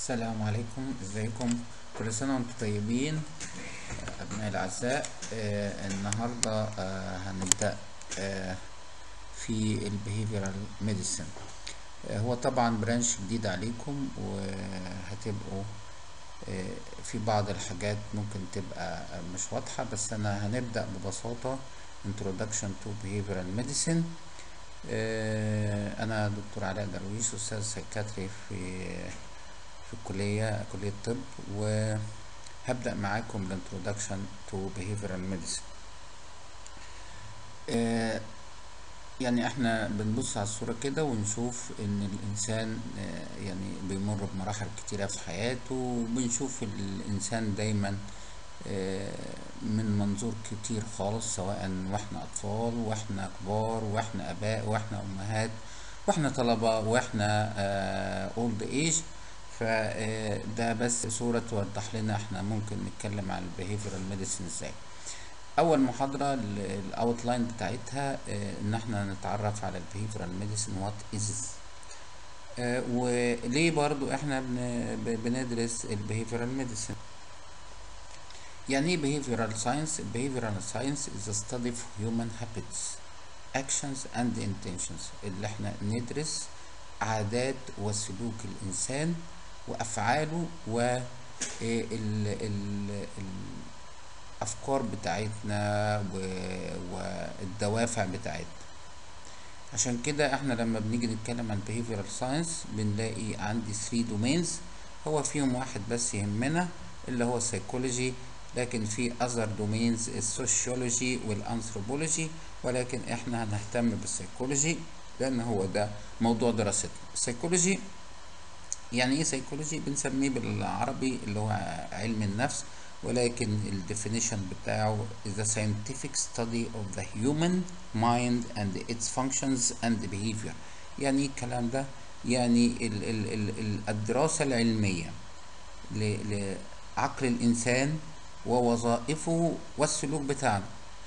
السلام عليكم ازيكم كل سنة وانتم طيبين آه، ابنائي الاعزاء آه النهاردة آه هنبدأ آه في البيهيفيرال ميديسن آه هو طبعا برانش جديد عليكم وهتبقوا آه في بعض الحاجات ممكن تبقى مش واضحة بس انا هنبدأ ببساطة introduction to behavioral medicine آه انا دكتور علاء درويش استاذ سيكاتري في في الكلية كلية الطب وهبدأ معاكم الانترودكشن تو behavioral medicine آه يعني احنا بنبص على الصورة كده ونشوف ان الانسان آه يعني بيمر بمراحل كتيرة في حياته وبنشوف الانسان دايما آه من منظور كتير خالص سواء واحنا اطفال واحنا كبار واحنا اباء واحنا امهات واحنا طلبة واحنا اولد ايج فده بس صورة توضح لنا احنا ممكن نتكلم عن البيهيفيرال ميديسين ازاي اول محاضرة الاوتلاين بتاعتها ان احنا نتعرف على البيهيفيرال ميديسين وات از وليه برضو احنا بندرس البيهيفيرال ميديسين يعني ايه behavioral science behavioral science is a study of human habits actions and intentions اللي احنا ندرس عادات وسلوك الانسان وافعاله و الافكار بتاعتنا والدوافع بتاعتنا عشان كده احنا لما بنيجي نتكلم عن behavioral science بنلاقي عندي 3 domains هو فيهم واحد بس يهمنا اللي هو psychology لكن في other domains السوشيولوجي والانثروبولوجي ولكن احنا هنهتم بالسيكولوجي لان هو ده موضوع دراستنا السيكولوجي يعني ايه سيكولوجي بنسميه بالعربي اللي هو علم النفس ولكن الديفينيشن بتاعه is a scientific study of the human mind and its functions and behavior يعني ايه الكلام ده يعني ال ال ال الدراسة العلمية لعقل الإنسان ووظائفه والسلوك بتاعنا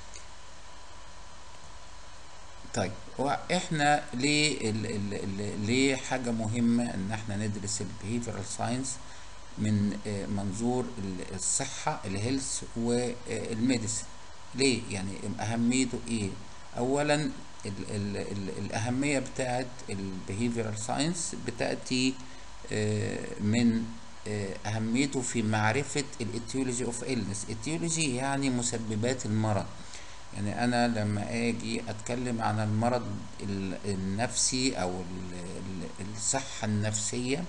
طيب واحنا ليه ال ال ال ليه حاجة مهمة ان احنا ندرس البيهيفيرال ساينس من منظور الصحة الهيلث والميديسن ليه يعني اهميته ايه اولا ال ال ال الاهمية بتاعت البيهيفيرال ساينس بتأتي من أهميته في معرفة الاتيولوجي اوف إلنس اتيولوجي يعني مسببات المرض يعني أنا لما أجي أتكلم عن المرض النفسي أو الصحة النفسية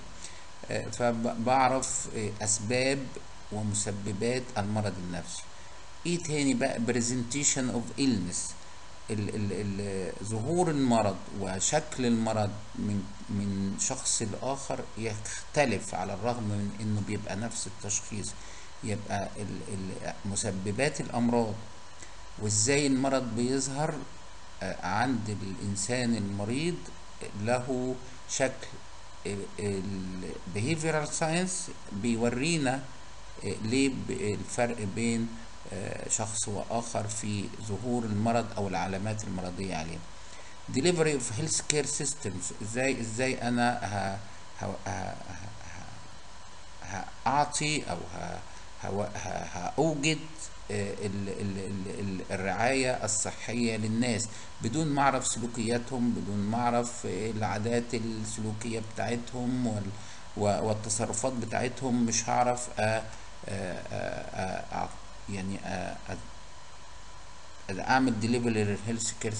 فبعرف أسباب ومسببات المرض النفسي إيه تاني بقى presentation of illness ال ال ال ظهور المرض وشكل المرض من من شخص لآخر يختلف على الرغم من انه بيبقى نفس التشخيص يبقى ال ال مسببات الامراض وازاي المرض بيظهر عند الانسان المريض له شكل البيهيفيرال ساينس بيورينا ليه الفرق بين شخص واخر في ظهور المرض او العلامات المرضيه عليه delivery of health care systems ازاي ازاي انا ه ه ه هاعطي او هاوجد ال ال ال الرعايه الصحيه للناس بدون ما اعرف سلوكياتهم بدون ما اعرف العادات السلوكيه بتاعتهم والتصرفات بتاعتهم مش هعرف يعني اعمل ديليفري للهيلث كير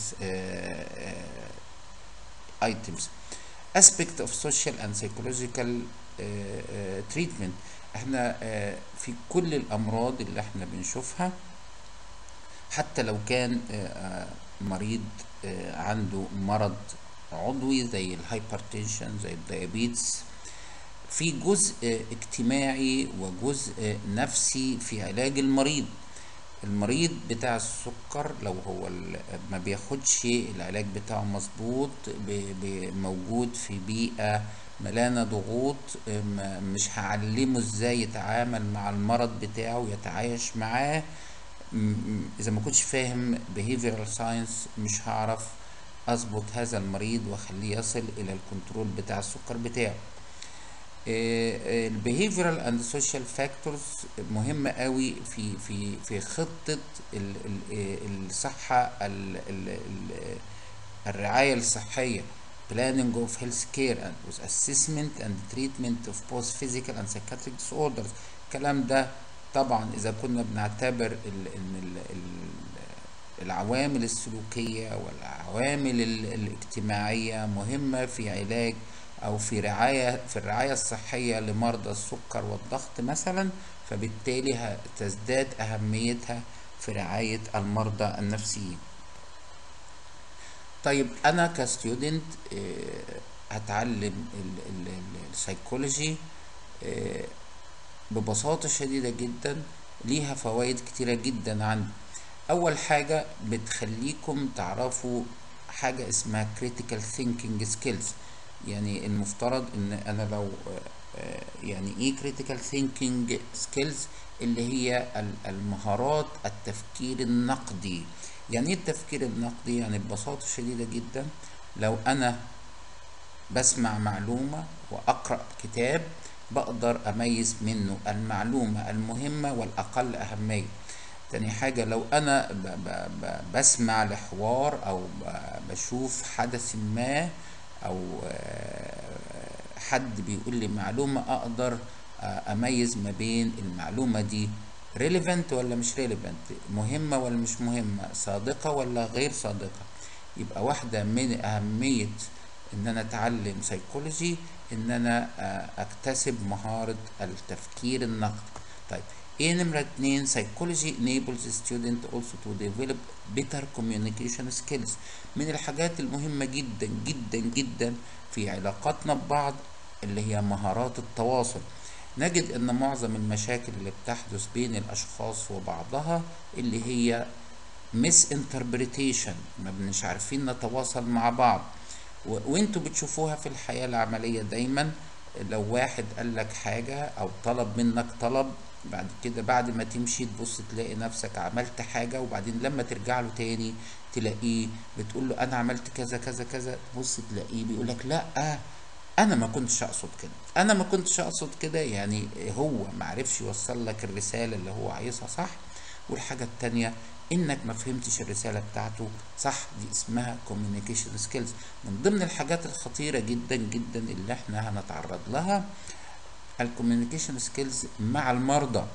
ايتمز aspect of social and psychological treatment احنا في كل الامراض اللي احنا بنشوفها حتى لو كان مريض عنده مرض عضوي زي الهايبرتنشن زي الديابيتس في جزء اجتماعي وجزء نفسي في علاج المريض المريض بتاع السكر لو هو ما بياخدش العلاج بتاعه مظبوط موجود في بيئة ملانة ضغوط مش هعلمه ازاي يتعامل مع المرض بتاعه ويتعايش معاه اذا ما كنتش فاهم behavioral science مش هعرف اظبط هذا المريض واخليه يصل الى الكنترول بتاع السكر بتاعه البيهيفيرال اند سوشيال فاكتورز مهمه قوي في في في خطه ال ال الصحه ال ال ال الرعايه الصحيه planning of health care and with assessment and treatment of both physical and psychiatric disorders الكلام ده طبعا اذا كنا بنعتبر ال ال ال ال العوامل السلوكيه والعوامل ال الاجتماعيه مهمه في علاج او في رعايه في الرعايه الصحيه لمرضى السكر والضغط مثلا فبالتالي تزداد اهميتها في رعايه المرضى النفسيين طيب انا كستودنت هتعلم السايكولوجي ببساطه شديده جدا ليها فوائد كتيره جدا عندي اول حاجه بتخليكم تعرفوا حاجه اسمها critical thinking skills يعني المفترض ان انا لو يعني ايه critical thinking skills اللي هي المهارات التفكير النقدي يعني ايه التفكير النقدي يعني ببساطة شديدة جدا لو انا بسمع معلومة واقرأ كتاب بقدر اميز منه المعلومة المهمة والاقل اهمية تاني حاجة لو انا ب ب ب بسمع لحوار او بشوف حدث ما او حد بيقول لي معلومة اقدر اميز ما بين المعلومة دي ريليفنت ولا مش ريليفنت مهمة ولا مش مهمة صادقة ولا غير صادقة يبقى واحدة من أهمية إن أنا أتعلم سيكولوجي إن أنا أكتسب مهارة التفكير النقدي طيب ايه نمرة اتنين psychology enables the student also to develop better communication skills من الحاجات المهمة جدا جدا جدا في علاقاتنا ببعض اللي هي مهارات التواصل نجد ان معظم المشاكل اللي بتحدث بين الاشخاص وبعضها اللي هي misinterpretation ما بنش عارفين نتواصل مع بعض وانتوا بتشوفوها في الحياة العملية دايما لو واحد قال لك حاجة او طلب منك طلب بعد كده بعد ما تمشي تبص تلاقي نفسك عملت حاجة وبعدين لما ترجع له تاني تلاقيه بتقول له انا عملت كذا كذا كذا تبص تلاقيه بيقول لك لا انا ما كنتش اقصد كده انا ما كنتش اقصد كده يعني هو ما عرفش يوصل لك الرسالة اللي هو عايزها صح والحاجة التانية انك ما فهمتش الرسالة بتاعته صح دي اسمها communication skills من ضمن الحاجات الخطيرة جدا جدا اللي احنا هنتعرض لها الكوميونيكيشن سكيلز مع المرضى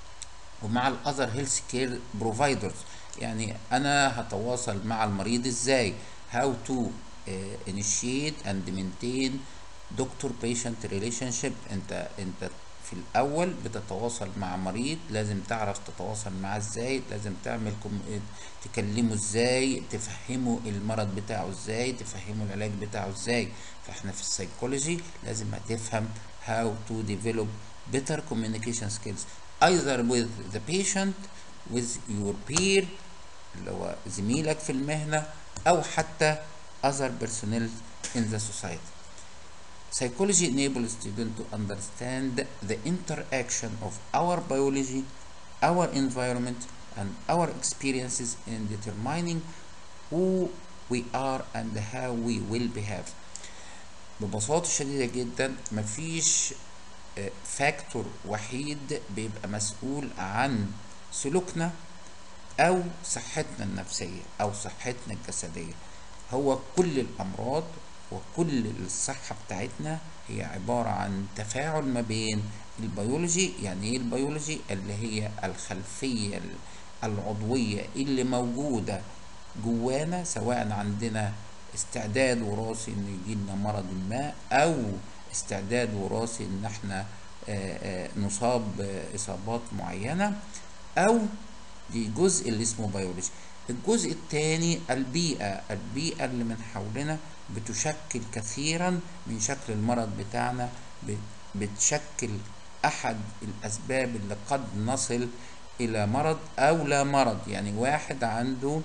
ومع الاذر هيلث كير بروفايدرز يعني انا هتواصل مع المريض ازاي how to uh, initiate and maintain doctor patient relationship انت انت في الاول بتتواصل مع مريض لازم تعرف تتواصل معاه ازاي لازم تعمل كم... تكلمه ازاي تفهمه المرض بتاعه ازاي تفهمه العلاج بتاعه ازاي فاحنا في السيكولوجي لازم هتفهم how to develop better communication skills either with the patient with your peer اللي هو زميلك في المهنة أو حتى other personnel in the society. Psychology enables students to understand the interaction of our biology, our environment, and our experiences in determining who we are and how we will behave. ببساطة شديدة جدا مفيش فاكتور وحيد بيبقى مسؤول عن سلوكنا أو صحتنا النفسية أو صحتنا الجسدية هو كل الأمراض وكل الصحة بتاعتنا هي عبارة عن تفاعل ما بين البيولوجي يعني ايه البيولوجي اللي هي الخلفية العضوية اللي موجودة جوانا سواء عندنا استعداد وراثي ان يجيلنا مرض ما او استعداد وراثي ان احنا نصاب باصابات معينه او دي جزء اللي اسمه بيولوجي الجزء الثاني البيئه البيئه اللي من حولنا بتشكل كثيرا من شكل المرض بتاعنا بتشكل احد الاسباب اللي قد نصل الى مرض او لا مرض يعني واحد عنده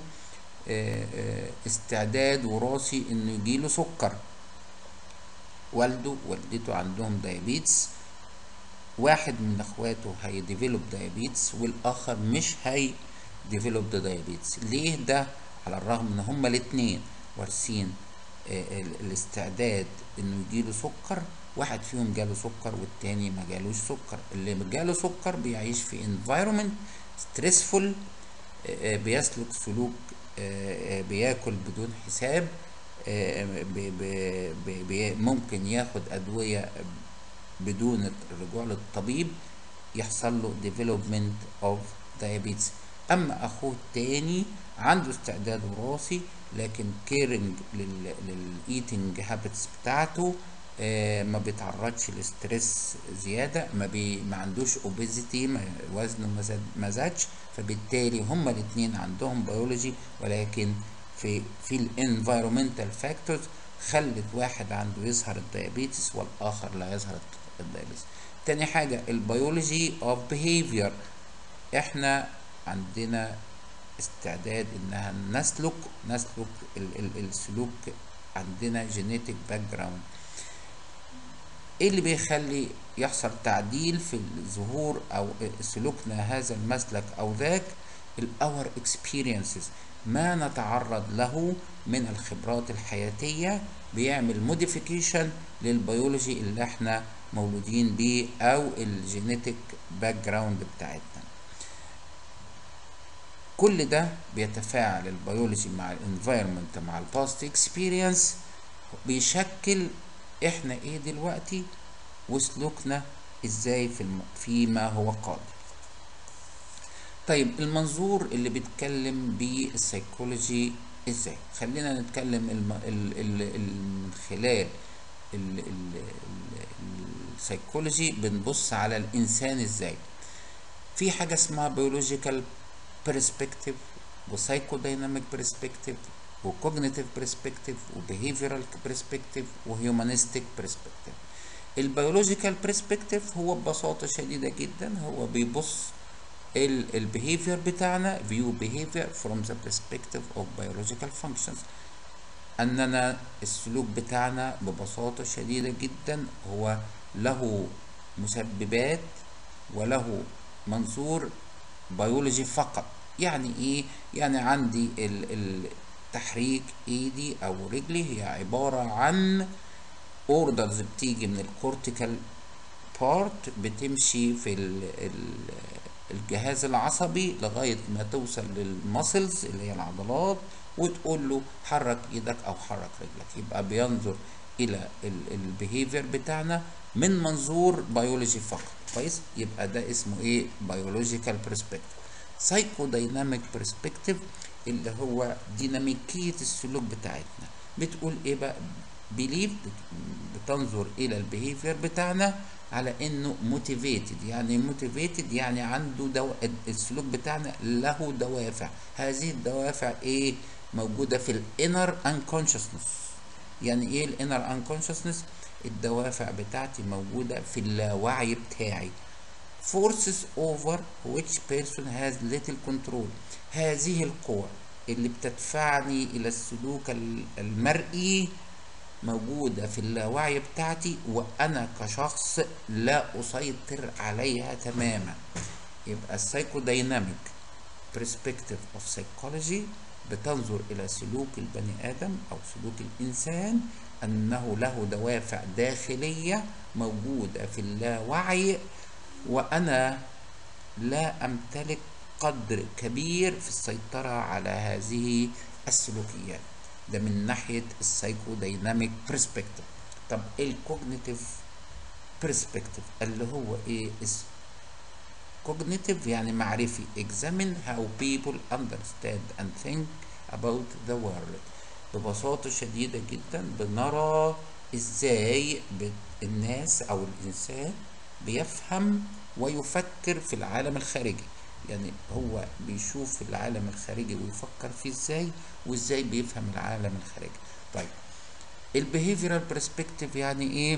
استعداد وراثي انه يجيله سكر والده والدته عندهم دايابيتس واحد من اخواته هيديفلوب دايابيتس والاخر مش هي ديفلوب دايابيتس ليه ده على الرغم ان هما الاتنين وارثين الاستعداد انه يجيله سكر واحد فيهم جاله سكر والتاني ما جالوش سكر اللي جاله سكر بيعيش في environment stressful آه، بيسلك سلوك آه، آه، بياكل بدون حساب آه، بي- بي- بي- بي- ممكن ياخد أدوية بدون الرجوع للطبيب يحصل له development of diabetes أما أخوه التاني عنده استعداد وراثي لكن كيرنج للإيتنج هابتس بتاعته آه، ما بيتعرضش لستريس زيادة ما, بي ما عندوش اوبيزيتي وزنه ما زاد- ما زادش فبالتالي هما الاتنين عندهم بيولوجي ولكن في في الانفيرومنتال فاكتورز خلت واحد عنده يظهر الديابيتس والاخر لا يظهر الديابيتس تاني حاجة البيولوجي اوف behavior احنا عندنا استعداد انها نسلك نسلك ال ال السلوك عندنا جينيتك باك جراوند ايه اللي بيخلي يحصل تعديل في الظهور او سلوكنا هذا المسلك او ذاك الاور اكسبيرينسز ما نتعرض له من الخبرات الحياتية بيعمل موديفيكيشن للبيولوجي اللي احنا مولودين بيه او الجينيتك باك جراوند بتاعتنا كل ده بيتفاعل البيولوجي مع الانفايرمنت مع الباست اكسبيرينس بيشكل احنا ايه دلوقتي وسلوكنا ازاي في الم... فيما هو قادم طيب المنظور اللي بيتكلم بالسيكولوجي ازاي خلينا نتكلم الم... ال... ال... ال... من خلال ال... ال... ال... السيكولوجي بنبص على الانسان ازاي في حاجه اسمها بيولوجيكال برسبكتيف وسايكوديناميك برسبكتيف وكوجنيتيف برسبكتيف وبيهيفيرال برسبكتيف وهيومانيستيك برسبكتيف البيولوجيكال برسبكتيف هو ببساطه شديده جدا هو بيبص البيهيفير بتاعنا view behavior from the perspective of biological functions اننا السلوك بتاعنا ببساطه شديده جدا هو له مسببات وله منظور بيولوجي فقط يعني ايه يعني عندي التحريك ايدي او رجلي هي عبارة عن اوردرز بتيجي من الكورتيكال بارت بتمشي في ال ال الجهاز العصبي لغاية ما توصل للمسلز اللي هي العضلات وتقول له حرك ايدك او حرك رجلك يبقى بينظر الى البيهيفير بتاعنا من منظور بيولوجي فقط كويس يبقى ده اسمه ايه بيولوجيكال برسبكتيف سايكو دايناميك برسبكتيف اللي هو ديناميكيه السلوك بتاعتنا بتقول ايه بقى بيليف بتنظر الى البيهيفير بتاعنا على انه موتيفيتد يعني موتيفيتد يعني عنده دو... السلوك بتاعنا له دوافع هذه الدوافع ايه موجوده في الانر انكونشسنس يعني ايه الانر انكونشسنس الدوافع بتاعتي موجودة في اللاوعي بتاعي forces over which person has little control هذه القوى اللي بتدفعني إلى السلوك المرئي موجودة في اللاوعي بتاعتي وأنا كشخص لا أسيطر عليها تماما يبقى السايكوديناميك perspective of psychology بتنظر إلى سلوك البني آدم أو سلوك الإنسان أنه له دوافع داخلية موجودة في اللاوعي وأنا لا أمتلك قدر كبير في السيطرة على هذه السلوكيات ده من ناحية السايكو دايناميك برسبكتيف طب الكوجنيتيف برسبكتيف اللي هو ايه cognitive يعني معرفي examine how people understand and think about the world ببساطة شديدة جدا بنرى ازاي الناس او الانسان بيفهم ويفكر في العالم الخارجي يعني هو بيشوف العالم الخارجي ويفكر فيه ازاي وازاي بيفهم العالم الخارجي طيب البيهيفيرال برسبكتيف يعني ايه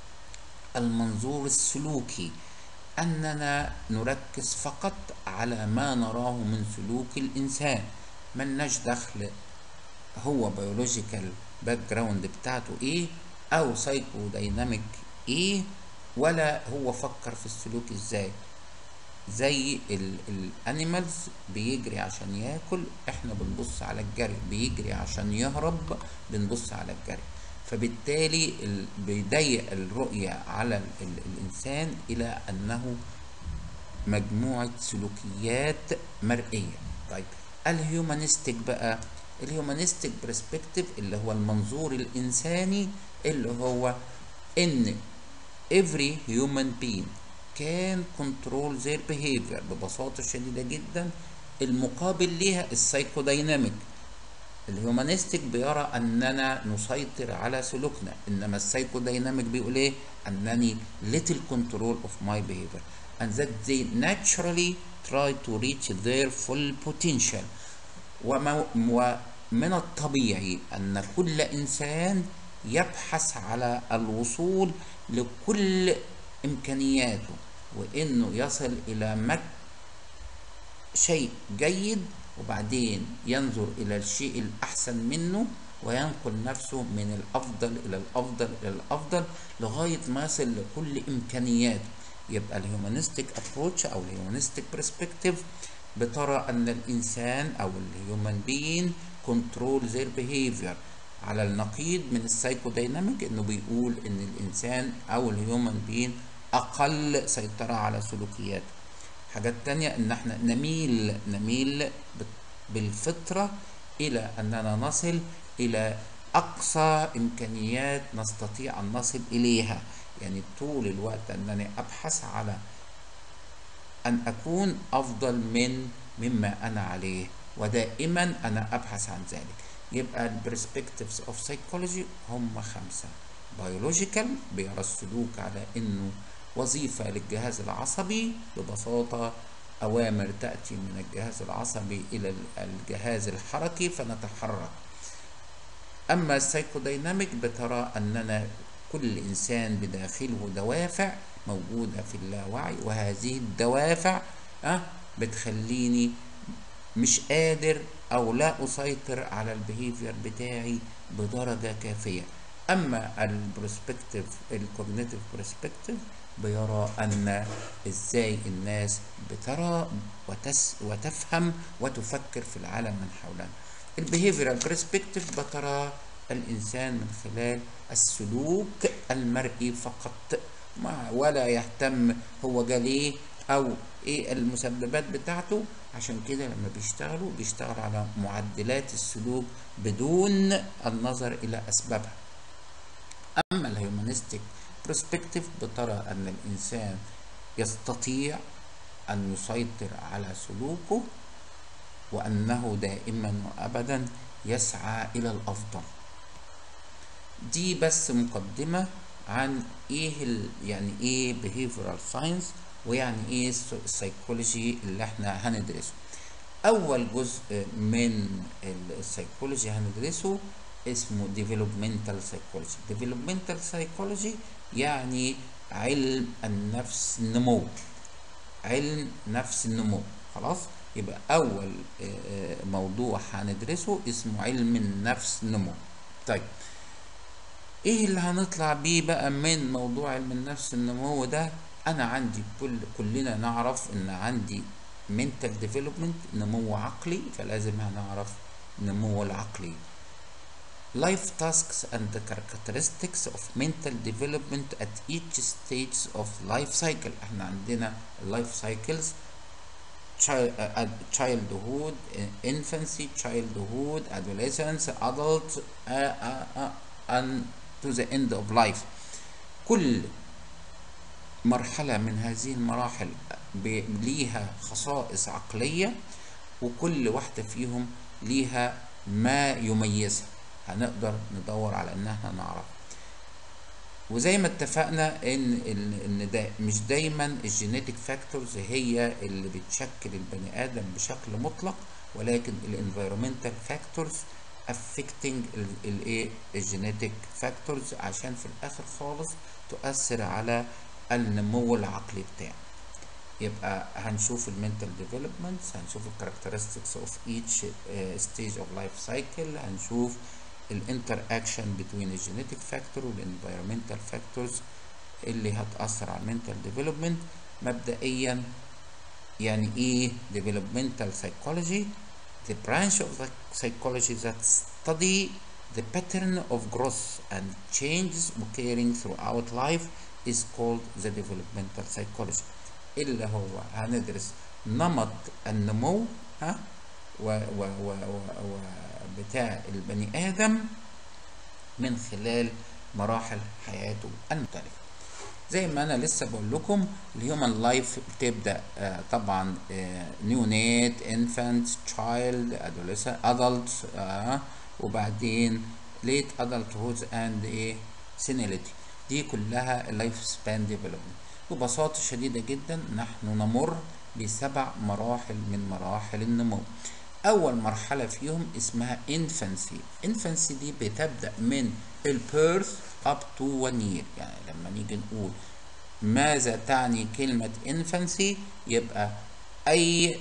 المنظور السلوكي أننا نركز فقط على ما نراه من سلوك الإنسان ملناش دخل هو بيولوجيكال باك جراوند بتاعته إيه أو سايكو دايناميك إيه ولا هو فكر في السلوك إزاي زي الانيمالز بيجري عشان ياكل احنا بنبص على الجري بيجري عشان يهرب بنبص على الجري فبالتالي ال- بيضيق الرؤية على ال- ال- الإنسان إلى أنه مجموعة سلوكيات مرئية طيب الهيومانيستيك بقى الهيومانيستيك برسبكتيف اللي هو المنظور الإنساني اللي هو إن every human being can control their behavior ببساطة شديدة جدا المقابل ليها السايكودايناميك الهيومانيستيك بيرى اننا نسيطر على سلوكنا انما السايكودايناميك بيقول ايه انني little control of my behavior and that they naturally try to reach their full potential ومو- ومن الطبيعي ان كل انسان يبحث على الوصول لكل امكانياته وانه يصل الى مك شيء جيد وبعدين ينظر إلى الشيء الأحسن منه وينقل نفسه من الأفضل إلى الأفضل إلى الأفضل لغاية ما يصل لكل إمكانياته يبقى الهيومانيستيك ابروتش أو الهيومانيستيك برسبكتيف بترى أن الإنسان أو الهيومن بين كنترول their behavior على النقيض من السايكودايناميك انه بيقول ان الانسان او الهيومن بين اقل سيطرة على سلوكياته حاجات تانية ان احنا نميل نميل بالفطرة الى اننا نصل الى اقصى امكانيات نستطيع ان نصل اليها يعني طول الوقت انني ابحث على ان اكون افضل من مما انا عليه ودائما انا ابحث عن ذلك يبقى البرسبكتيفز اوف سايكولوجي هم خمسه بيولوجيكال بيرى السلوك على انه وظيفه للجهاز العصبي ببساطه اوامر تاتي من الجهاز العصبي الى الجهاز الحركي فنتحرك اما السايكودايناميك بترى اننا كل انسان بداخله دوافع موجوده في اللاوعي وهذه الدوافع أه بتخليني مش قادر او لا اسيطر على البيهيفير بتاعي بدرجه كافيه اما البروسبكتيف الكوجنيتيف برسبكتيف بيرى ان ازاي الناس بترى وتس وتفهم وتفكر في العالم من حولنا البيهيفيرال برسبكتيف بترى الانسان من خلال السلوك المرئي فقط ما ولا يهتم هو جا ليه او ايه المسببات بتاعته عشان كده لما بيشتغلوا بيشتغل على معدلات السلوك بدون النظر الى اسبابها اما الهيومانيستيك برسبكتيف بترى ان الانسان يستطيع ان يسيطر على سلوكه وانه دائما وابدا يسعى الى الافضل دي بس مقدمه عن ايه ال يعني ايه behavioral science ويعني ايه السيكولوجي اللي احنا هندرسه اول جزء من السيكولوجي هندرسه اسمه developmental psychology developmental psychology يعني علم النفس النمو علم نفس النمو خلاص يبقى اول موضوع هندرسه اسمه علم النفس النمو طيب ايه اللي هنطلع بيه بقى من موضوع علم النفس النمو ده انا عندي كل كلنا نعرف ان عندي mental development نمو عقلي فلازم هنعرف النمو العقلي life tasks and the characteristics of mental development at each stage of life cycle احنا عندنا life cycles childhood infancy childhood adolescence adult uh, uh, uh, and to the end of life كل مرحلة من هذه المراحل ليها خصائص عقلية وكل واحدة فيهم ليها ما يميزها هنقدر ندور على ان احنا نعرف وزي ما اتفقنا ان ان ده مش دايما الجينيتك فاكتورز هي اللي بتشكل البني ادم بشكل مطلق ولكن الانفيرومنتال فاكتورز affecting الايه الجينيتك فاكتورز عشان في الاخر خالص تؤثر على النمو العقلي بتاعه يبقى هنشوف المنتال ديفلوبمنتس هنشوف الكاركترستكس اوف ايتش ستيج اوف لايف سايكل هنشوف الانتر اكشن بين الجينيتك فاكتور والانفيرومنتال فاكتورز اللي هتاثر على المنتال ديفلوبمنت مبدئيا يعني ايه developmental psychology the branch of the psychology that study the pattern of growth and changes occurring throughout life is called the developmental psychology اللي هو هندرس نمط النمو ها و و و و و بتاع البني آدم من خلال مراحل حياته المختلفة زي ما انا لسه بقول لكم الهيومن لايف بتبدا آه طبعا نيونيت انفانت تشايلد ادوليسنت ادلت وبعدين ليت ادلت هود اند ايه سينيليتي دي كلها اللايف سبان ديفلوبمنت ببساطه شديده جدا نحن نمر بسبع مراحل من مراحل النمو اول مرحله فيهم اسمها انفانسي انفانسي دي بتبدا من البيرث up to one year يعني لما نيجي نقول ماذا تعني كلمة infancy يبقى أي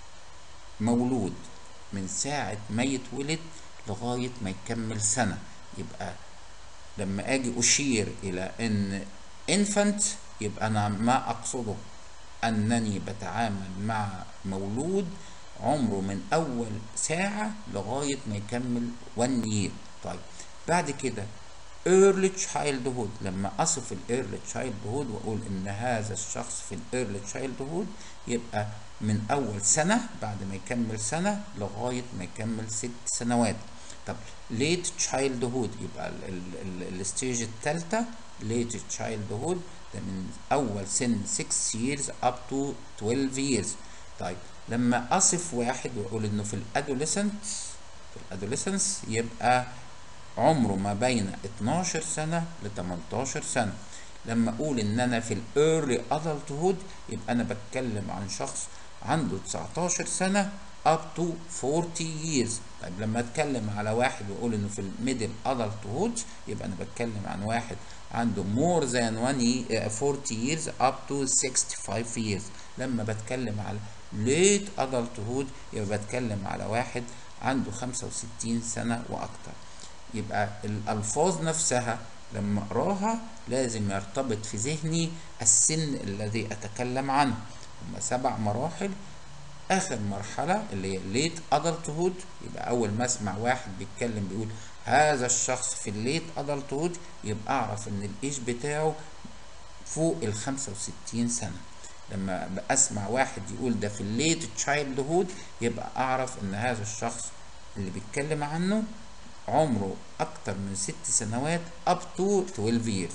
مولود من ساعة ما يتولد لغاية ما يكمل سنة يبقى لما أجي أشير إلى إن infant يبقى أنا ما أقصده أنني بتعامل مع مولود عمره من أول ساعة لغاية ما يكمل one year طيب بعد كده early childhood لما اصف ال early childhood واقول ان هذا الشخص في ال early childhood يبقى من اول سنة بعد ما يكمل سنة لغاية ما يكمل ست سنوات طب late childhood يبقى الستيج الثالثة late childhood ده من اول سن 6 years up to 12 years طيب لما اصف واحد واقول انه في الادوليسنت في الادوليسنس يبقى عمره ما بين 12 سنة ل 18 سنة لما اقول ان انا في الايرلي ادلتهود يبقى انا بتكلم عن شخص عنده 19 سنة up to 40 years طيب لما اتكلم على واحد واقول انه في الميدل ادلتهود يبقى انا بتكلم عن واحد عنده more than one year, 40 years up to 65 years لما بتكلم على late adulthood يبقى بتكلم على واحد عنده 65 سنة واكتر يبقى الألفاظ نفسها لما أقراها لازم يرتبط في ذهني السن الذي أتكلم عنه هما سبع مراحل آخر مرحلة اللي هي ليت أدلتهود يبقى أول ما أسمع واحد بيتكلم بيقول هذا الشخص في الليت أدلتهود يبقى أعرف إن الإيج بتاعه فوق ال 65 سنة لما أسمع واحد يقول ده في الليت تشايلد هود يبقى أعرف إن هذا الشخص اللي بيتكلم عنه عمره أكتر من ست سنوات up to 12 years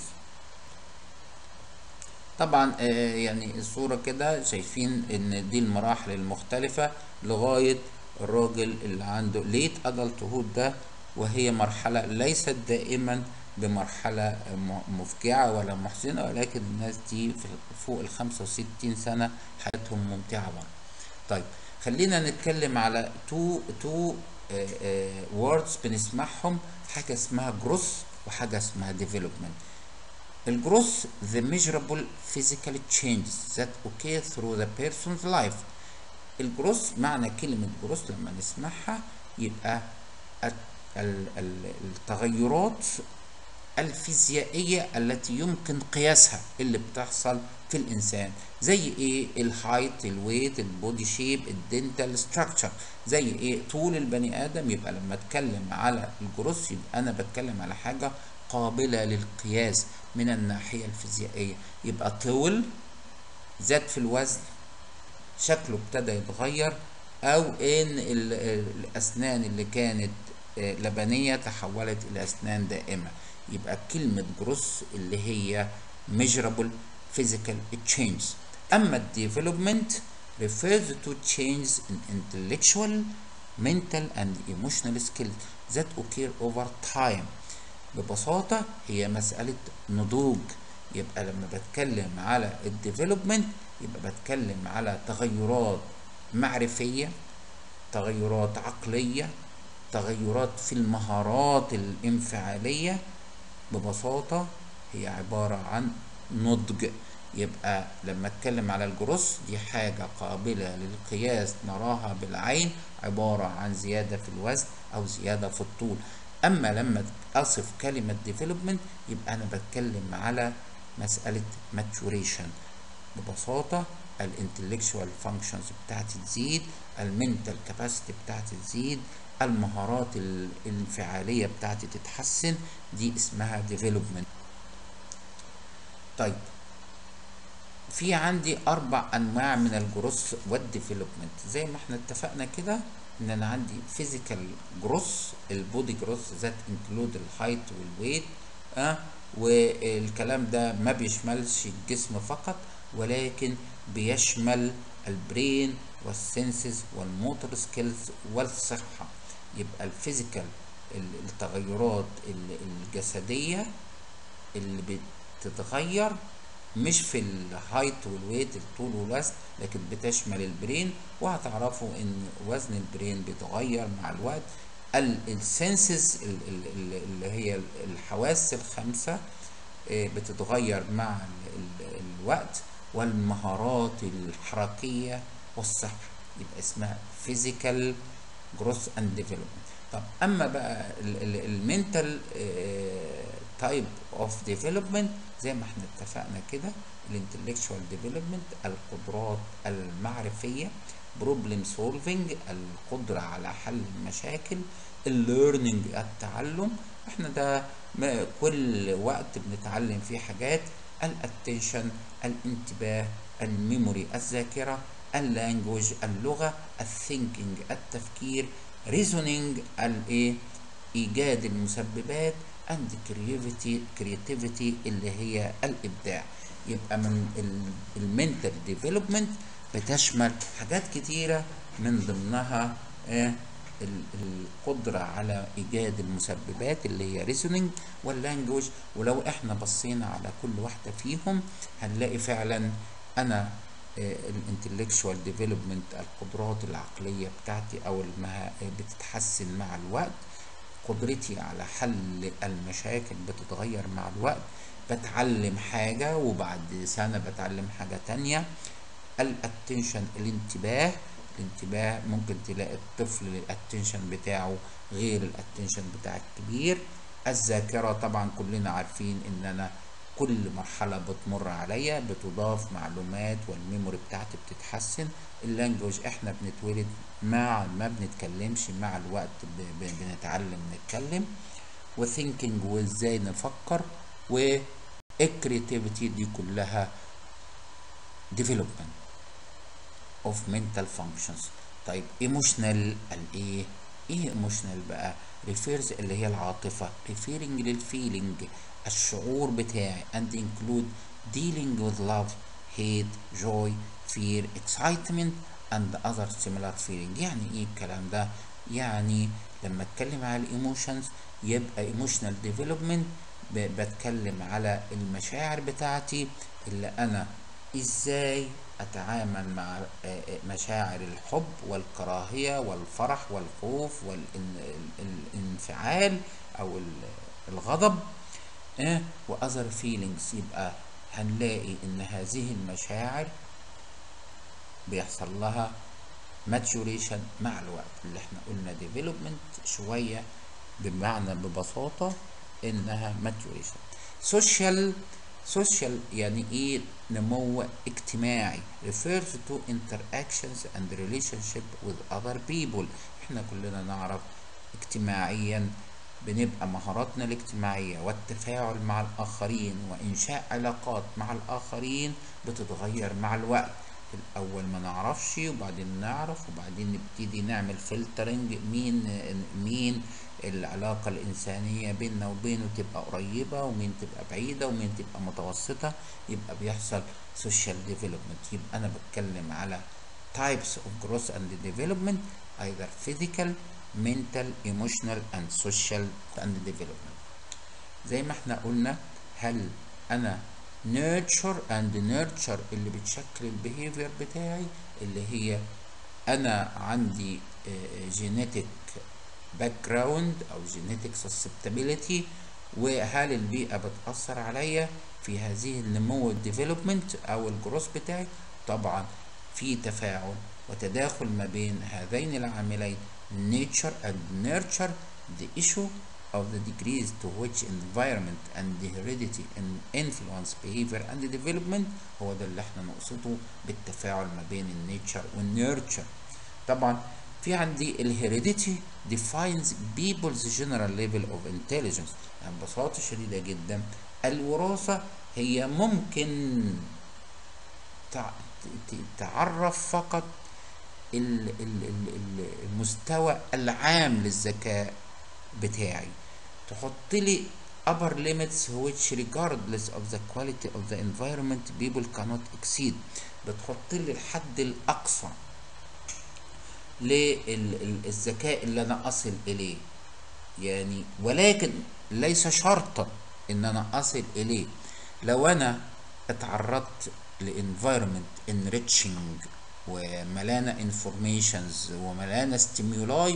طبعا آه يعني الصورة كده شايفين ان دي المراحل المختلفة لغاية الراجل اللي عنده ليت adulthood ده وهي مرحلة ليست دائما بمرحلة مفجعة ولا محزنة ولكن الناس دي فوق ال 65 سنة حياتهم ممتعة برضه طيب خلينا نتكلم على تو تو ووردز بنسمعهم حاجة اسمها جروس وحاجة اسمها development الجروس the measurable physical changes that occur through the person's life الجروس معنى كلمة جروس لما نسمعها يبقى التغيرات الفيزيائية التي يمكن قياسها اللي بتحصل في الإنسان زي إيه الهايت الويت البودي شيب الدنتال ستراكشر زي إيه طول البني آدم يبقى لما أتكلم على الجروس يبقى أنا بتكلم على حاجة قابلة للقياس من الناحية الفيزيائية يبقى طول زاد في الوزن شكله ابتدى يتغير أو إن الأسنان اللي كانت لبنية تحولت إلى أسنان دائمة يبقى كلمة جروس اللي هي measurable physical change أما ال development refers to change in intellectual mental and emotional skills that occur over time ببساطة هي مسألة نضوج يبقى لما بتكلم على الديفلوبمنت يبقى بتكلم على تغيرات معرفية تغيرات عقلية تغيرات في المهارات الانفعالية ببساطة هي عبارة عن نضج يبقى لما اتكلم على الجروس دي حاجة قابلة للقياس نراها بالعين عبارة عن زيادة في الوزن أو زيادة في الطول أما لما أصف كلمة development يبقى أنا بتكلم على مسألة maturation ببساطة الانتلكشوال فانكشنز بتاعتي تزيد المنتال كاباسيتي بتاعتي تزيد المهارات الانفعالية بتاعتي تتحسن دي اسمها development طيب في عندي اربع انواع من الجروس والديفلوبمنت زي ما احنا اتفقنا كده ان انا عندي فيزيكال جروس البودي جروس ذات انكلود الهايت والويت اه والكلام ده ما بيشملش الجسم فقط ولكن بيشمل البرين والسنسز والموتور سكيلز والصحة يبقى الفيزيكال التغيرات الجسدية اللي بتتغير مش في الهايت والويت الطول والوزن لكن بتشمل البرين وهتعرفوا ان وزن البرين بيتغير مع الوقت السنسز اللي هي الحواس الخمسة بتتغير مع الوقت والمهارات الحركية والصحة يبقى اسمها physical growth and development طب اما بقى المنتال تايب اوف ديفلوبمنت زي ما احنا اتفقنا كده الانتلكشوال ديفلوبمنت القدرات المعرفيه بروبلم سولفنج القدره على حل المشاكل الليرنينج التعلم احنا ده كل وقت بنتعلم فيه حاجات الاتنشن الانتباه الميموري الذاكره اللانجوج اللغه الثينكينج التفكير ريزونينج الايه ايجاد المسببات اند كرياتيفيتي كرياتيفيتي اللي هي الابداع يبقى من المنتال ديفلوبمنت بتشمل حاجات كتيره من ضمنها آه القدرة على إيجاد المسببات اللي هي ريزونينج واللانجوج ولو إحنا بصينا على كل واحدة فيهم هنلاقي فعلا أنا الانتلكشوال ديفلوبمنت القدرات العقلية بتاعتي أو المها بتتحسن مع الوقت قدرتي على حل المشاكل بتتغير مع الوقت بتعلم حاجة وبعد سنة بتعلم حاجة تانية الاتنشن الانتباه الانتباه ممكن تلاقي الطفل الاتنشن بتاعه غير الاتنشن بتاع الكبير الذاكرة طبعا كلنا عارفين ان انا كل مرحلة بتمر عليا بتضاف معلومات والميموري بتاعتي بتتحسن اللانجوج احنا بنتولد مع ما بنتكلمش مع الوقت بنتعلم نتكلم وثينكينج وازاي نفكر والكرياتيفيتي دي كلها development of mental functions طيب ايموشنال الايه ايه ايموشنال بقى refers اللي هي العاطفة referring للفيلينج الشعور بتاعي and include dealing with love hate joy fear excitement and other similar feeling يعني ايه الكلام ده يعني لما اتكلم على الايموشنز يبقى emotional development بتكلم على المشاعر بتاعتي اللي انا ازاي اتعامل مع مشاعر الحب والكراهية والفرح والخوف والانفعال او الغضب واذر فيلينجز يبقى هنلاقي ان هذه المشاعر بيحصل لها maturation مع الوقت اللي احنا قلنا development شوية بمعنى ببساطة انها maturation social social يعني ايه نمو اجتماعي refers to interactions and relationship with other people احنا كلنا نعرف اجتماعيا بنبقى مهاراتنا الاجتماعية والتفاعل مع الآخرين وإنشاء علاقات مع الآخرين بتتغير مع الوقت في الأول ما نعرفش وبعدين نعرف وبعدين نبتدي نعمل فلترنج مين مين العلاقة الإنسانية بيننا وبينه تبقى قريبة ومين تبقى بعيدة ومين تبقى متوسطة يبقى بيحصل social development يبقى أنا بتكلم على types of growth and development either physical mental emotional and social and development زي ما احنا قلنا هل أنا nurture and nurture اللي بتشكل البيهيفير بتاعي اللي هي أنا عندي جينيتك باك جراوند او جينيتك susceptibility وهل البيئه بتاثر عليا في هذه النمو الديفلوبمنت او الجروث بتاعي طبعا في تفاعل وتداخل ما بين هذين العاملين nature and nurture the issue of the degrees to which environment and the heredity and influence behavior and development هو ده اللي احنا نقصده بالتفاعل ما بين النيتشر والنيرتشر طبعا في عندي الهيريديتي defines people's general level of intelligence يعني ببساطة شديدة جدا الوراثة هي ممكن تعرف فقط المستوى العام للذكاء بتاعي تحط لي upper limits which regardless of the quality of the environment people cannot exceed بتحط لي الحد الأقصى للذكاء اللي أنا أصل إليه يعني ولكن ليس شرطا إن أنا أصل إليه لو أنا اتعرضت لانفايرمنت enriching وملانة انفورميشنز وملانة ستيمولاي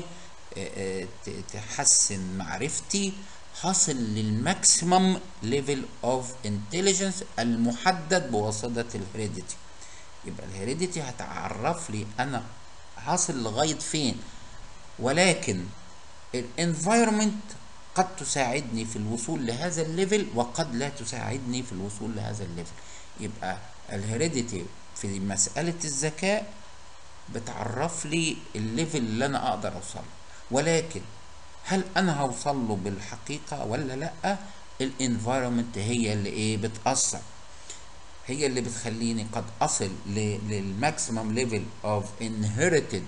تحسن معرفتي حصل للماكسيمم ليفل اوف انتليجنس المحدد بواسطة الهيريديتي يبقى الهيريديتي هتعرف لي انا حاصل لغاية فين ولكن الانفايرمنت قد تساعدني في الوصول لهذا الليفل وقد لا تساعدني في الوصول لهذا الليفل يبقى الهيريديتي في مسألة الذكاء بتعرف لي الليفل اللي انا اقدر اوصله ولكن هل انا هوصل له بالحقيقة ولا لا الانفايرمنت هي اللي ايه بتأثر هي اللي بتخليني قد اصل للماكسيمم ليفل اوف انهيرتد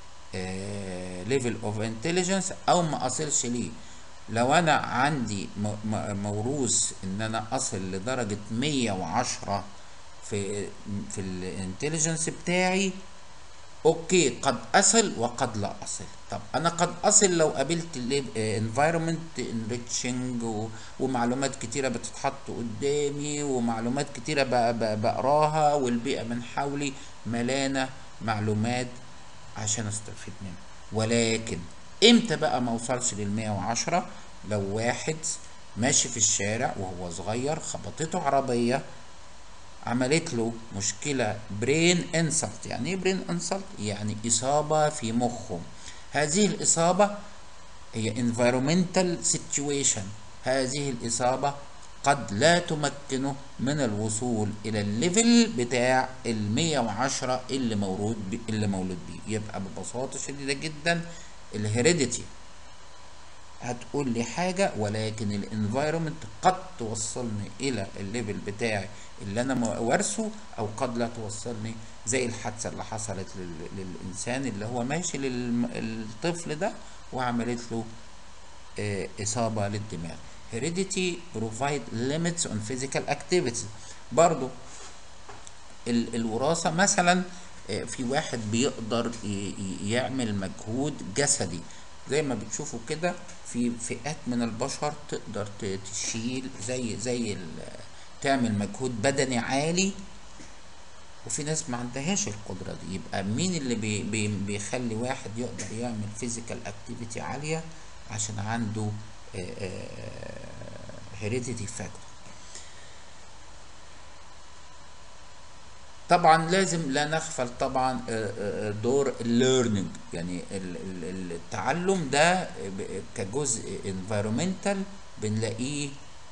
ليفل اوف انتليجنس او ما اصلش ليه لو انا عندي موروث ان انا اصل لدرجة 110 في في الانتليجنس بتاعي اوكي قد اصل وقد لا اصل طب انا قد اصل لو قابلت environment enriching ومعلومات كتيره بتتحط قدامي ومعلومات كتيره بقراها والبيئه من حولي ملانه معلومات عشان استفيد منها ولكن امتى بقى ما اوصلش لل 110 لو واحد ماشي في الشارع وهو صغير خبطته عربيه عملت له مشكلة برين انسلت يعني ايه برين انسلت يعني اصابة في مخه هذه الاصابة هي environmental situation هذه الاصابة قد لا تمكنه من الوصول الى الليفل بتاع ال 110 اللي مولود بي اللي مولود بيه يبقى ببساطة شديدة جدا الهيريديتي هتقول لي حاجة ولكن الانفايرومنت قد توصلني الى الليفل بتاعي اللي انا وارثه او قد لا توصلني زي الحادثة اللي حصلت للانسان اللي هو ماشي للطفل ده وعملت له اه اصابة للدماغ heredity provide limits on physical activities برضو الوراثة مثلا اه في واحد بيقدر يعمل مجهود جسدي زي ما بتشوفوا كده في فئات من البشر تقدر تشيل زي زي تعمل مجهود بدني عالي وفي ناس ما عندهاش القدرة دي يبقى مين اللي بي بي بيخلي واحد يقدر يعمل فيزيكال اكتيفيتي عالية عشان عنده هيريديتي فاكتور طبعا لازم لا نغفل طبعا دور الليرنينج يعني التعلم ده كجزء environmental بنلاقيه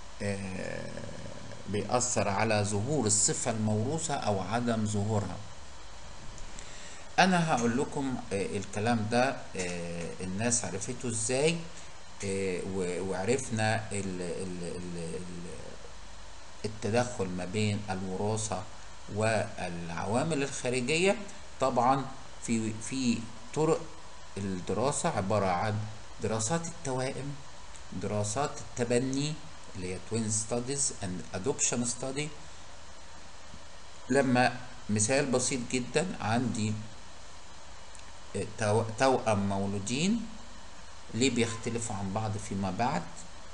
بيأثر على ظهور الصفة الموروثة أو عدم ظهورها أنا هقول لكم الكلام ده الناس عرفته إزاي وعرفنا التدخل ما بين الوراثة والعوامل الخارجية طبعا في في طرق الدراسة عبارة عن دراسات التوائم دراسات التبني اللي هي twin studies and adoption study لما مثال بسيط جدا عندي توأم مولودين ليه بيختلفوا عن بعض فيما بعد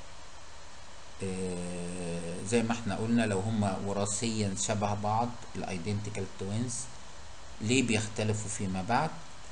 زي ما احنا قلنا لو هما وراثيا شبه بعض الايدنتيكال توينز ليه بيختلفوا فيما بعد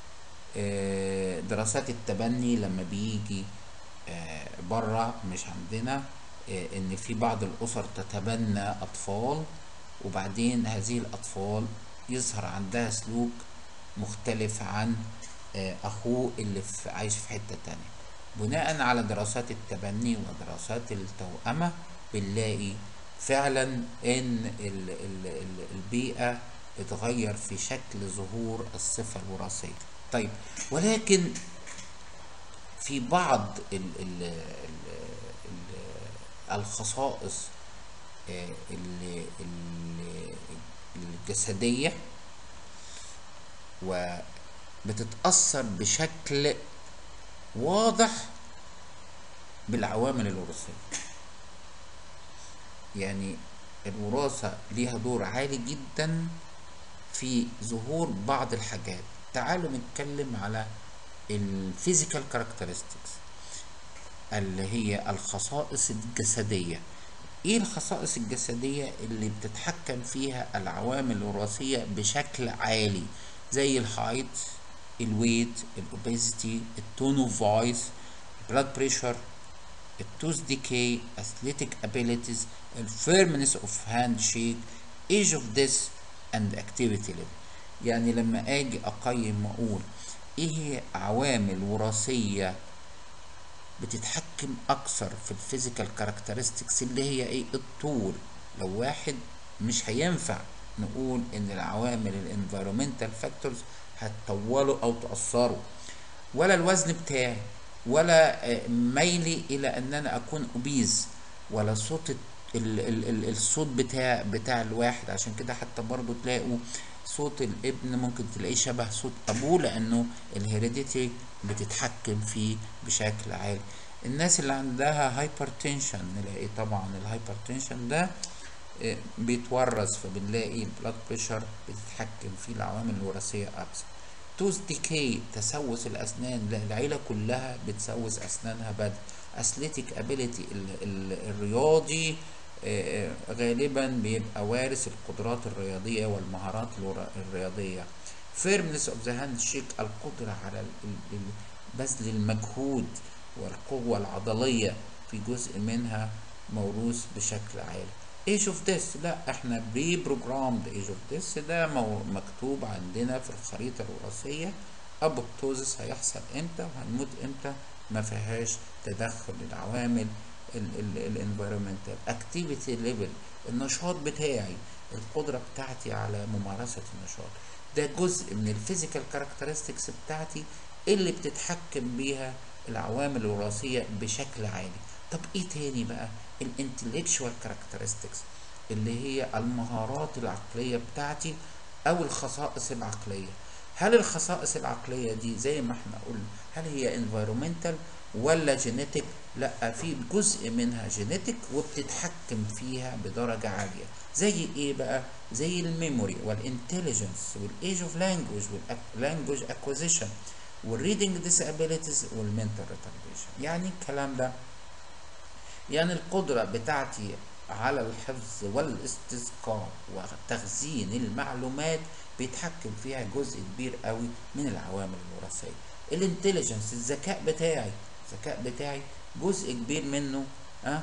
دراسات التبني لما بيجي بره مش عندنا ان في بعض الاسر تتبنى اطفال وبعدين هذه الاطفال يظهر عندها سلوك مختلف عن اخوه اللي في عايش في حتة تانية بناء على دراسات التبني ودراسات التوأمة بنلاقي فعلا ان البيئة اتغير في شكل ظهور الصفة الوراثية طيب ولكن في بعض ال ال ال ال الخصائص آه، ال- ال- الجسدية وبتتأثر بشكل واضح بالعوامل الوراثية يعني الوراثة ليها دور عالي جدا في ظهور بعض الحاجات تعالوا نتكلم على الفيزيكال كاركترستكس اللي هي الخصائص الجسدية ايه الخصائص الجسدية اللي بتتحكم فيها العوامل الوراثية بشكل عالي زي الهايت الويت الاوبيزيتي التون اوف فويس blood بريشر التوث ديكي athletic abilities الفيرمنس اوف هاند شيك age of death and activity level يعني لما اجي اقيم واقول ايه هي عوامل وراثيه بتتحكم اكثر في الفيزيكال كاركترستكس اللي هي ايه الطول لو واحد مش هينفع نقول ان العوامل الانفيرومنتال فاكتورز هتطوله او تاثره ولا الوزن بتاعي ولا آه، ميلي الى ان انا اكون اوبيز ولا صوت ال ال ال الصوت بتاع بتاع الواحد عشان كده حتى برضو تلاقوا صوت الابن ممكن تلاقيه شبه صوت ابوه لانه الهيريديتي بتتحكم فيه بشكل عالي الناس اللي عندها هايبرتنشن نلاقي طبعا الهايبرتنشن ده آه، بيتورث فبنلاقي البلاد بريشر بتتحكم فيه العوامل الوراثية أكثر توث ديكي تسوس الأسنان لا العيلة كلها بتسوس أسنانها بدري أثليتيك أبيليتي الرياضي آه، آه، غالبا بيبقى وارث القدرات الرياضية والمهارات الورا- الرياضية فيرمنس اوف ذا هاند شيك القدرة على ال- ال- ال- بذل المجهود والقوة العضلية في جزء منها موروث بشكل عالي ايج اوف ديس لا احنا بري بروجرامد ايج اوف ديس ده مو- مكتوب عندنا في الخريطة الوراثية ابوبتوزس هيحصل امتى وهنموت امتى ما فيهاش تدخل العوامل الانفيرومنتال اكتيفيتي ليفل النشاط بتاعي القدرة بتاعتي على ممارسة النشاط ده جزء من الفيزيكال كاركترستكس بتاعتي اللي بتتحكم بيها العوامل الوراثية بشكل عالي طب ايه تاني بقى الانتلكشوال كاركترستكس اللي هي المهارات العقلية بتاعتي او الخصائص العقلية هل الخصائص العقلية دي زي ما احنا قلنا هل هي environmental ولا جينيتك لا في جزء منها جينيتك وبتتحكم فيها بدرجة عالية زي ايه بقى زي الميموري والانتليجنس والايج اوف لانجوج واللانجوج اكوزيشن والريدنج ديسابيليتيز والمنتال ريتارديشن يعني الكلام ده يعني القدرة بتاعتي على الحفظ والاستذكار وتخزين المعلومات بيتحكم فيها جزء كبير قوي من العوامل الوراثية الانتليجنس الذكاء بتاعي الذكاء بتاعي جزء كبير منه أه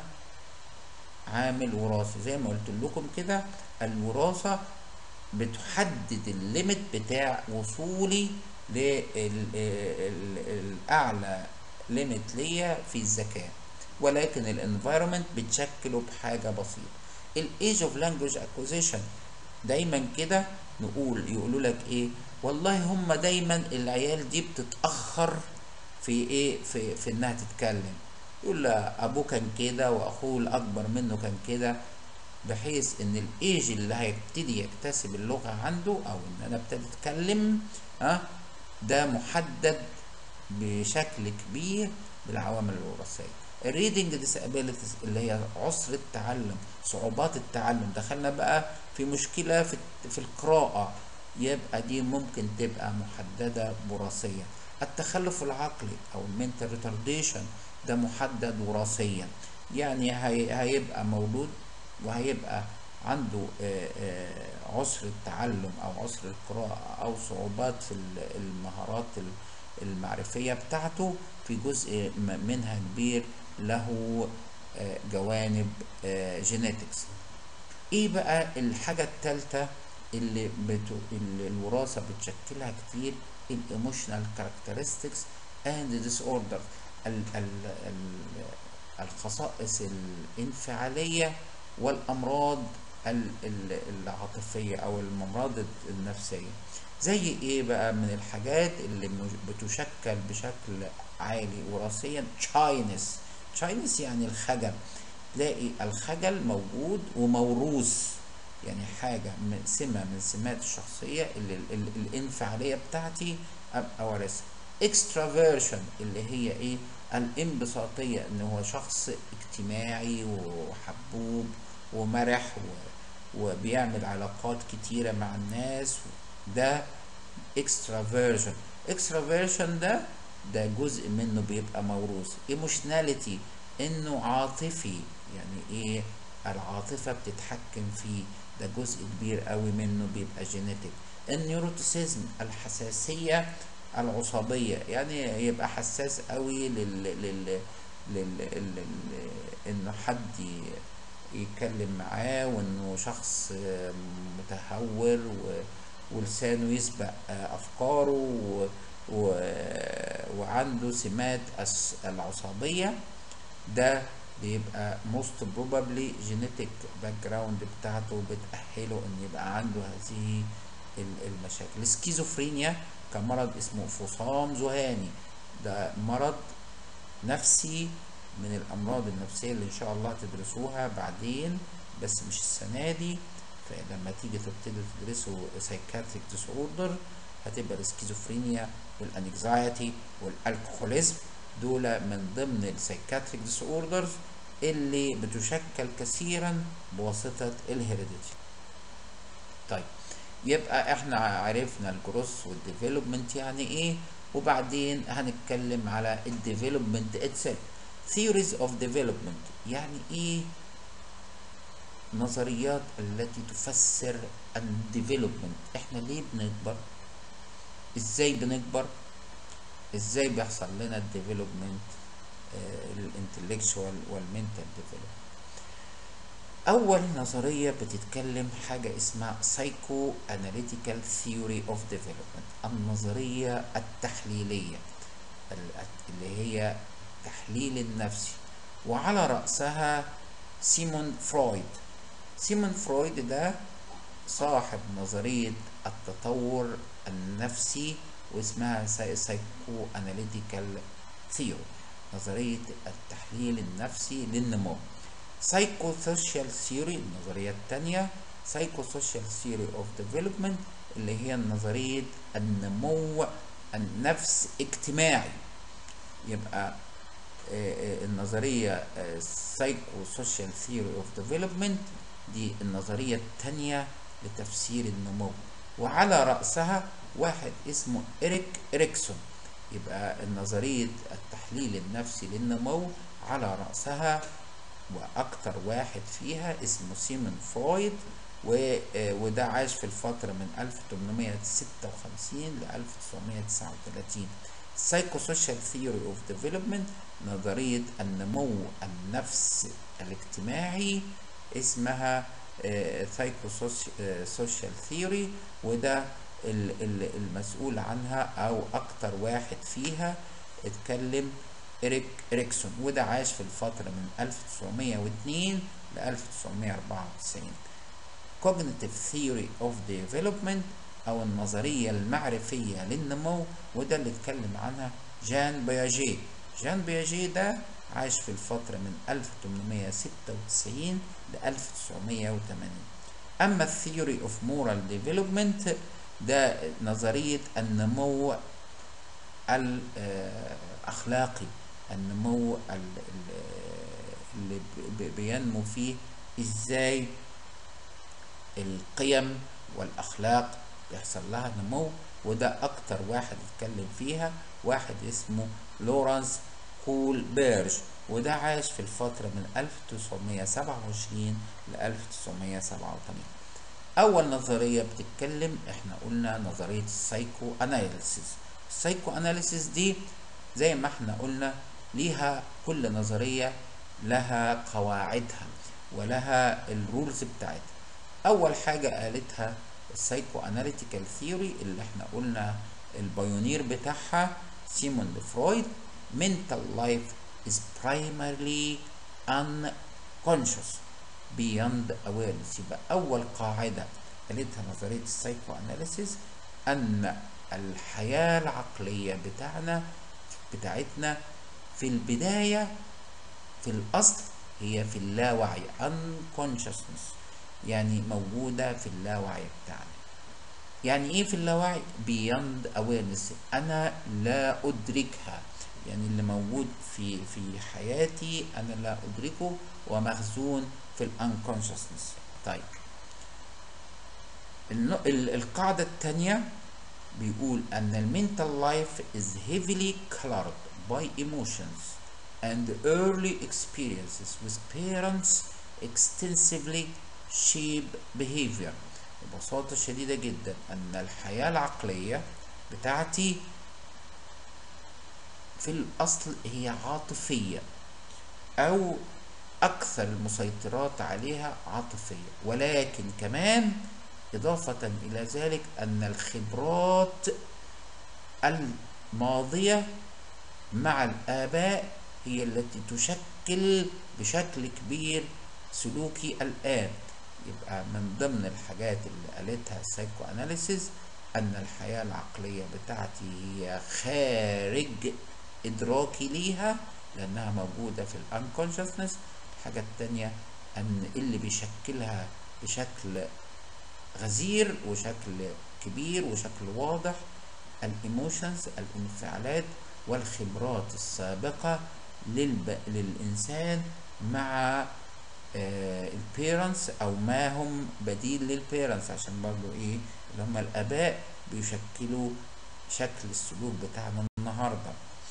عامل وراثي زي ما قلت لكم كده الوراثة بتحدد الليمت بتاع وصولي للأعلى ليميت ليا في الذكاء ولكن الانفايرمنت بتشكله بحاجة بسيطة الايج اوف لانجوج اكوزيشن دايما كده نقول يقولوا لك ايه والله هم دايما العيال دي بتتأخر في ايه في, في انها تتكلم يقول لا ابوه كان كده واخوه الاكبر منه كان كده بحيث ان الايج اللي هيبتدي يكتسب اللغة عنده او ان انا ابتدي اتكلم ها ده محدد بشكل كبير بالعوامل الوراثية الريدنج ديسابيلتيز اللي هي عسر التعلم صعوبات التعلم دخلنا بقى في مشكلة في, في القراءة يبقى دي ممكن تبقى محددة وراثيا التخلف العقلي او المنتال ريتارديشن ده محدد وراثيا يعني هي هيبقى مولود وهيبقى عنده آه، آه، عسر التعلم او عسر القراءة او صعوبات في المهارات المعرفية بتاعته في جزء منها كبير له آه، جوانب جينيتكس ايه بقى الحاجة التالتة اللي, بتو... اللي الوراثة بتشكلها كتير الايموشنال كاركترستكس اند ديس اوردر الخصائص الانفعالية والامراض ال- ال- العاطفية أو الممراض النفسية زي إيه بقى من الحاجات اللي مش- بتشكل بشكل عالي وراثيا شاينس شاينس يعني الخجل تلاقي الخجل موجود وموروث يعني حاجة من سمة من سمات الشخصية اللي ال- ال- الانفعالية بتاعتي أبقى وارثها اكسترافيرشن اللي هي ايه الانبساطية ان هو شخص اجتماعي وحبوب ومرح و... وبيعمل علاقات كتيرة مع الناس ده اكسترافيرجن اكسترافيرجن ده ده جزء منه بيبقى موروث ايموشناليتي انه عاطفي يعني ايه العاطفة بتتحكم فيه ده جزء كبير قوي منه بيبقى جينيتك النيوروتيسيزم الحساسية العصبية يعني يبقى حساس قوي لل لل لل, لل... انه حد ي- يتكلم معاه وانه شخص آه، متهور و... ولسانه يسبق آه، افكاره و... و... وعنده سمات الس- العصبية ده بيبقى most probably genetic background بتاعته بتأهله ان يبقى عنده هذه ال- المشاكل السكيزوفرينيا كمرض اسمه فصام ذهاني ده مرض نفسي من الامراض النفسيه اللي ان شاء الله تدرسوها بعدين بس مش السنه دي فلما تيجي تبتدي تدرسوا سايكاتريك ديس اوردر هتبقى السكيزوفرينيا والانكزايتي والالكحوليزم دول من ضمن السايكاتريك ديس اوردرز اللي بتشكل كثيرا بواسطه الهيريديتي طيب يبقى احنا عرفنا الجروس والديفلوبمنت يعني ايه وبعدين هنتكلم على الديفلوبمنت اتسيلف theories of development يعني ايه نظريات التي تفسر الديفلوبمنت احنا ليه بنكبر ازاي بنكبر ازاي بيحصل لنا الديفلوبمنت الانتلكشوال والمنتال ديفلوبمنت أول نظرية بتتكلم حاجة اسمها Psycho Analytical Theory of Development النظرية التحليلية ال- اللي هي التحليل النفسي وعلى رأسها سيمون فرويد سيمون فرويد ده صاحب نظرية التطور النفسي واسمها سايكو اناليتيكال ثيوري نظرية التحليل النفسي للنمو سايكو سوشيال ثيوري النظرية الثانية سايكو سوشيال ثيوري اوف ديفلوبمنت اللي هي نظرية النمو النفس اجتماعي يبقى آه، آه، النظرية سايكو سوشيال ثيوري اوف ديفلوبمنت دي النظرية الثانية لتفسير النمو وعلى رأسها واحد اسمه إريك إريكسون يبقى النظرية التحليل النفسي للنمو على رأسها وأكتر واحد فيها اسمه سيمون فرويد و- آه، وده عاش في الفترة من 1856 ل 1939 Psychosocial Theory of Development نظرية النمو النفس الاجتماعي اسمها Psychosocial Theory وده ال- ال- المسؤول عنها أو أكتر واحد فيها اتكلم إريك إريكسون وده عاش في الفترة من 1902 ل 1994 Cognitive Theory of Development أو النظرية المعرفية للنمو وده اللي اتكلم عنها جان بياجي جان بياجي ده عاش في الفترة من 1896 ل 1980 أما Theory of Moral Development ده نظرية النمو الأخلاقي النمو ال- ال- اللي ب- بينمو فيه إزاي القيم والأخلاق بيحصل لها نمو وده أكتر واحد اتكلم فيها واحد اسمه لورانس كول بيرج وده عاش في الفترة من 1927 ل 1987 أول نظرية بتتكلم احنا قلنا نظرية السايكو أناليسيس السايكو أناليسيس دي زي ما احنا قلنا ليها كل نظرية لها قواعدها ولها الرولز بتاعتها أول حاجة قالتها السايكو أناليتيكال ثيوري اللي احنا قلنا البايونير بتاعها سيمون فرويد mental life is primarily unconscious beyond awareness يبقى أول قاعدة قالتها نظرية السايكو أناليسيس أن الحياة العقلية بتاعنا بتاعتنا في البداية في الأصل هي في اللاوعي unconsciousness يعني موجودة في اللاوعي بتاعنا يعني ايه في اللاوعي beyond awareness انا لا ادركها يعني اللي موجود في في حياتي انا لا ادركه ومخزون في الانكونشسنس طيب القاعدة الثانية بيقول أن المنتال لايف is heavily colored by emotions and early experiences with parents extensively shape behavior ببساطة شديدة جدا أن الحياة العقلية بتاعتي في الأصل هي عاطفية أو أكثر المسيطرات عليها عاطفية ولكن كمان إضافة إلى ذلك أن الخبرات الماضية مع الآباء هي التي تشكل بشكل كبير سلوكي الآن يبقى من ضمن الحاجات اللي قالتها السايكو اناليسيز ان الحياة العقلية بتاعتي هي خارج ادراكي ليها لانها موجودة في الانكونشسنس الحاجة التانية ان اللي بيشكلها بشكل غزير وشكل كبير وشكل واضح الايموشنز الانفعالات والخبرات السابقة للب... للإنسان مع البيرنتس او ما هم بديل للبيرنتس عشان برضو ايه اللي هم الاباء بيشكلوا شكل السلوك بتاعنا النهارده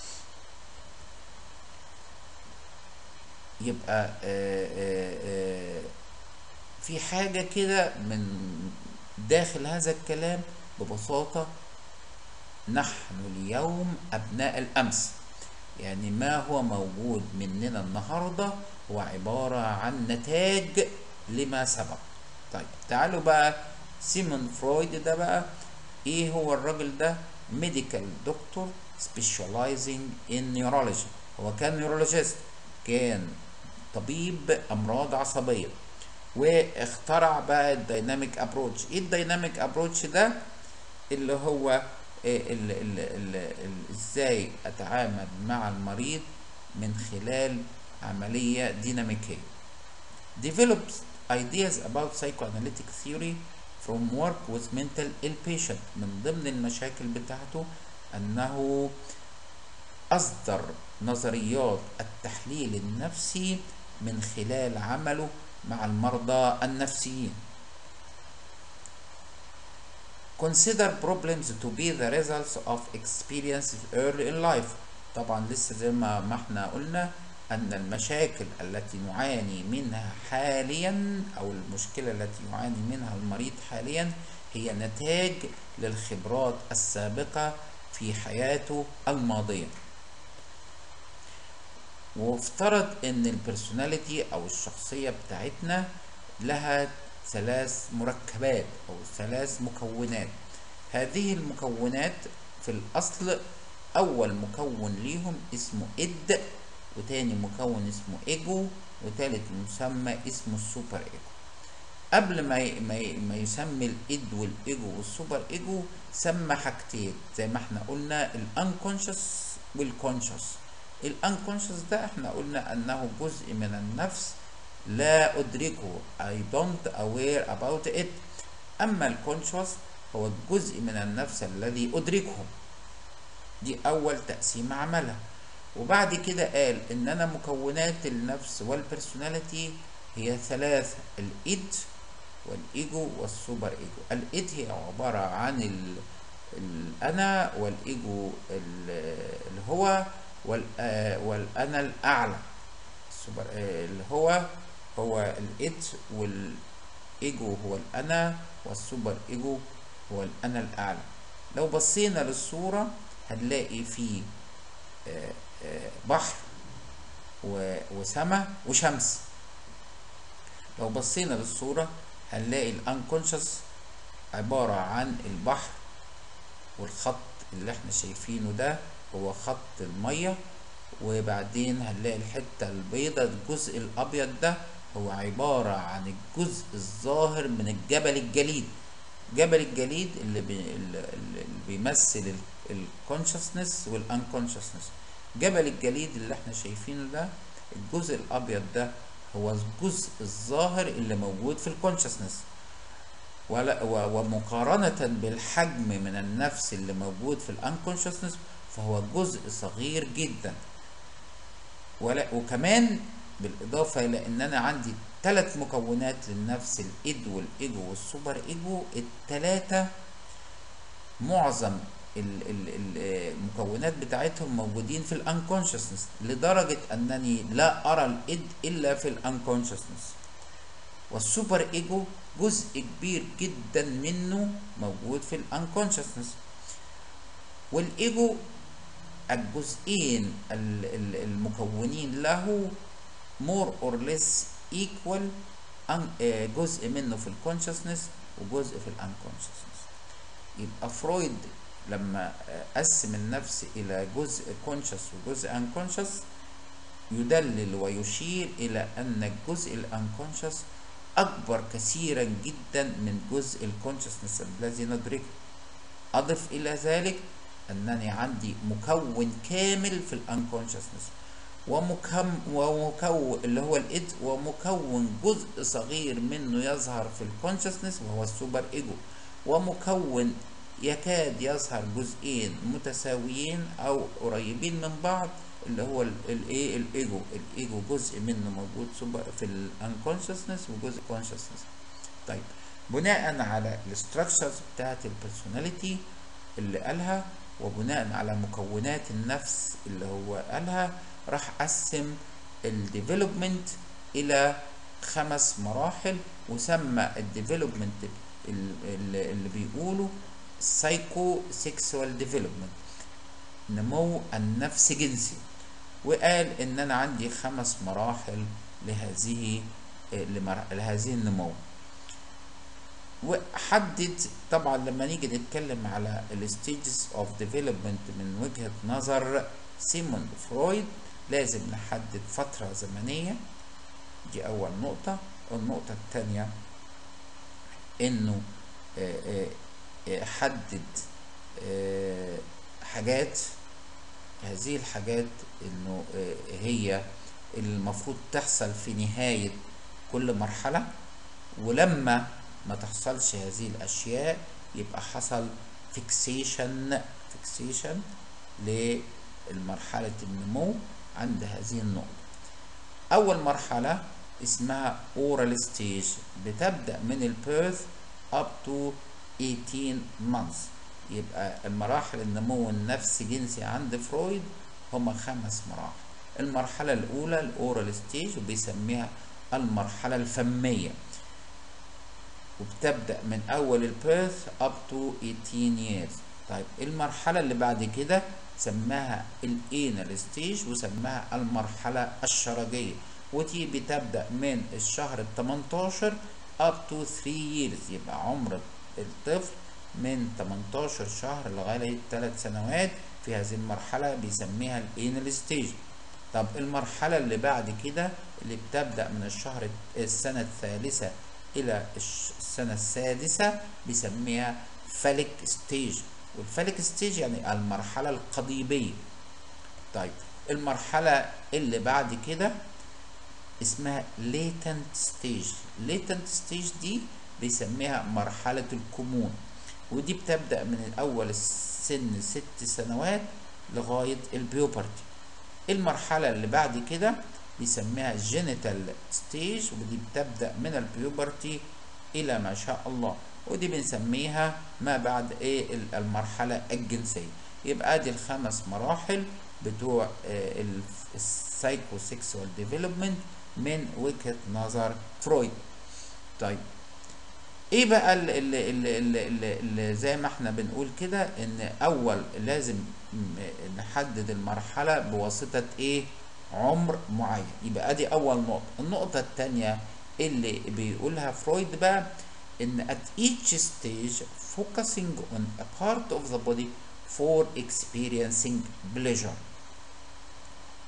يبقى آآ آآ في حاجة كده من داخل هذا الكلام ببساطة نحن اليوم أبناء الأمس يعني ما هو موجود مننا النهارده هو عبارة عن نتاج لما سبق طيب تعالوا بقى سيمون فرويد ده بقى ايه هو الراجل ده ميديكال دكتور specializing in neurology هو كان نيورولوجيست كان طبيب امراض عصبيه واخترع بقى الدايناميك ابروتش ايه الدايناميك ابروتش ده اللي هو ال ال ال ازاي اتعامل مع المريض من خلال عملية ديناميكية develops ideas about psychoanalytic theory from work with mental ill patient من ضمن المشاكل بتاعته أنه أصدر نظريات التحليل النفسي من خلال عمله مع المرضى النفسيين consider problems to be the results of experiences early in life طبعا لسه زي ما ما احنا قلنا أن المشاكل التي نعاني منها حاليا أو المشكلة التي يعاني منها المريض حاليا هي نتاج للخبرات السابقة في حياته الماضية وافترض أن البرسوناليتي أو الشخصية بتاعتنا لها ثلاث مركبات أو ثلاث مكونات هذه المكونات في الأصل أول مكون ليهم اسمه إد وتاني مكون اسمه ايجو وتالت مسمى اسمه السوبر ايجو قبل ما ي... ما, ي... ما يسمي الايد والايجو والسوبر ايجو سمى حاجتين زي ما احنا قلنا الانكونشس والكونشس الانكونشس ده احنا قلنا انه جزء من النفس لا ادركه I don't aware about it اما الكونشس هو الجزء من النفس الذي ادركه دي اول تقسيمه عملها وبعد كده قال ان انا مكونات النفس والبرسوناليتي هي ثلاثة الايد والايجو والسوبر ايجو الايد هي عبارة عن ال... الانا والايجو اللي هو وال... والانا الاعلى السوبر اللي هو هو الايد والايجو هو الانا والسوبر ايجو هو الانا الاعلى لو بصينا للصورة هنلاقي فيه بحر وسماء وشمس لو بصينا للصورة هنلاقي الانكونشس عبارة عن البحر والخط اللي احنا شايفينه ده هو خط المية وبعدين هنلاقي الحتة البيضة الجزء الأبيض ده هو عبارة عن الجزء الظاهر من الجبل الجليد جبل الجليد اللي, بي اللي اللي بيمثل الكونشسنس والانكونشسنس جبل الجليد اللي احنا شايفينه ده الجزء الابيض ده هو الجزء الظاهر اللي موجود في الكونشسنس ومقارنة بالحجم من النفس اللي موجود في الانكونشسنس فهو جزء صغير جدا ولا وكمان بالإضافة إلى إن أنا عندي ثلاث مكونات للنفس الإد والإيجو والسوبر إيجو التلاتة معظم المكونات بتاعتهم موجودين في الانكونشسنس لدرجة أنني لا أرى الإد إلا في الانكونشسنس والسوبر إيجو جزء كبير جدا منه موجود في الانكونشسنس والإيجو الجزئين المكونين له more or less equal جزء منه في الكونشسنس وجزء في الانكونشسنس يبقى فرويد لما قسم النفس الى جزء كونشس وجزء انكونشس يدلل ويشير الى ان الجزء الانكونشس اكبر كثيرا جدا من جزء الكونشسنس الذي ندركه اضف الى ذلك انني عندي مكون كامل في الانكونشسنس ومكم ومكون اللي هو الإد ومكون جزء صغير منه يظهر في الكونشسنس وهو السوبر ايجو ومكون يكاد يظهر جزئين متساويين او قريبين من بعض اللي هو الايه الايجو الايجو جزء منه موجود سوبر في الانكونشسنس وجزء كونشسنس طيب بناء على الاستراكشرز بتاعت البيرسوناليتي اللي قالها وبناء على مكونات النفس اللي هو قالها راح قسم الديفلوبمنت الى خمس مراحل وسمى الديفلوبمنت اللي بيقولوا سايكو سيكسوال ديفلوبمنت نمو النفس جنسي وقال ان انا عندي خمس مراحل لهذه لهذه النمو وحدد طبعا لما نيجي نتكلم على الستيجز اوف ديفلوبمنت من وجهه نظر سيموند فرويد لازم نحدد فتره زمنيه دي اول نقطه النقطه الثانيه انه حدد حاجات هذه الحاجات انه هي المفروض تحصل في نهايه كل مرحله ولما ما تحصلش هذه الاشياء يبقى حصل فيكسيشن فيكسيشن لمرحله النمو عند هذه النقطه اول مرحله اسمها اورال ستيج بتبدا من البيرث up to 18 months يبقى المراحل النمو النفسي جنسي عند فرويد هما خمس مراحل المرحلة الأولى الأورال ستيج وبيسميها المرحلة الفمية وبتبدأ من أول البيرث up to 18 years طيب المرحلة اللي بعد كده سماها الانال ستيج وسماها المرحلة الشرجية ودي بتبدأ من الشهر ال 18 up to 3 years يبقى عمر الطفل من 18 شهر لغاية 3 سنوات في هذه المرحلة بيسميها الانال ستيج طب المرحلة اللي بعد كده اللي بتبدأ من الشهر السنة الثالثة إلى السنة السادسة بيسميها فالك ستيج والفالك ستيج يعني المرحلة القضيبية طيب المرحلة اللي بعد كده اسمها latent stage latent stage دي بيسميها مرحلة الكمون ودي بتبدأ من أول السن ست سنوات لغاية البيوبرتي المرحلة اللي بعد كده بيسميها جينيتال ستيج ودي بتبدأ من البيوبرتي إلى ما شاء الله ودي بنسميها ما بعد ايه المرحلة الجنسية يبقى دي الخمس مراحل بتوع السايكو سيكسوال ديفلوبمنت من وجهة نظر فرويد طيب ايه بقى اللي, اللي, اللي, اللي, اللي زي ما احنا بنقول كده ان اول لازم نحدد المرحلة بواسطة ايه عمر معين يبقى ادي اول نقطة النقطة التانية اللي بيقولها فرويد بقى ان at each stage focusing on a part of the body for experiencing pleasure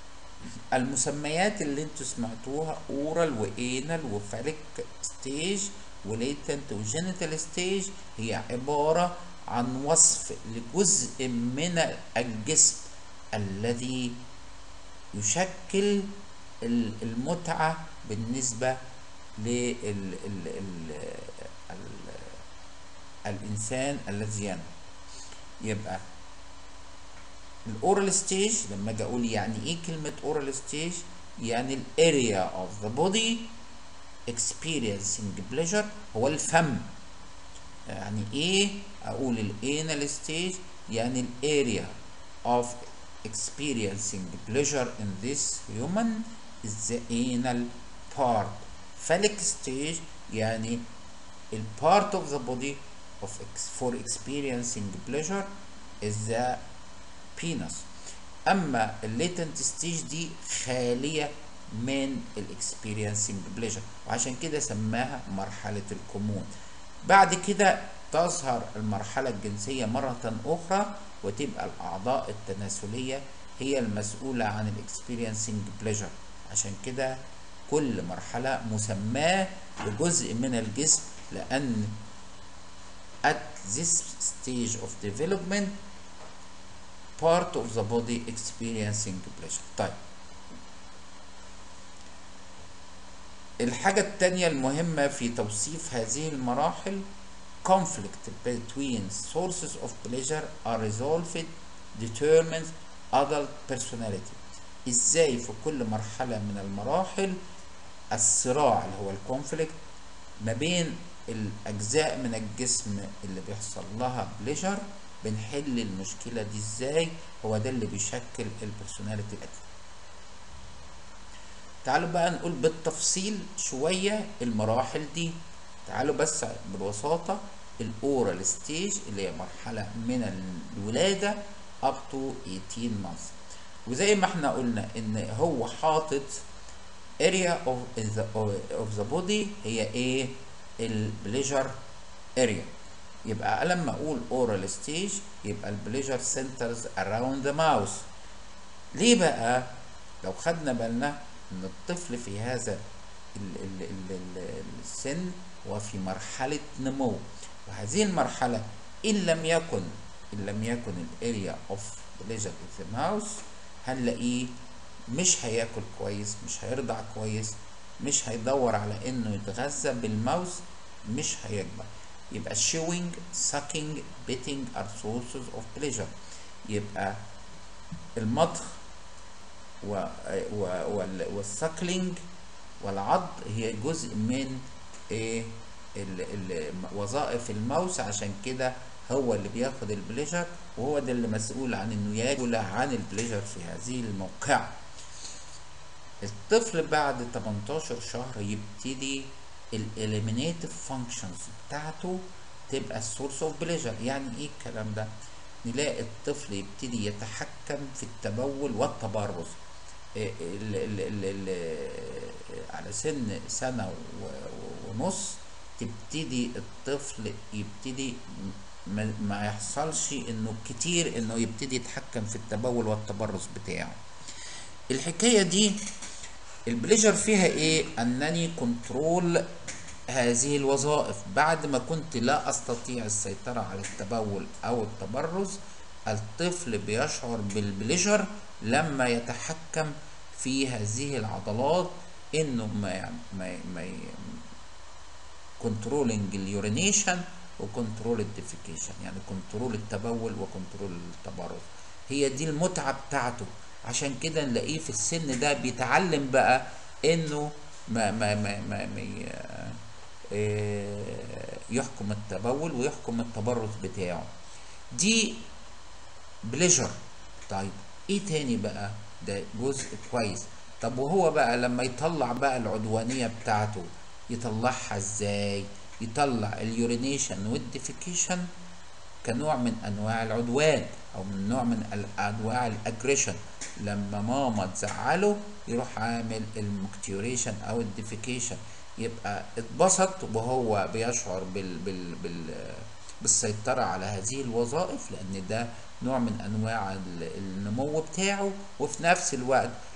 المسميات اللي انتوا سمعتوها اورال وانال وفاليك ستيج وليتنت وجينيتال ستيج هي عبارة عن وصف لجزء من الجسم الذي يشكل المتعة بالنسبة لل ال ال ال الإنسان الذي ينمو يبقى الاورال ستيج لما اجي اقول يعني ايه كلمه اورال ستيج يعني الاريا اوف ذا بودي experiencing pleasure هو الفم يعني ايه اقول الانال ستيج يعني الاريا of experiencing pleasure in this human is the anal part phallic stage يعني ال part of the body of ex for experiencing pleasure is the penis اما الليتنت ستيج دي خاليه من الاكسبيرينسنج بليجر وعشان كده سماها مرحله الكمون بعد كده تظهر المرحله الجنسيه مره اخرى وتبقى الاعضاء التناسليه هي المسؤوله عن الاكسبيرينسنج بليجر عشان كده كل مرحله مسماه لجزء من الجسم لان at this stage of development part of the body experiencing pleasure طيب الحاجة التانية المهمة في توصيف هذه المراحل conflict between sources of pleasure are resolved determines adult personality ازاي في كل مرحلة من المراحل الصراع اللي هو الكونفليكت ما بين الأجزاء من الجسم اللي بيحصل لها بليجر بنحل المشكلة دي ازاي هو ده اللي بيشكل البرسوناليتي تعالوا بقى نقول بالتفصيل شوية المراحل دي تعالوا بس ببساطة الاورال ستيج اللي هي مرحلة من الولادة up to 18 months وزي ما احنا قلنا ان هو حاطط area of the, of the body هي ايه البليجر اريا يبقى لما اقول اورال ستيج يبقى البليجر سنترز اراوند ذا ماوس ليه بقى لو خدنا بالنا ان الطفل في هذا ال ال ال ال السن وفي مرحلة نمو وهذه المرحلة إن لم يكن إن لم يكن الاريا اوف بليجر ذا ماوس هنلاقيه مش هياكل كويس مش هيرضع كويس مش هيدور على انه يتغذى بالماوس مش هيكبر يبقى showing sucking biting are sources of pleasure يبقى المضغ و و والسكلينج والعض هي جزء من ايه وظائف الماوس عشان كده هو اللي بياخد البليجر وهو ده اللي مسؤول عن انه ياكل عن البليجر في هذه الموقعة الطفل بعد 18 شهر يبتدي الاليمينيتيف فانكشنز بتاعته تبقى السورس اوف بليجر يعني ايه الكلام ده نلاقي الطفل يبتدي يتحكم في التبول والتبرز ال ال ال ال على سن سنة ونص تبتدي الطفل يبتدي ما يحصلش انه كتير انه يبتدي يتحكم في التبول والتبرز بتاعه الحكاية دي البليجر فيها ايه انني كنترول هذه الوظائف بعد ما كنت لا استطيع السيطرة على التبول او التبرز الطفل بيشعر بالبليجر لما يتحكم في هذه العضلات انه ما ما ما كنترولنج اليورينيشن وكنترول الديفيكيشن يعني كنترول التبول وكنترول التبرز هي دي المتعة بتاعته عشان كده نلاقيه في السن ده بيتعلم بقى انه ما ما ما ما, ما يحكم التبول ويحكم التبرز بتاعه دي بليجر طيب ايه تاني بقى ده جزء كويس طب وهو بقى لما يطلع بقى العدوانية بتاعته يطلعها ازاي يطلع اليورينيشن والديفيكيشن كنوع من انواع العدوان او من نوع من انواع الاجريشن لما ماما تزعله يروح عامل المكتيوريشن او الديفيكيشن يبقى اتبسط وهو بيشعر بال بال بال بالسيطرة على هذه الوظائف لأن ده نوع من أنواع النمو بتاعه وفي نفس الوقت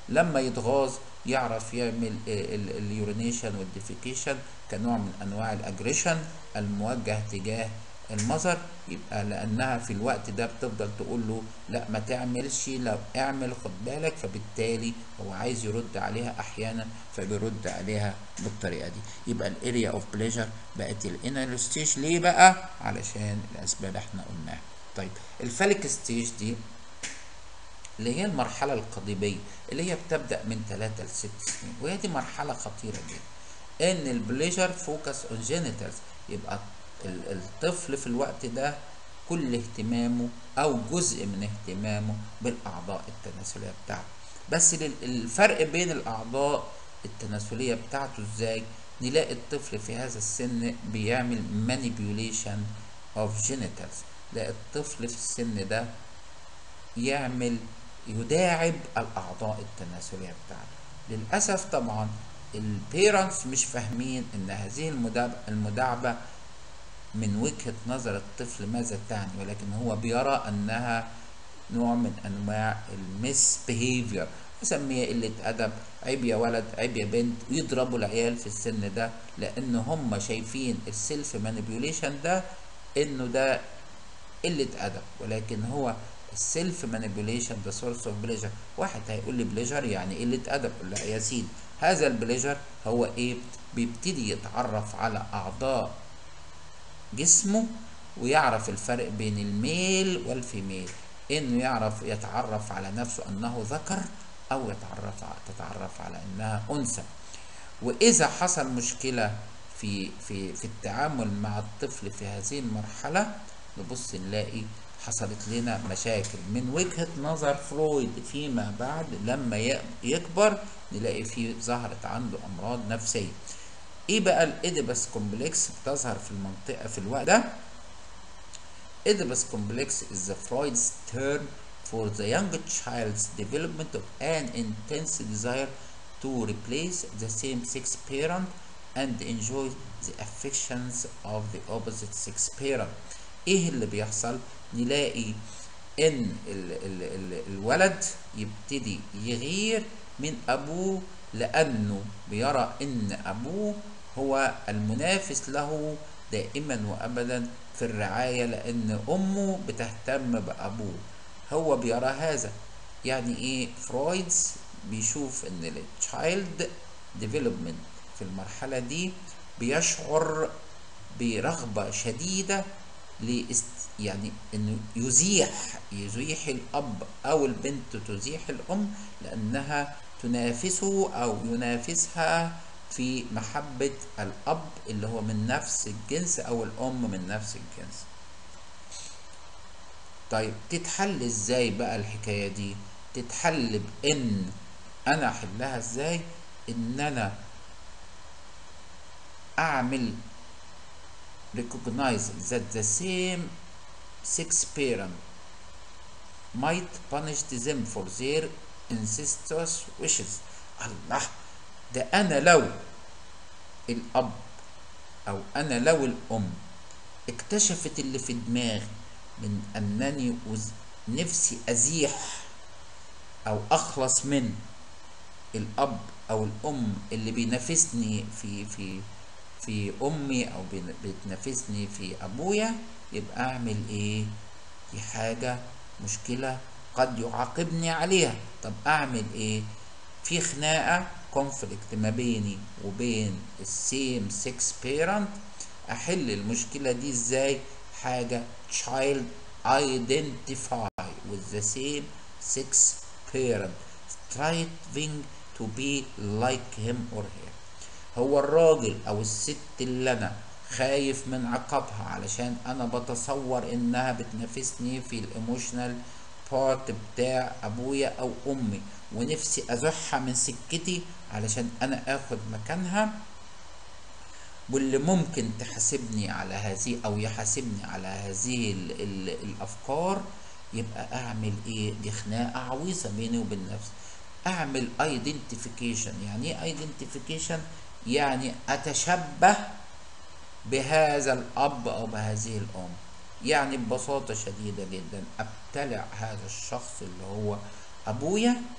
لما يتغاظ يعرف يعمل اليورينيشن والديفيكيشن كنوع من انواع الاجريشن الموجه تجاه المظهر يبقى لانها في الوقت ده بتفضل تقول له لا ما تعملش لو اعمل خد بالك فبالتالي هو عايز يرد عليها احيانا فبيرد عليها بالطريقه دي يبقى الاريا اوف بليجر بقت الانر ستيج ليه بقى علشان الاسباب احنا قلناها طيب الفاليك ستيج دي اللي هي المرحله القضيبيه اللي هي بتبدا من 3 ل 6 سنين وهي دي مرحله خطيره جدا ان البليجر فوكس اون جينيتالز يبقى الطفل في الوقت ده كل اهتمامه او جزء من اهتمامه بالاعضاء التناسليه بتاعته بس الفرق بين الاعضاء التناسليه بتاعته ازاي نلاقي الطفل في هذا السن بيعمل manipulation of genitals لا الطفل في السن ده يعمل يداعب الاعضاء التناسليه بتاعته للاسف طبعا البيرنتس مش فاهمين ان هذه المداعبه من وجهة نظر الطفل ماذا تعني ولكن هو بيرى أنها نوع من أنواع المس بيهيفير يسميها قلة أدب عيب يا ولد عيب يا بنت ويضربوا العيال في السن ده لأن هم شايفين السيلف مانيبيوليشن ده إنه ده قلة أدب ولكن هو السيلف مانيبيوليشن ده سورس اوف بليجر واحد هيقول لي بليجر يعني قلة أدب لا يا سيدي هذا البليجر هو إيه بيبتدي يتعرف على أعضاء جسمه ويعرف الفرق بين الميل والفيميل انه يعرف يتعرف على نفسه انه ذكر او يتعرف تتعرف على انها انثى واذا حصل مشكله في في في التعامل مع الطفل في هذه المرحله نبص نلاقي حصلت لنا مشاكل من وجهه نظر فرويد فيما بعد لما يكبر نلاقي فيه ظهرت عنده امراض نفسيه ايه بقى الايديبس كومبلكس بتظهر في المنطقه في الوقت ده Oedipus complex is the Freud's term for the young child's development of an intense desire to replace the same-sex parent and enjoy the affections of the opposite sex parent. ايه اللي بيحصل؟ نلاقي ان ال ال ال الولد يبتدي يغير من ابوه لانه بيرى ان ابوه هو المنافس له دائما وابدا في الرعايه لان امه بتهتم بابوه هو بيرى هذا يعني ايه فرويدز بيشوف ان التشايلد ديفلوبمنت في المرحله دي بيشعر برغبه شديده لاست يعني انه يزيح يزيح الاب او البنت تزيح الام لانها تنافسه او ينافسها في محبة الأب اللي هو من نفس الجنس أو الأم من نفس الجنس طيب تتحل ازاي بقى الحكاية دي تتحل بإن أنا أحلها ازاي إن أنا أعمل recognize that the same sex parent might punish them for their incestuous wishes الله ده انا لو الاب او انا لو الام اكتشفت اللي في دماغي من انني نفسي ازيح او اخلص من الاب او الام اللي بينافسني في في في امي او بتنافسني في ابويا يبقى اعمل ايه دي حاجة مشكلة قد يعاقبني عليها طب اعمل ايه في خناقة كونفليكت ما بيني وبين السيم سكس بيرنت احل المشكلة دي ازاي حاجة child identify with the same sex parent striving to be like him or her هو الراجل او الست اللي انا خايف من عقابها علشان انا بتصور انها بتنافسني في الايموشنال بارت بتاع ابويا او امي ونفسي ازحها من سكتي علشان انا اخد مكانها واللي ممكن تحاسبني على هذه او يحاسبني على هذه ال ال الافكار يبقى اعمل ايه دي خناقه عويصه بيني وبين نفسي اعمل ايدنتيفيكيشن يعني ايه ايدنتيفيكيشن يعني اتشبه بهذا الاب او بهذه الام يعني ببساطه شديده جدا ابتلع هذا الشخص اللي هو ابويا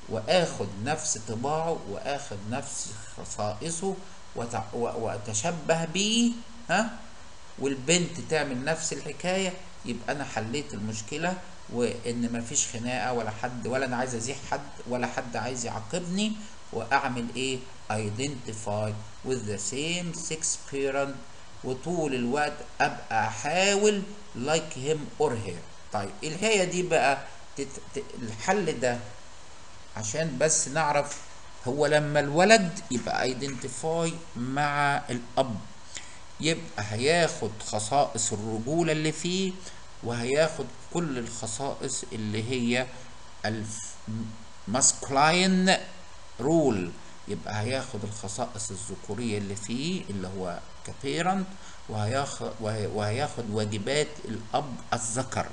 واخد نفس طباعه واخد نفس خصائصه وتع- و- واتشبه بيه ها والبنت تعمل نفس الحكايه يبقى انا حليت المشكله وان مفيش خناقه ولا حد ولا انا عايز ازيح حد ولا حد عايز يعاقبني واعمل ايه identify with the same sex parent وطول الوقت ابقى احاول like him or her طيب الهية دي بقى تت... ت... الحل ده عشان بس نعرف هو لما الولد يبقى identify مع الاب يبقى هياخد خصائص الرجولة اللي فيه وهياخد كل الخصائص اللي هي الماسكلاين رول يبقى هياخد الخصائص الذكورية اللي فيه اللي هو كبيرنت وهياخد, وهياخد واجبات الأب الذكر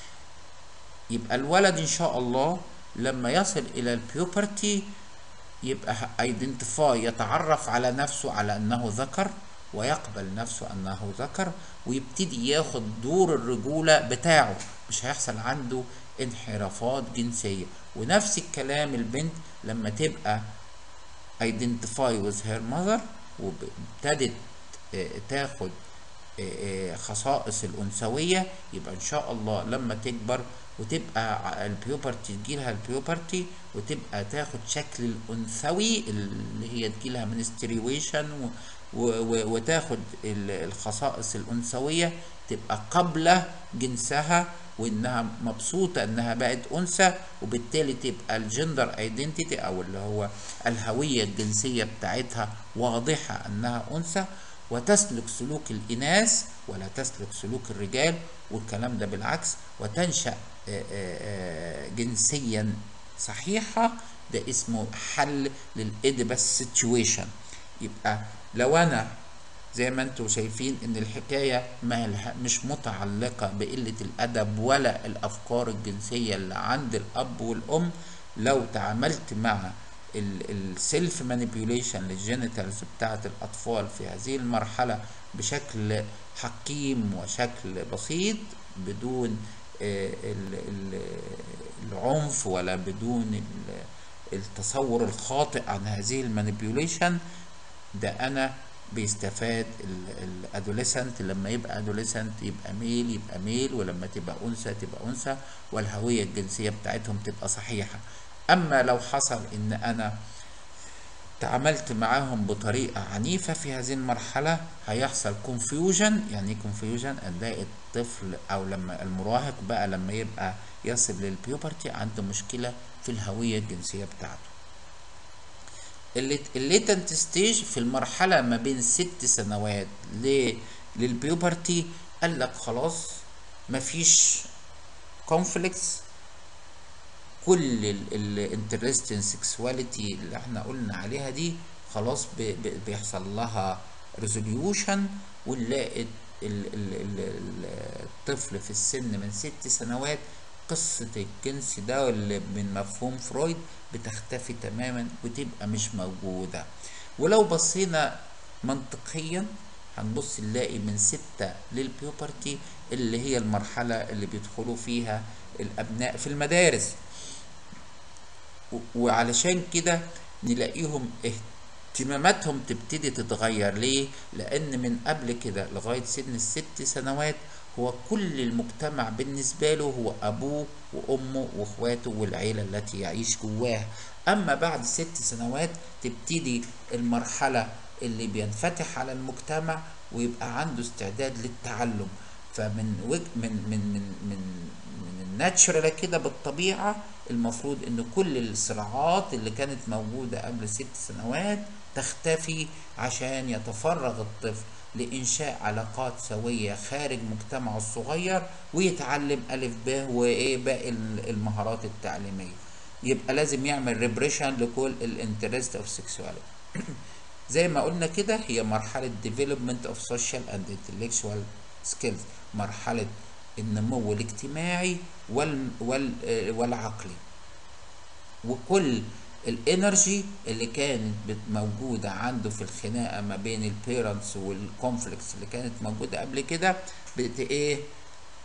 يبقى الولد إن شاء الله لما يصل إلى البيوبرتي يبقى ايدنتيفاي يتعرف على نفسه على انه ذكر ويقبل نفسه انه ذكر ويبتدي ياخد دور الرجولة بتاعه مش هيحصل عنده انحرافات جنسية ونفس الكلام البنت لما تبقى identify with her mother وابتدت آه، تاخد آه، آه، خصائص الأنثوية يبقى إن شاء الله لما تكبر وتبقى ع- البيوبرتي تجيلها البيوبرتي وتبقى تاخد شكل الأنثوي اللي هي تجيلها menstruation و و و وتاخد ال- الخصائص الأنثوية تبقى قبل جنسها وإنها مبسوطة إنها بقت أنثى وبالتالي تبقى الجندر ايدنتيتي أو اللي هو الهوية الجنسية بتاعتها واضحة إنها أنثى وتسلك سلوك الإناث ولا تسلك سلوك الرجال والكلام ده بالعكس وتنشأ آه، آه، آه، جنسيا صحيحة ده اسمه حل للإدبس سيتويشن يبقى لو أنا زي ما انتم شايفين ان الحكاية ما لها- مش متعلقة بقلة الادب ولا الافكار الجنسية اللي عند الاب والام لو تعاملت مع السيلف مانيبيوليشن للجينيتالز بتاعت الاطفال في هذه المرحلة بشكل حكيم وشكل بسيط بدون آه، ال- ال- العنف ولا بدون ال- التصور الخاطئ عن هذه المانيبيوليشن ده انا بيستفاد الادوليسنت لما يبقى ادوليسنت يبقى ميل يبقى ميل ولما تبقى انثى تبقى انثى والهويه الجنسيه بتاعتهم تبقى صحيحه اما لو حصل ان انا تعاملت معاهم بطريقة عنيفة في هذه المرحلة هيحصل كونفيوجن يعني ايه كونفيوجن نلاقي الطفل او لما المراهق بقى لما يبقى يصل للبيوبرتي عنده مشكلة في الهوية الجنسية بتاعته الليتنت ستيج في المرحلة ما بين ست سنوات ل- للبيوبرتي قال لك خلاص مفيش كونفليكتس كل الانترستين سكسواليتي اللي احنا قلنا عليها دي خلاص بي- بي- بيحصل لها ريزوليوشن ونلاقي ال- ال- ال- ال- الطفل في السن من ست سنوات قصة الجنس ده اللي من مفهوم فرويد بتختفي تماما وتبقى مش موجودة ولو بصينا منطقيا هنبص نلاقي من ستة للبيوبرتي اللي هي المرحلة اللي بيدخلوا فيها الأبناء في المدارس و- وعلشان كده نلاقيهم اهتماماتهم تبتدي تتغير ليه؟ لأن من قبل كده لغاية سن الست سنوات هو كل المجتمع بالنسبة له هو أبوه وأمه وإخواته والعيلة التي يعيش جواها أما بعد ست سنوات تبتدي المرحلة اللي بينفتح على المجتمع ويبقى عنده استعداد للتعلم فمن وج... من من من من من الناتشرال كده بالطبيعه المفروض ان كل الصراعات اللي كانت موجوده قبل ست سنوات تختفي عشان يتفرغ الطفل لإنشاء علاقات سوية خارج مجتمعه الصغير ويتعلم ألف ب وإيه باقي المهارات التعليمية يبقى لازم يعمل ريبريشن لكل الانترست اوف سيكسواليتي زي ما قلنا كده هي مرحلة development of social and intellectual skills مرحلة النمو الاجتماعي وال وال آه، والعقلي وكل الانرجي اللي كانت بت- موجودة عنده في الخناقة ما بين البيرنتس والكونفليكتس اللي كانت موجودة قبل كده بت ايه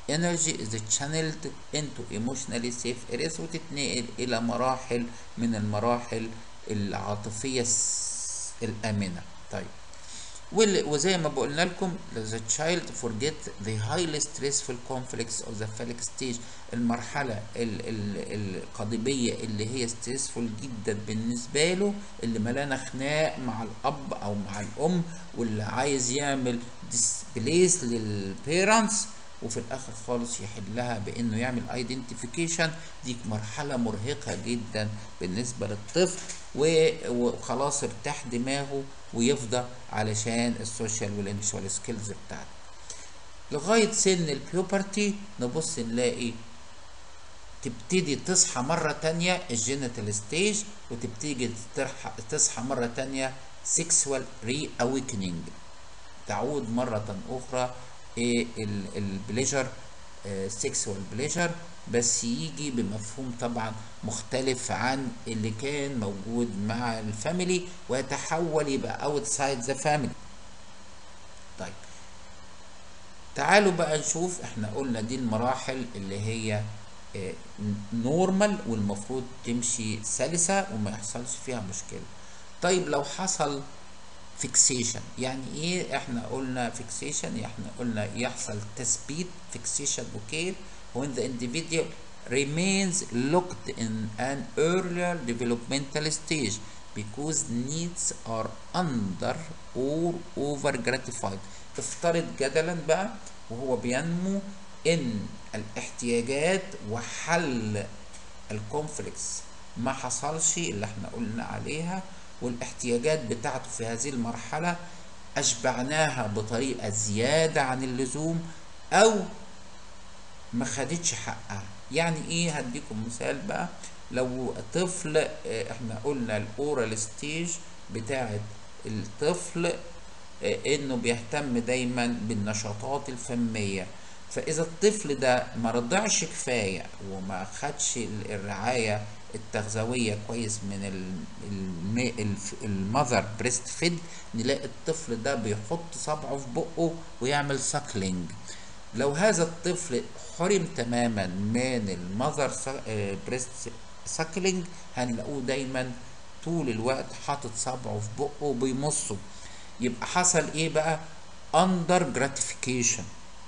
energy is channeled into emotionally safe areas وتتنقل إلى مراحل من المراحل العاطفية الس- الآمنة طيب وال- وزي ما بقولنا لكم the child forget the highly stressful conflicts of the phallic stage المرحلة ال ال القضيبية اللي هي stressful جدا بالنسبة له اللي ملانة خناق مع الأب أو مع الأم واللي عايز يعمل displace للبيرنتس وفي الآخر خالص يحلها بإنه يعمل identification دي مرحلة مرهقة جدا بالنسبة للطفل و- وخلاص ارتاح دماغه ويفضى علشان السوشيال والانشوال سكيلز بتاعته لغاية سن البيوبرتي نبص نلاقي تبتدي تصحى مرة تانية الجينيتال ستيج وتبتدي ترح- تصحى مرة تانية sexual reawakening تعود مرة أخرى ايه البليجر سيكسوال بليجر بس يجي بمفهوم طبعا مختلف عن اللي كان موجود مع الفاميلي ويتحول يبقى اوتسايد ذا فاميلي طيب تعالوا بقى نشوف احنا قلنا دي المراحل اللي هي نورمال والمفروض تمشي سلسة وما يحصلش فيها مشكلة طيب لو حصل فيكسيشن يعني ايه احنا قلنا فيكسيشن احنا قلنا يحصل تثبيت فيكسيشن اوكي when the individual remains locked in an earlier developmental stage because needs are under or over gratified افترض جدلا بقى وهو بينمو ان الاحتياجات وحل الكونفليكس ما حصلش اللي احنا قلنا عليها والاحتياجات بتاعته في هذه المرحلة أشبعناها بطريقة زيادة عن اللزوم أو ما خدتش حقها يعني إيه هديكم مثال بقى لو طفل اه، احنا قلنا الأورال ستيج بتاعت الطفل اه، إنه بيهتم دايما بالنشاطات الفمية فإذا الطفل ده ما رضعش كفاية وما خدش ال- الرعاية التغذوية كويس من ال- الم- الف- المذر بريست فيد نلاقي الطفل ده بيحط صبعه في بقه ويعمل ساكلينج لو هذا الطفل حرم تماما من المذر بريست ساكلينج هنلاقوه دايما طول الوقت حاطط صبعه في بقه وبيمصه يبقى حصل ايه بقى under gratification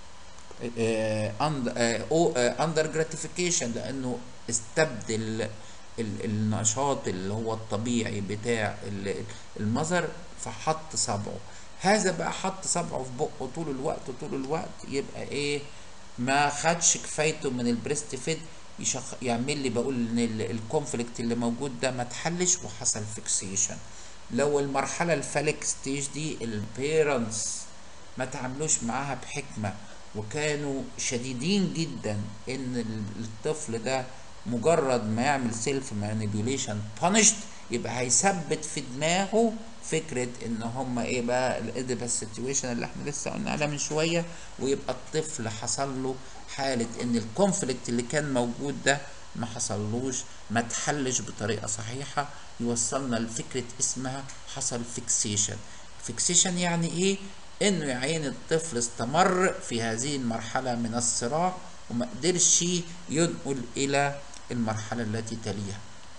اندر جراتيفيكيشن لانه استبدل ال- النشاط اللي هو الطبيعي بتاع ال- المذر فحط صبعه هذا بقى حط صبعه في بقه طول الوقت طول الوقت يبقى ايه ما خدش كفايته من البريست فيد يشخ... يعمل لي بقول ان ال- الكونفليكت اللي موجود ده ما اتحلش وحصل فيكسيشن لو المرحله الفاليك ستيج دي البيرنتس ما تعاملوش معاها بحكمة وكانوا شديدين جدا ان ال- الطفل ده مجرد ما يعمل سيلف مانيبيوليشن بانشد يبقى هيثبت في دماغه فكرة ان هما ايه بقى الادبس سيتويشن اللي احنا لسه قلنا عليها من شوية ويبقى الطفل حصل له حالة ان الكونفليكت اللي كان موجود ده ما حصلوش ما تحلش بطريقة صحيحة يوصلنا لفكرة اسمها حصل فيكسيشن فيكسيشن يعني ايه انه يا عين الطفل استمر في هذه المرحلة من الصراع وما قدرش ينقل الى المرحلة التي تليها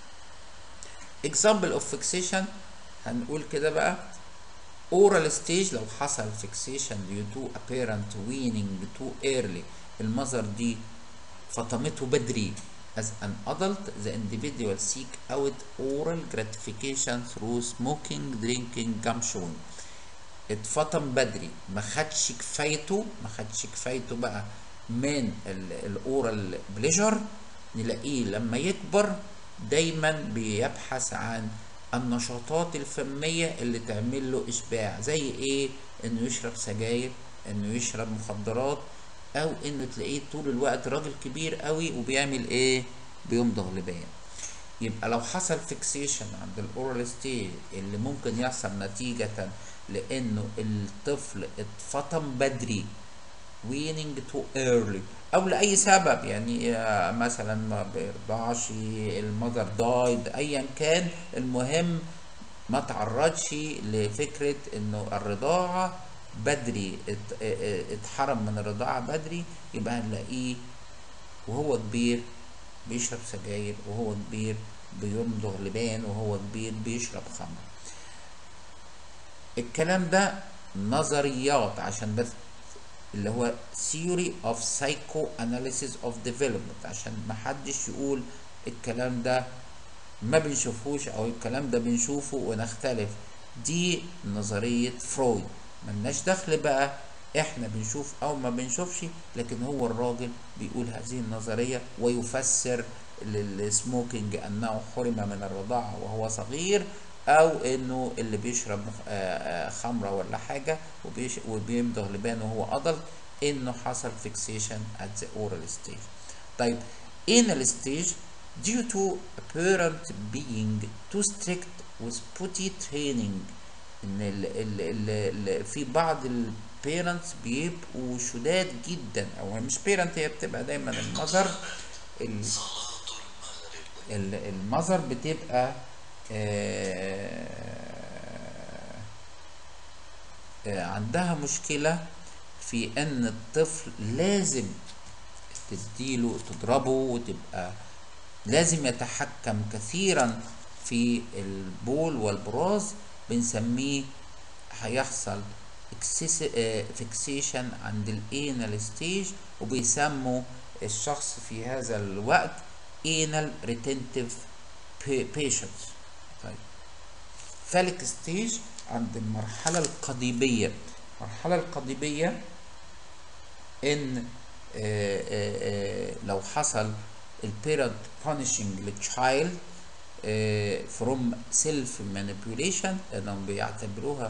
example of fixation هنقول كده بقى oral stage لو حصل fixation due to apparent weaning too early المذر دي فطمته بدري as an adult the individual seek out oral gratification through smoking drinking gum chewing اتفطم بدري ما خدش كفايته ما خدش كفايته بقى من الاورال بليجر نلاقيه لما يكبر دايما بيبحث عن النشاطات الفمية اللي تعمل له إشباع زي إيه؟ إنه يشرب سجاير إنه يشرب مخدرات أو إنه تلاقيه طول الوقت راجل كبير قوي وبيعمل إيه؟ بيمضغ لبان يبقى لو حصل فيكسيشن عند الاورال ستيج اللي ممكن يحصل نتيجة لانه الطفل اتفطم بدري weaning too early او لاي سبب يعني آه، مثلا ما بيرضعش المذر دايد ايا كان المهم ما تعرضش لفكرة انه الرضاعة بدري اتحرم من الرضاعة بدري يبقى هنلاقيه وهو كبير بيشرب سجاير وهو كبير بيمضغ لبان وهو كبير بيشرب خمر الكلام ده نظريات عشان بس اللي هو theory of psychoanalysis of development عشان محدش يقول الكلام ده ما بنشوفوش او الكلام ده بنشوفه ونختلف دي نظرية فرويد ملناش دخل بقى احنا بنشوف او ما بنشوفش لكن هو الراجل بيقول هذه النظرية ويفسر للسموكينج انه حرم من الرضاعة وهو صغير او انه اللي بيشرب خمره ولا حاجه وبيمضغ لبان وهو ادلت انه حصل فيكسيشن at the oral stage طيب anal stage due to a parent being too strict with potty training ان ال ال ال ال في بعض البيرنتس بيبقوا شداد جدا او مش بيرنت هي بتبقى دايما المذر المذر بتبقى آه آه عندها مشكلة في ان الطفل لازم تديله تضربه وتبقى لازم يتحكم كثيرا في البول والبراز بنسميه هيحصل فيكسيشن عند الانال ستيج وبيسموا الشخص في هذا الوقت انال ريتنتيف patients طيب فالك ستيج عند المرحلة القضيبية المرحلة القضيبية ان آآ آآ لو حصل البيرنت punishing للتشايلد from self manipulation لانهم بيعتبروها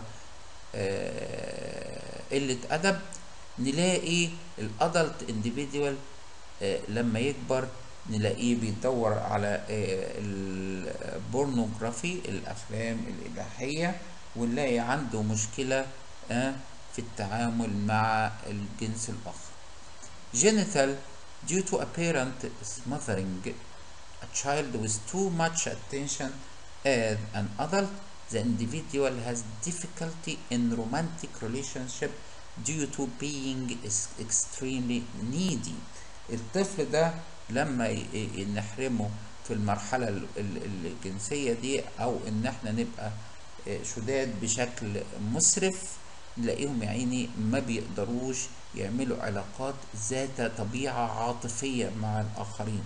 قلة ادب نلاقي الادلت individual لما يكبر نلاقيه بيدور على البورنوغرافي الافلام الاباحيه ونلاقي عنده مشكله في التعامل مع الجنس الاخر genital due to a parent smothering a child with too much attention as an adult the individual has difficulty in romantic relationship due to being extremely needy الطفل ده لما نحرمه في المرحلة الجنسية دي أو إن إحنا نبقى شداد بشكل مسرف نلاقيهم يا عيني ما بيقدروش يعملوا علاقات ذات طبيعة عاطفية مع الآخرين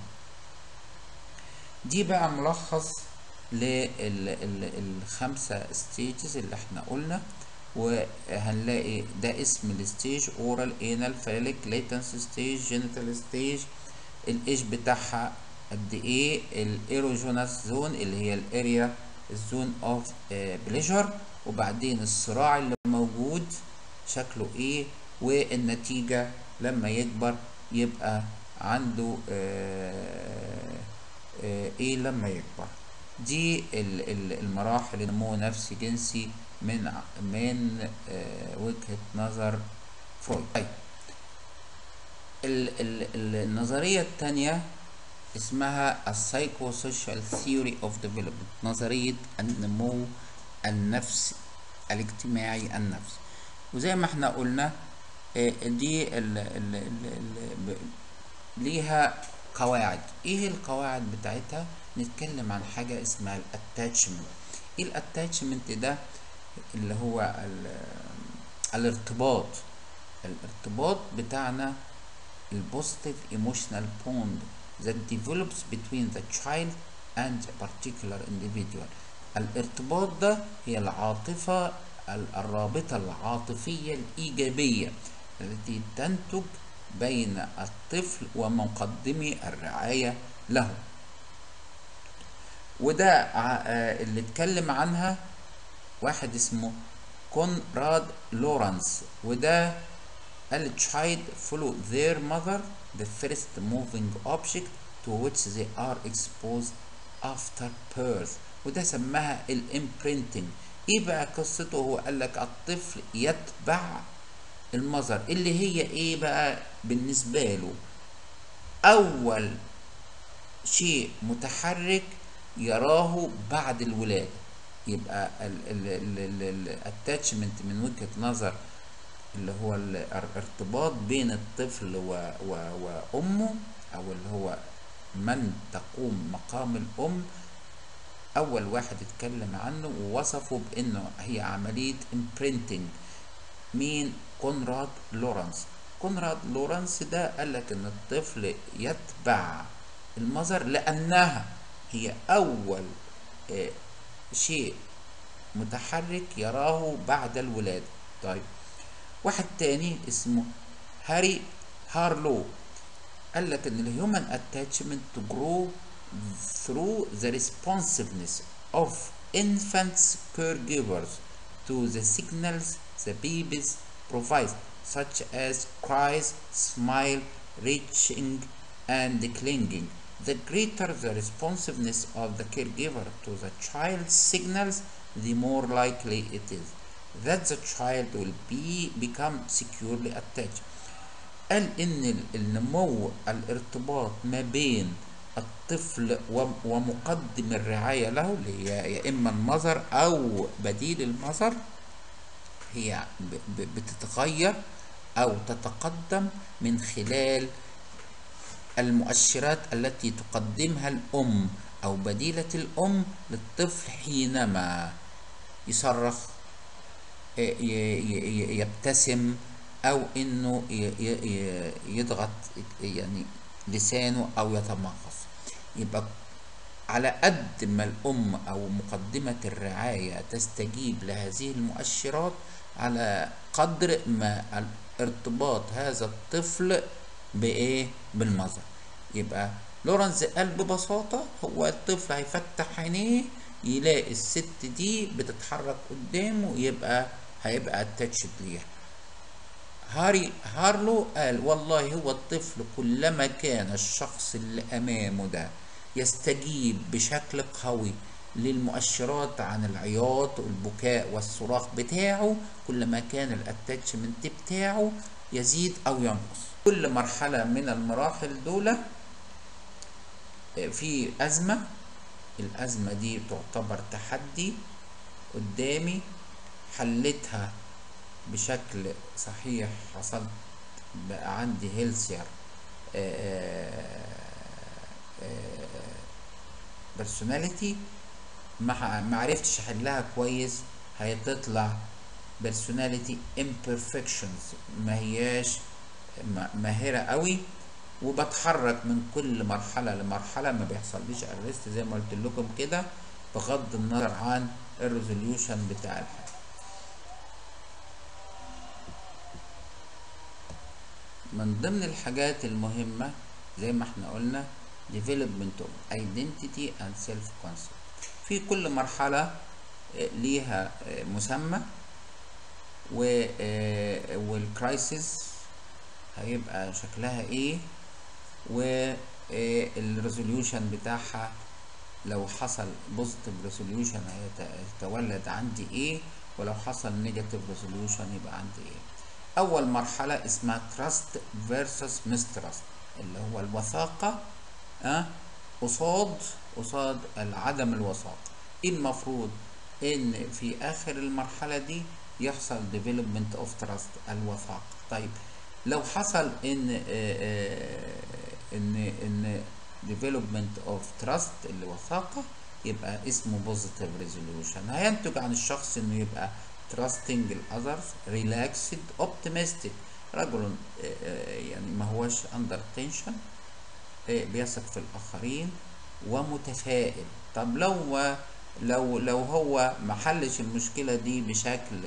دي بقى ملخص للخمسة ستيجز اللي احنا قلنا وهنلاقي ده اسم الستيج اورال انال فاليك ليتنس ستيج جينيتال ستيج الايج بتاعها قد ايه الايروجونس زون اللي هي الاريا الزون اوف بليجر وبعدين الصراع اللي موجود شكله ايه والنتيجة لما يكبر يبقى عنده آآ آآ ايه لما يكبر دي المراحل النمو نفسي جنسي من من وجهة نظر فرويد طيب النظرية الثانية اسمها السايكوسوشيال ثيوري اوف ديفلوبمنت نظرية النمو النفسي الاجتماعي النفسي وزي ما احنا قلنا دي ال ال ال ليها قواعد ايه القواعد بتاعتها نتكلم عن حاجة اسمها الاتاتشمنت ايه الاتاتشمنت ده اللي هو الارتباط الارتباط بتاعنا البوزيتيف ايموشنال بوند that develops between the child and a particular individual الارتباط ده هي العاطفة الرابطة العاطفية الإيجابية التي تنتج بين الطفل ومقدمي الرعاية له وده اللي اتكلم عنها واحد اسمه كونراد لورانس وده قال child follow their mother the first moving object to which they are exposed after birth وده سماها الامبرنتنج ايه بقى قصته هو قال لك الطفل يتبع المظهر اللي هي ايه بقى بالنسبة له اول شيء متحرك يراه بعد الولادة يبقى الاتاتشمنت من وجهة نظر اللي هو ال- الارتباط بين الطفل و... و... وامه او اللي هو من تقوم مقام الام اول واحد اتكلم عنه ووصفه بانه هي عمليه imprinting مين كونراد لورنس كونراد لورنس ده قال لك ان الطفل يتبع المظهر لانها هي اول آه، شيء متحرك يراه بعد الولادة طيب واحد تاني اسمه هاري هارلو قال لك ان الهيومن اتاتشمنت to grow through the responsiveness of infants caregivers to the signals the babies provide such as cries, smile, reaching and clinging. The greater the responsiveness of the caregiver to the child's signals, the more likely it is that the child will be become securely attached. قال ان ال- النمو الارتباط ما بين الطفل و- ومقدم الرعاية له اللي هي يا اما المظهر او بديل المظهر هي ب- ب- بتتغير او تتقدم من خلال المؤشرات التي تقدمها الام او بديلة الام للطفل حينما يصرخ ي- ي- ي- يبتسم او انه ي- ي- ي- يضغط يعني لسانه او يتمغص يبقى على قد ما الام او مقدمة الرعاية تستجيب لهذه المؤشرات على قدر ما ارتباط هذا الطفل بايه بالمظهر يبقى لورنس قال ببساطة هو الطفل هيفتح عينيه يلاقي الست دي بتتحرك قدامه يبقى هيبقى اتاتشد ليها هاري هارلو قال والله هو الطفل كلما كان الشخص اللي امامه ده يستجيب بشكل قوي للمؤشرات عن العياط والبكاء والصراخ بتاعه كلما كان الاتاتشمنت بتاعه يزيد او ينقص كل مرحلة من المراحل دول في أزمة الأزمة دي تعتبر تحدي قدامي حلتها بشكل صحيح حصلت بقى عندي هيلثير بيرسوناليتي ما ما عرفتش احلها كويس هتطلع بيرسوناليتي imperfections ما هياش م- ماهرة قوي وبتحرك من كل مرحلة لمرحلة ما بيحصليش ارست زي ما قلت لكم كده بغض النظر عن الريزوليوشن بتاع الحاجة من ضمن الحاجات المهمة زي ما احنا قلنا development of identity and self concept في كل مرحلة آه، ليها آه، مسمى و والكرايسيس هيبقى شكلها ايه والريزوليوشن بتاعها لو حصل بوزيتيف ريزوليوشن هيتولد عندي ايه ولو حصل نيجاتيف ريزوليوشن يبقى عندي ايه اول مرحله اسمها تراست فيرسس مسترست اللي هو الوثاقه أه؟ قصاد قصاد عدم الوثاقه ايه المفروض ان في اخر المرحله دي يحصل development of trust الوثاقه طيب لو حصل ان آه، آه، ان ان development of trust الوثاقه يبقى اسمه positive resolution هينتج عن الشخص انه يبقى trusting others relaxed optimistic رجل آه، آه، يعني ما هوش under tension آه، بيثق في الآخرين ومتفائل طب لو لو لو هو ما حلش المشكلة دي بشكل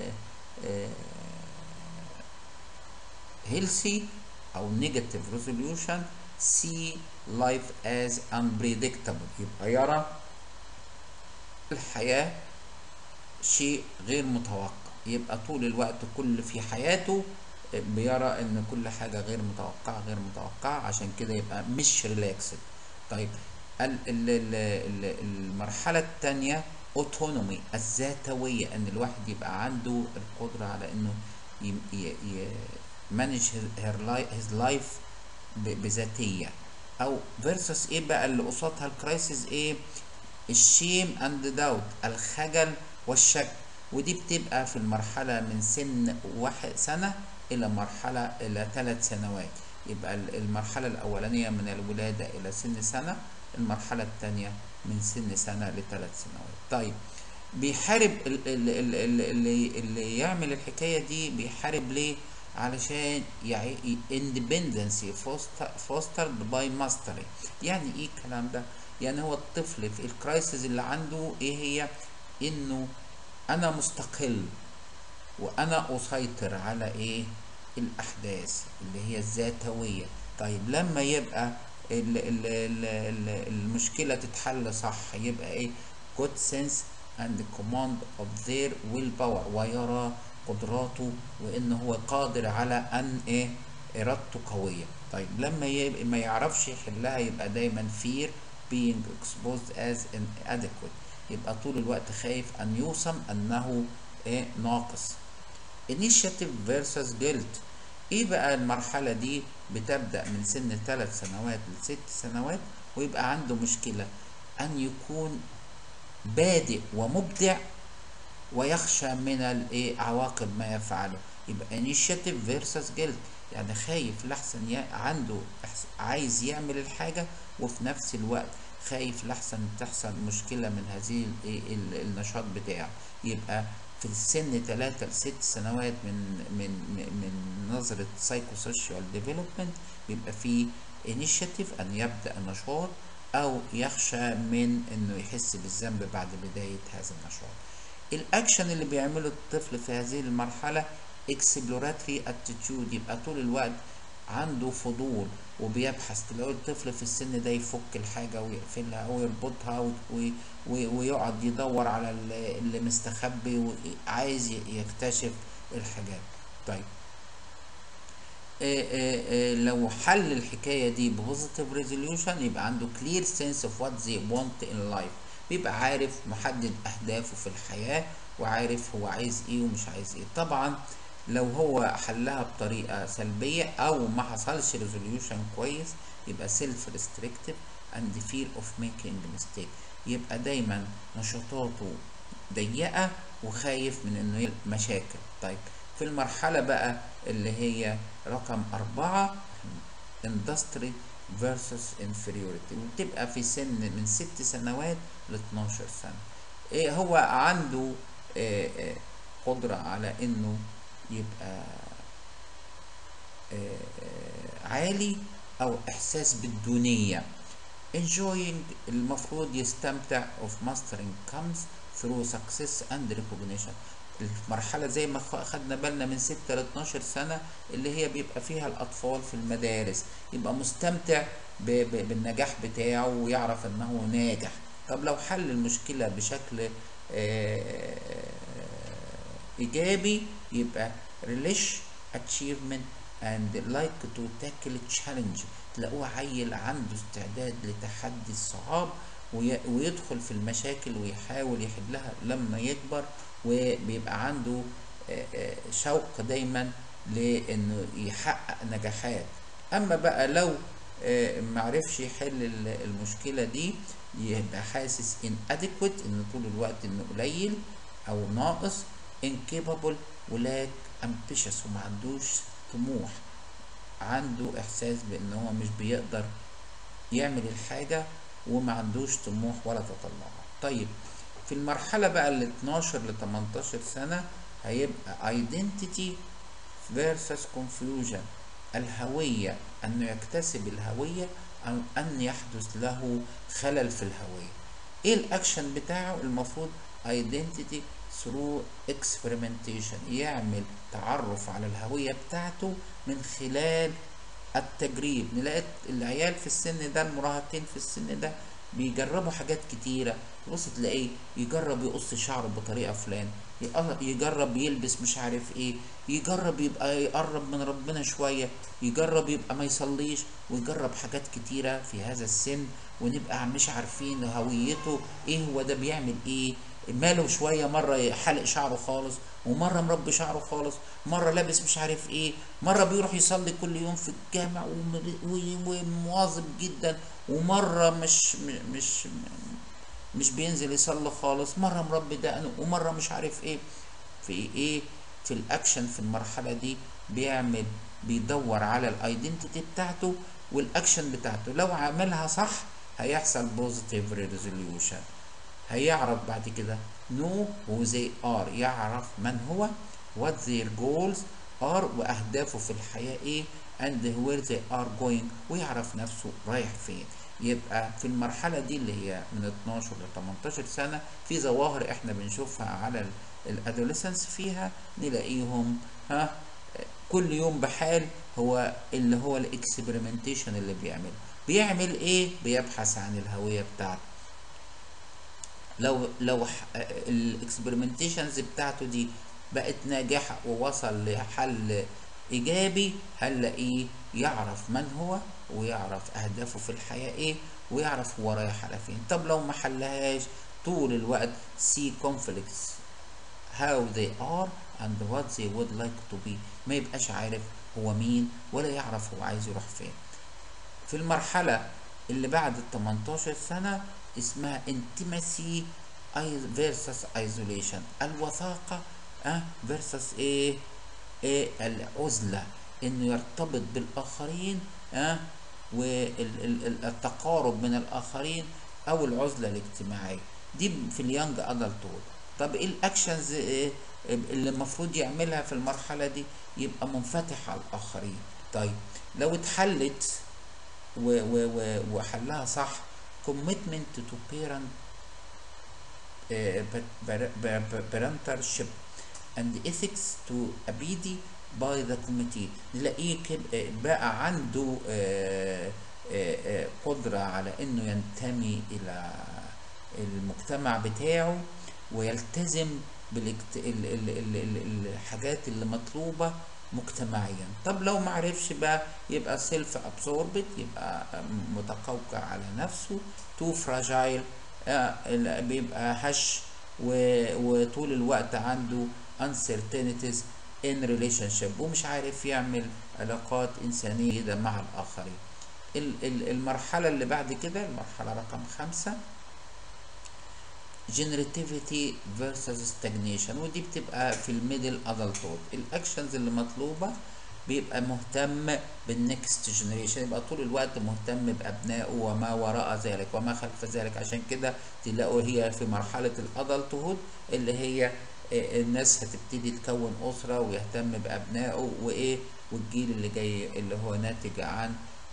healthy أو negative resolution see life as unpredictable يبقى يرى الحياة شيء غير متوقع يبقى طول الوقت كل في حياته بيرى ان كل حاجة غير متوقعة غير متوقعة عشان كده يبقى مش ريلاكسد طيب ال- ال- ال- ال- المرحلة التانية اوتونومي الذاتوية ان الواحد يبقى عنده القدرة على انه مانج هيز لايف بذاتية او فيرسس ايه بقى اللي قصادها الكرايسيس ايه الشيم اند داوت الخجل والشك ودي بتبقى في المرحلة من سن واحد سنة إلى مرحلة إلى ثلاث سنوات يبقى المرحلة الأولانية من الولادة إلى سن سنة المرحلة الثانية من سن سنة لثلاث سنوات طيب بيحارب اللي, اللي يعمل الحكاية دي بيحارب ليه علشان يعني independency fostered by mastery يعني ايه الكلام ده يعني هو الطفل في الكرايسيس اللي عنده ايه هي انه انا مستقل وانا اسيطر على ايه الاحداث اللي هي الذاتويه طيب لما يبقى ال ال ال ال المشكله تتحل صح يبقى ايه good sense and command of their will power ويرى قدراته وان هو قادر على ان ايه ارادته قويه طيب لما يبقى ما يعرفش يحلها يبقى دايما fear being exposed as inadequate يبقى طول الوقت خايف ان يوصم انه ايه ناقص initiative versus guilt ايه بقى المرحله دي بتبدا من سن ثلاث سنوات لست سنوات ويبقى عنده مشكله ان يكون بادئ ومبدع ويخشى من الايه عواقب ما يفعله يبقى initiative versus guilt يعني خايف لحسن عنده عايز يعمل الحاجه وفي نفس الوقت خايف لحسن تحصل مشكله من هذه النشاط بتاعه يبقى في السن 3 ل 6 سنوات من من من نظره سايكوسوشيال ديفلوبمنت بيبقى في انيشيتيف ان يبدا النشاط او يخشى من انه يحس بالذنب بعد بدايه هذا النشاط الاكشن اللي بيعمله الطفل في هذه المرحله اكسبلوراتري اتيتيود يبقى طول الوقت عنده فضول وبيبحث تلاقي الطفل في السن ده يفك الحاجة ويقفلها أو يربطها ويقعد يدور على اللي مستخبي وعايز يكتشف الحاجات طيب آآ آآ لو حل الحكاية دي بوزيتيف ريزوليوشن يبقى عنده كلير سنس اوف وات زي want ان لايف بيبقى عارف محدد أهدافه في الحياة وعارف هو عايز ايه ومش عايز ايه طبعا لو هو حلها بطريقة سلبية أو ما حصلش ريزوليوشن كويس يبقى سيلف ريستريكتيف اند فير اوف ميكينج ميستيك يبقى دايما نشاطاته ضيقة وخايف من انه مشاكل طيب في المرحلة بقى اللي هي رقم أربعة industry versus inferiority وبتبقى في سن من ست سنوات ل 12 سنة إيه هو عنده إيه إيه قدرة على انه يبقى عالي او احساس بالدونية enjoying المفروض يستمتع of mastering comes through success and recognition المرحلة زي ما خدنا بالنا من 6 ل 12 سنة اللي هي بيبقى فيها الأطفال في المدارس يبقى مستمتع ب ب بالنجاح بتاعه ويعرف إنه ناجح طب لو حل المشكلة بشكل إيجابي يبقى relish achievement and like to tackle challenge تلاقوه عيل عنده استعداد لتحدي الصعاب ويدخل في المشاكل ويحاول يحلها لما يكبر وبيبقى عنده شوق دايما لانه يحقق نجاحات اما بقى لو معرفش يحل المشكله دي يبقى حاسس inadequate انه طول الوقت انه قليل او ناقص incapable ولاك ambitious وما عندوش طموح عنده احساس بان هو مش بيقدر يعمل الحاجة وما عندوش طموح ولا تطلعات طيب في المرحلة بقى ال 12 ل 18 سنة هيبقى identity versus confusion الهوية انه يكتسب الهوية او ان يحدث له خلل في الهوية ايه الاكشن بتاعه المفروض identity through experimentation يعمل تعرف على الهوية بتاعته من خلال التجريب نلاقي العيال في السن ده المراهقين في السن ده بيجربوا حاجات كتيرة بص تلاقيه يجرب يقص شعره بطريقة فلان يجرب يلبس مش عارف ايه يجرب يبقى يقرب من ربنا شوية يجرب يبقى ما يصليش ويجرب حاجات كتيرة في هذا السن ونبقى مش عارفين هويته ايه هو ده بيعمل ايه ماله شوية مرة حلق شعره خالص ومرة مربي شعره خالص مرة لابس مش عارف ايه مرة بيروح يصلي كل يوم في الجامع ومواظب جدا ومرة مش مش مش بينزل يصلي خالص مره مربي دقنه ومره مش عارف ايه في ايه في الاكشن في المرحله دي بيعمل بيدور على الايدنتيتي بتاعته والاكشن بتاعته لو عملها صح هيحصل بوزيتيف ريزوليوشن هيعرف بعد كده نو هو زي ار يعرف من هو what their goals are واهدافه في الحياه ايه and where they are going ويعرف نفسه رايح فين يبقى في المرحلة دي اللي هي من 12 ل 18 سنة في ظواهر احنا بنشوفها على الادوليسنس فيها نلاقيهم ها كل يوم بحال هو اللي هو الاكسبيرمنتيشن اللي بيعمله بيعمل ايه بيبحث عن الهوية بتاعته لو لو الاكسبيرمنتيشنز بتاعته دي بقت ناجحة ووصل لحل ايجابي هنلاقيه يعرف من هو ويعرف اهدافه في الحياه ايه ويعرف هو رايح على فين طب لو ما حلهاش طول الوقت see conflicts how they are and what they would like to be ما يبقاش عارف هو مين ولا يعرف هو عايز يروح فين في المرحله اللي بعد ال 18 سنه اسمها intimacy versus isolation الوثاقه أه versus ايه ايه العزلة انه يرتبط بالاخرين اه والتقارب من الاخرين او العزلة الاجتماعية دي في اليانج ادلتود طب ايه الاكشنز إيه اللي المفروض يعملها في المرحلة دي يبقى منفتح على الاخرين طيب لو اتحلت و و و وحلها صح commitment to parent parentalship and ethics to abide by the committee نلاقيه بقى عنده قدرة على انه ينتمي الى المجتمع بتاعه ويلتزم بالحاجات اللي مطلوبة مجتمعيا طب لو معرفش بقى يبقى سيلف ابسوربت يبقى متقوقع على نفسه تو فراجايل بيبقى هش وطول الوقت عنده uncertainties in relationship ومش عارف يعمل علاقات إنسانية ده مع الآخرين المرحلة اللي بعد كده المرحلة رقم خمسة generativity versus stagnation ودي بتبقى في الميدل adulthood الاكشنز اللي مطلوبة بيبقى مهتم بالنكست جنريشن يبقى طول الوقت مهتم بابنائه وما وراء ذلك وما خلف ذلك عشان كده تلاقوا هي في مرحله الادلتهود اللي هي الناس هتبتدي تكون اسره ويهتم بابنائه وايه والجيل اللي جاي اللي هو ناتج عن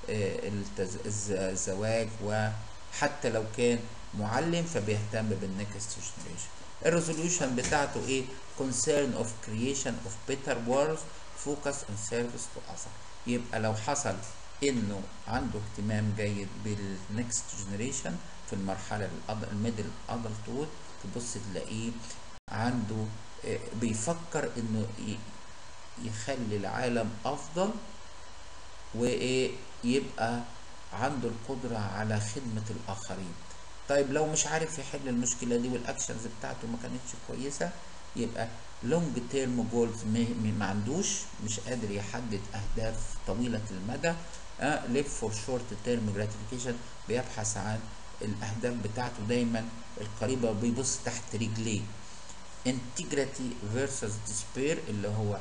الزواج وحتى لو كان معلم فبيهتم بالنكست جنريشن الريزوليوشن بتاعته ايه concern of creation of better world focus on service to others يبقى لو حصل انه عنده اهتمام جيد بالنكست جنريشن في المرحله الميدل ادلتود تبص تلاقيه عنده بيفكر انه يخلي العالم افضل وايه يبقى عنده القدره على خدمه الاخرين طيب لو مش عارف يحل المشكله دي والاكشنز بتاعته ما كانتش كويسه يبقى لونج تيرم جولز ما عندوش مش قادر يحدد اهداف طويله المدى ليف فور شورت تيرم جراتيفيكيشن بيبحث عن الاهداف بتاعته دايما القريبه بيبص تحت رجليه انتجريتي فيرسس ديسبير اللي هو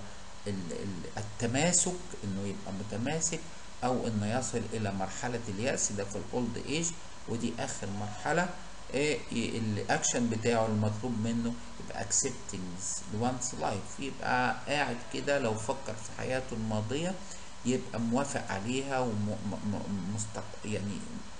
التماسك انه يبقى متماسك او انه يصل الى مرحله الياس ده في الاولد ايج ودي اخر مرحله ايه الاكشن بتاعه المطلوب منه يبقى accepting one's life يبقى قاعد كده لو فكر في حياته الماضيه يبقى موافق عليها ومستق يعني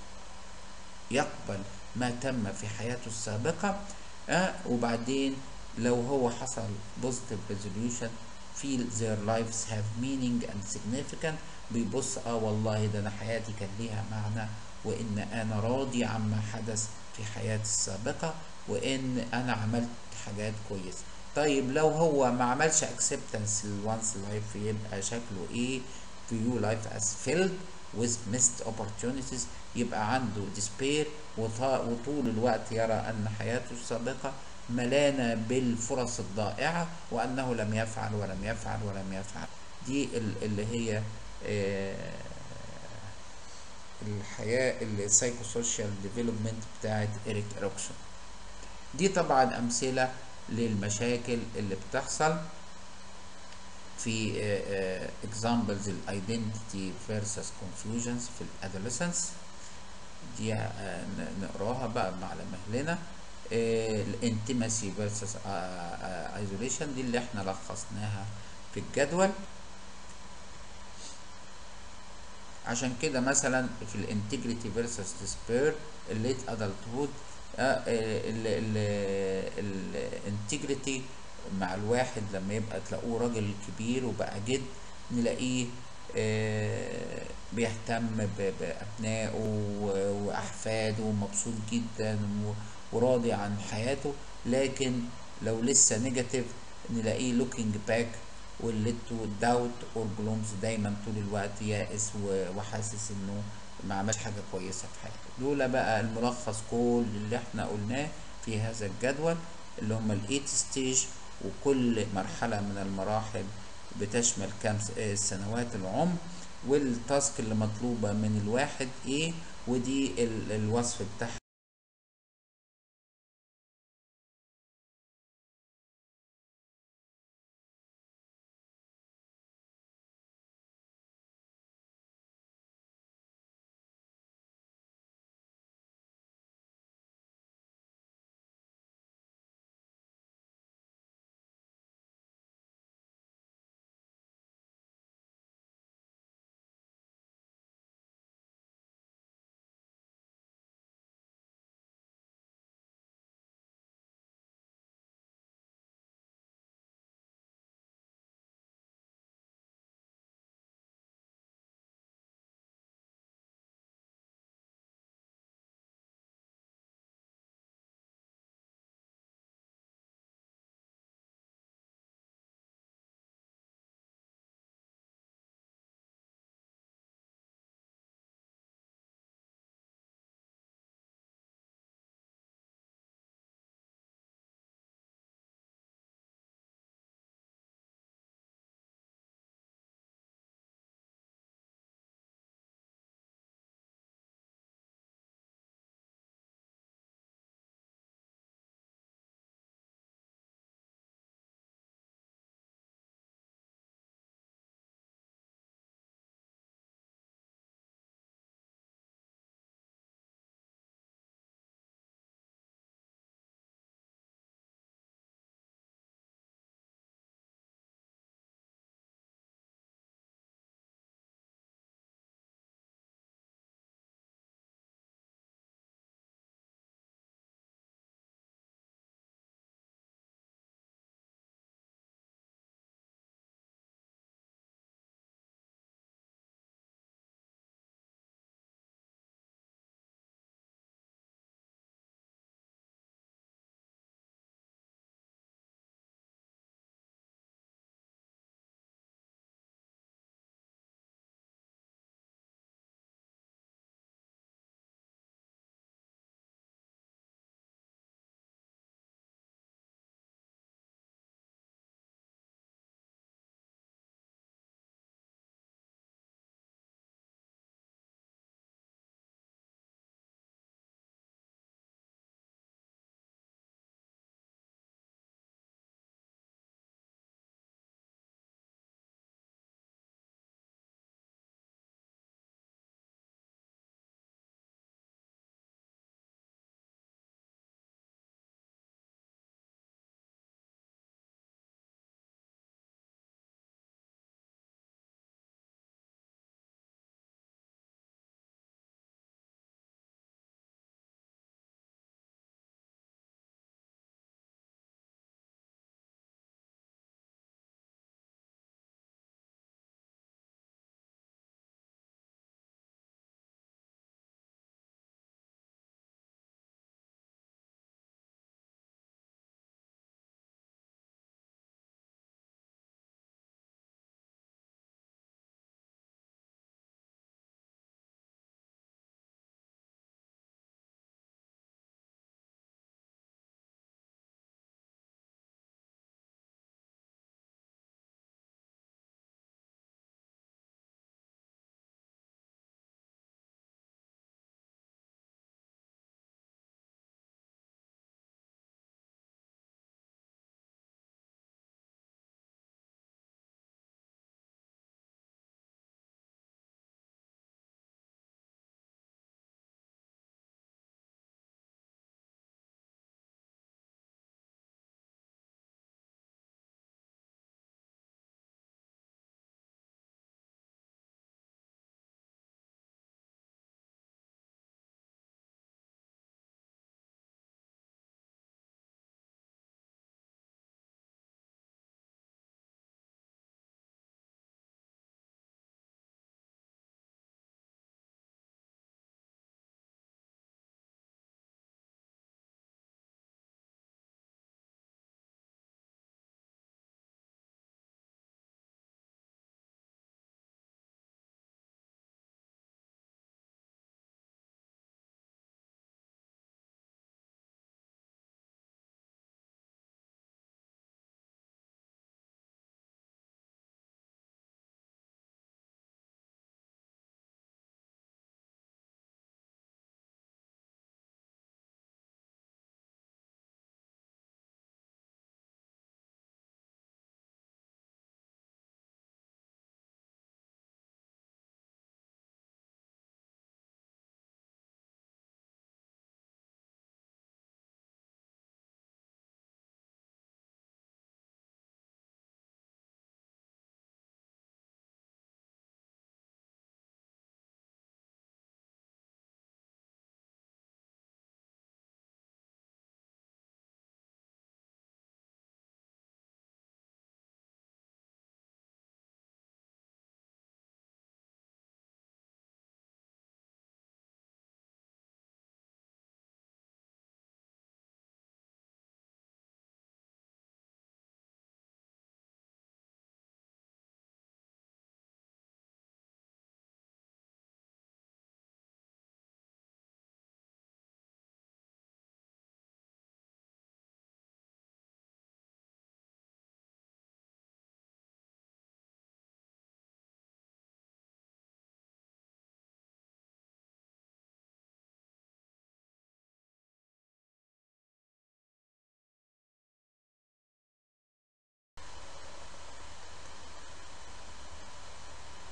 يقبل ما تم في حياته السابقه أه وبعدين لو هو حصل positive resolution feel their lives have meaning and significant بيبص اه والله ده انا حياتي كان ليها معنى وان انا راضي عما حدث في حياتي السابقة وان انا عملت حاجات كويسة طيب لو هو ما عملش acceptance للونس لايف يبقى شكله ايه view life as filled with missed opportunities يبقى عنده despair وطول الوقت يرى ان حياته السابقة ملانة بالفرص الضائعة وانه لم يفعل ولم يفعل ولم يفعل دي اللي هي آه الحياه السايكو سوشيال ديفلوبمنت بتاعت اريك اروكسون دي طبعا امثله للمشاكل اللي بتحصل في examples الايدنتيتي versus confusions في الادolescence دي آه، ن- نقراها بقى على مهلنا الانتمسي versus ايزوليشن دي اللي احنا لخصناها في الجدول عشان كده مثلا في الانتجريتي فيرسس ديسبير الليت ادلتهود الانتجريتي مع الواحد لما يبقى تلاقوه راجل كبير وبقى جد نلاقيه آه، بيهتم ب- بأبنائه و- وأحفاده ومبسوط جدا و- وراضي عن حياته لكن لو لسه نيجاتيف نلاقيه لوكينج باك والليتو داوت اور جلومز دايما طول الوقت يائس و- وحاسس انه ما عملش حاجه كويسه في حياته دول بقى الملخص كل اللي احنا قلناه في هذا الجدول اللي هم الايت ستيج وكل مرحله من المراحل بتشمل كام س- آه، سنوات العمر والتاسك اللي مطلوبه من الواحد ايه ودي ال- الوصف بتاعها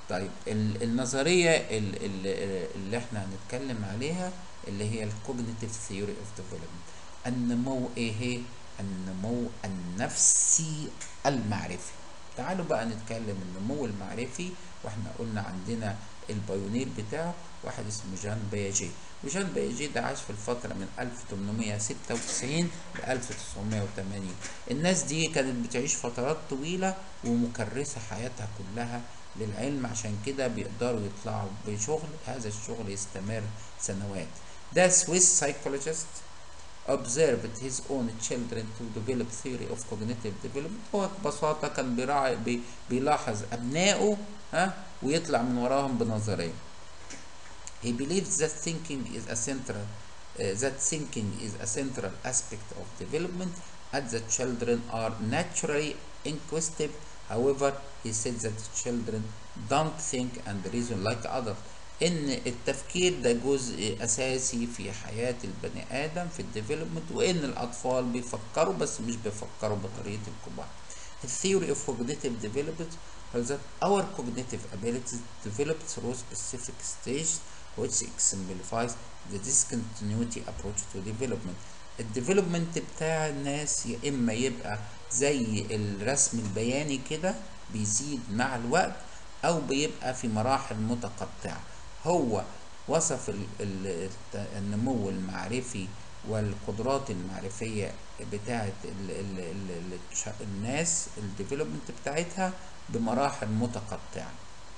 طيب ال- النظرية ال- ال- اللي احنا هنتكلم عليها اللي هي الكوجنيتيف ثيوري اوف ديفلوبمنت النمو ايه هي النمو النفسي المعرفي تعالوا بقى نتكلم النمو المعرفي واحنا قلنا عندنا البايونير بتاعه واحد اسمه جان بياجي وجان بياجي ده عاش في الفترة من 1896 ل 1980 الناس دي كانت بتعيش فترات طويلة ومكرسة حياتها كلها للعلم عشان كده بيقدروا يطلعوا بشغل هذا الشغل يستمر سنوات ده سويس سايكولوجيست observed his own children to develop theory of cognitive development هو ببساطة كان بيراعي بي بيلاحظ أبنائه ها ويطلع من وراهم بنظرية He believes that thinking is a central uh, that thinking is a central aspect of development and that children are naturally inquisitive. However, he said that children don't think and reason like adults. ان التفكير ده جزء اساسي في حياة البني ادم في الديفلوبمنت وان الاطفال بيفكروا بس مش بيفكروا بطريقة الكبار. The theory of cognitive development is that our cognitive abilities develop through specific stages which exemplifies the discontinuity approach to development. الديفلوبمنت بتاع الناس يا اما يبقى زي الرسم البياني كده بيزيد مع الوقت او بيبقى في مراحل متقطعه هو وصف ال- ال- النمو المعرفي والقدرات المعرفيه بتاعه ال ال ال ال الناس الديفلوبمنت بتاعتها بمراحل متقطعه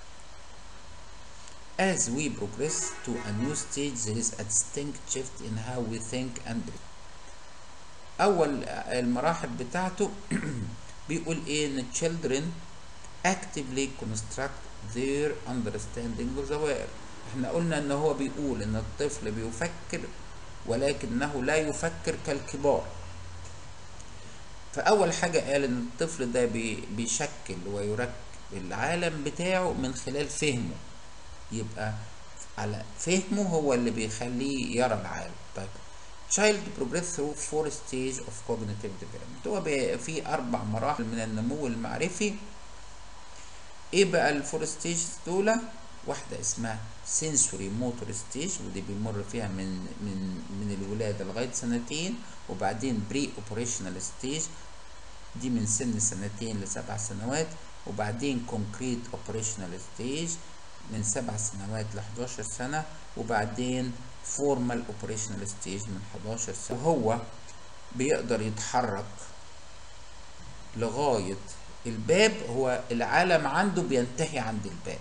As we progress to a new stage, there is a distinct shift in how we think and reason. أول المراحل بتاعته بيقول إيه إن children actively construct their understanding of the world. إحنا قلنا إن هو بيقول إن الطفل بيفكر ولكنه لا يفكر كالكبار. فأول حاجة قال إن الطفل ده بي- بيشكل ويركب العالم بتاعه من خلال فهمه. يبقى على فهمه هو اللي بيخليه يرى العالم طيب child progress through four stage of cognitive development هو بي- في أربع مراحل من النمو المعرفي إيه بقى الفور ستيج دول واحدة اسمها sensory motor stage ودي بيمر فيها من من من الولادة لغاية سنتين وبعدين pre operational stage دي من سن سنتين لسبع سنوات وبعدين concrete operational stage من سبع سنوات ل 11 سنة وبعدين formal operational stage من 11 سنة وهو بيقدر يتحرك لغاية الباب هو العالم عنده بينتهي عند الباب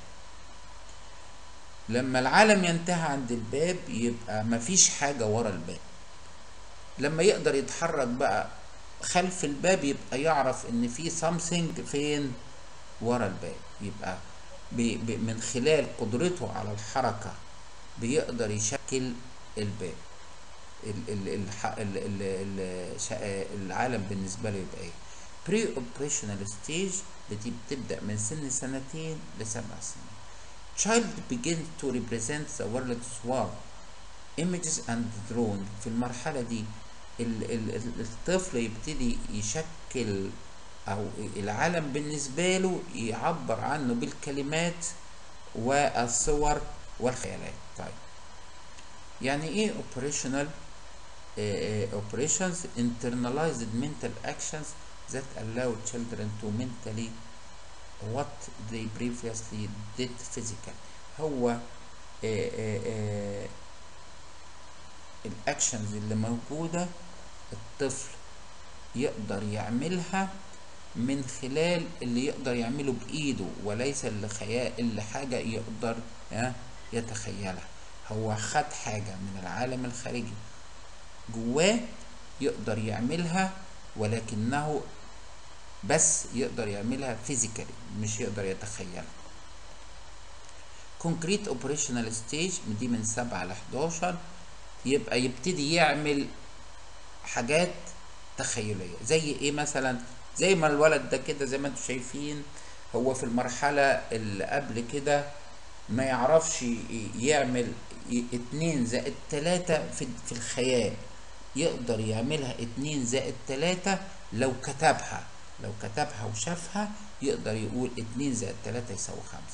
لما العالم ينتهي عند الباب يبقى مفيش حاجة ورا الباب لما يقدر يتحرك بقى خلف الباب يبقى يعرف ان في something فين ورا الباب يبقى بي بي من خلال قدرته على الحركة بيقدر يشكل الباب ال ال الح- ال ال ال شا- العالم بالنسبة له يبقى ايه بري اوبريشنال ستيج بتبدأ من سن سنتين لسبع سنين child begins to represent the world's world images and drawing في المرحلة دي ال ال ال- الطفل يبتدي يشكل أو العالم بالنسبة له يعبر عنه بالكلمات والصور والخيالات طيب يعني ايه operational uh, operations internalized mental actions that allow children to mentally what they previously did physically هو آه، آه، آه، الاكشنز اللي موجودة الطفل يقدر يعملها من خلال اللي يقدر يعمله بإيده وليس اللي خيال اللي حاجة يقدر آه، يتخيلها هو خد حاجة من العالم الخارجي جواه يقدر يعملها ولكنه بس يقدر يعملها فيزيكالي مش يقدر يتخيلها كونكريت اوبريشنال ستيج دي من 7 ل 11 يبقى يبتدي يعمل حاجات تخيليه زي ايه مثلا زي ما الولد ده كده زي ما انتم شايفين هو في المرحله اللي قبل كده ما يعرفش ي- يعمل ي- اتنين زائد تلاتة في في الخيال يقدر يعملها اتنين زائد تلاتة لو كتبها لو كتبها وشافها يقدر يقول اتنين زائد تلاتة يساوي خمسة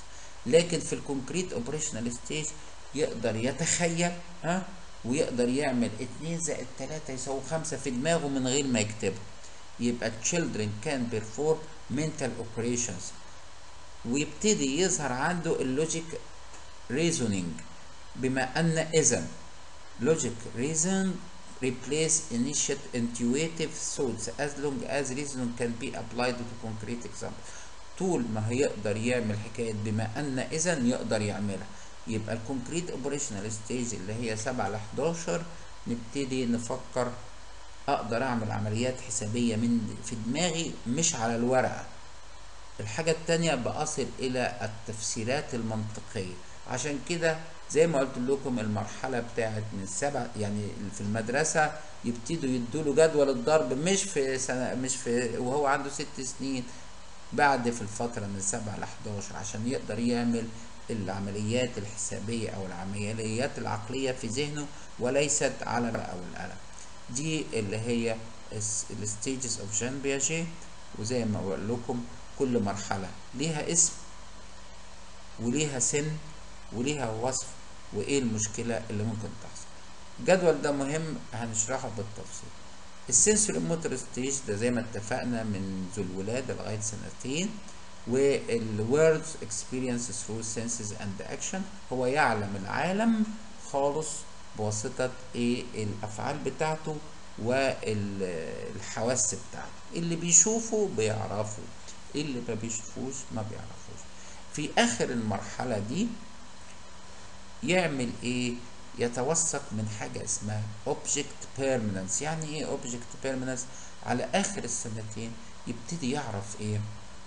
لكن في الكونكريت اوبريشنال ستيج يقدر يتخيل ها ويقدر يعمل 2 زائد 3 يساوي 5 في دماغه من غير ما يكتبها يبقى children can perform mental operations ويبتدي يظهر عنده اللوجيك reasoning بما ان اذا logic reason replace initiate intuitive thoughts as long as reason can be applied to concrete example طول ما هيقدر يعمل حكاية بما ان اذا يقدر يعملها يبقى الكونكريت اوبريشنال ستيج اللي هي 7 ل 11 نبتدي نفكر اقدر اعمل عمليات حسابية من في دماغي مش على الورقة الحاجة التانية بأصل إلى التفسيرات المنطقية عشان كده زي ما قلت لكم المرحلة بتاعت من السبع يعني في المدرسة يبتدوا يدوله جدول الضرب مش في سنة مش في وهو عنده ست سنين بعد في الفترة من سبعة ل 11 عشان يقدر يعمل العمليات الحسابية أو العمليات العقلية في ذهنه وليست على الورقة أو القلم دي اللي هي الستيجز اوف جان بياجي وزي ما بقول لكم كل مرحلة ليها اسم وليها سن وليها وصف وايه المشكلة اللي ممكن تحصل الجدول ده مهم هنشرحه بالتفصيل السنسوري موتور ستيج ده زي ما اتفقنا من ذو الولادة لغاية سنتين والوردز اكسبيرينس ثرو senses اند اكشن هو يعلم العالم خالص بواسطة ايه الافعال بتاعته والحواس بتاعته اللي بيشوفه بيعرفه اللي ما بيشوفوش ما بيعرفوش في اخر المرحلة دي يعمل ايه يتوثق من حاجة اسمها object permanence يعني ايه object permanence على اخر السنتين يبتدي يعرف ايه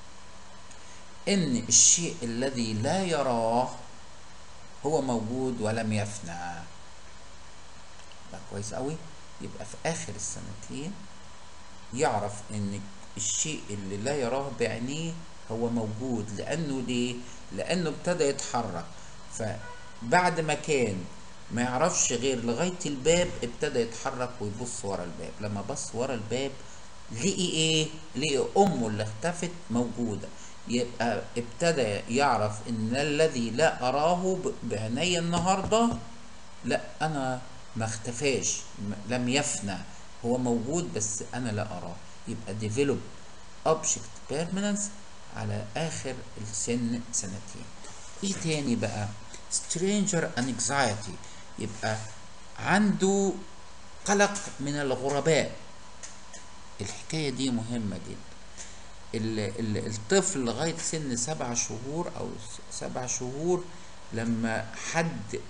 ان الشيء الذي لا يراه هو موجود ولم يفنى ده كويس قوي يبقى في اخر السنتين يعرف ان الشيء اللي لا يراه بعينيه هو موجود لانه ليه لانه ابتدى يتحرك فبعد ما كان ما يعرفش غير لغايه الباب ابتدى يتحرك ويبص ورا الباب لما بص ورا الباب لقي ايه لقي امه اللي اختفت موجوده يبقى ابتدى يعرف ان الذي لا اراه بعيني النهارده لا انا ما اختفاش لم يفنى هو موجود بس انا لا اراه يبقى develop object permanence على اخر السن سنتين ايه تاني بقى stranger anxiety يبقى عنده قلق من الغرباء الحكاية دي مهمة جدا الطفل لغاية سن سبع شهور أو سبع شهور لما حد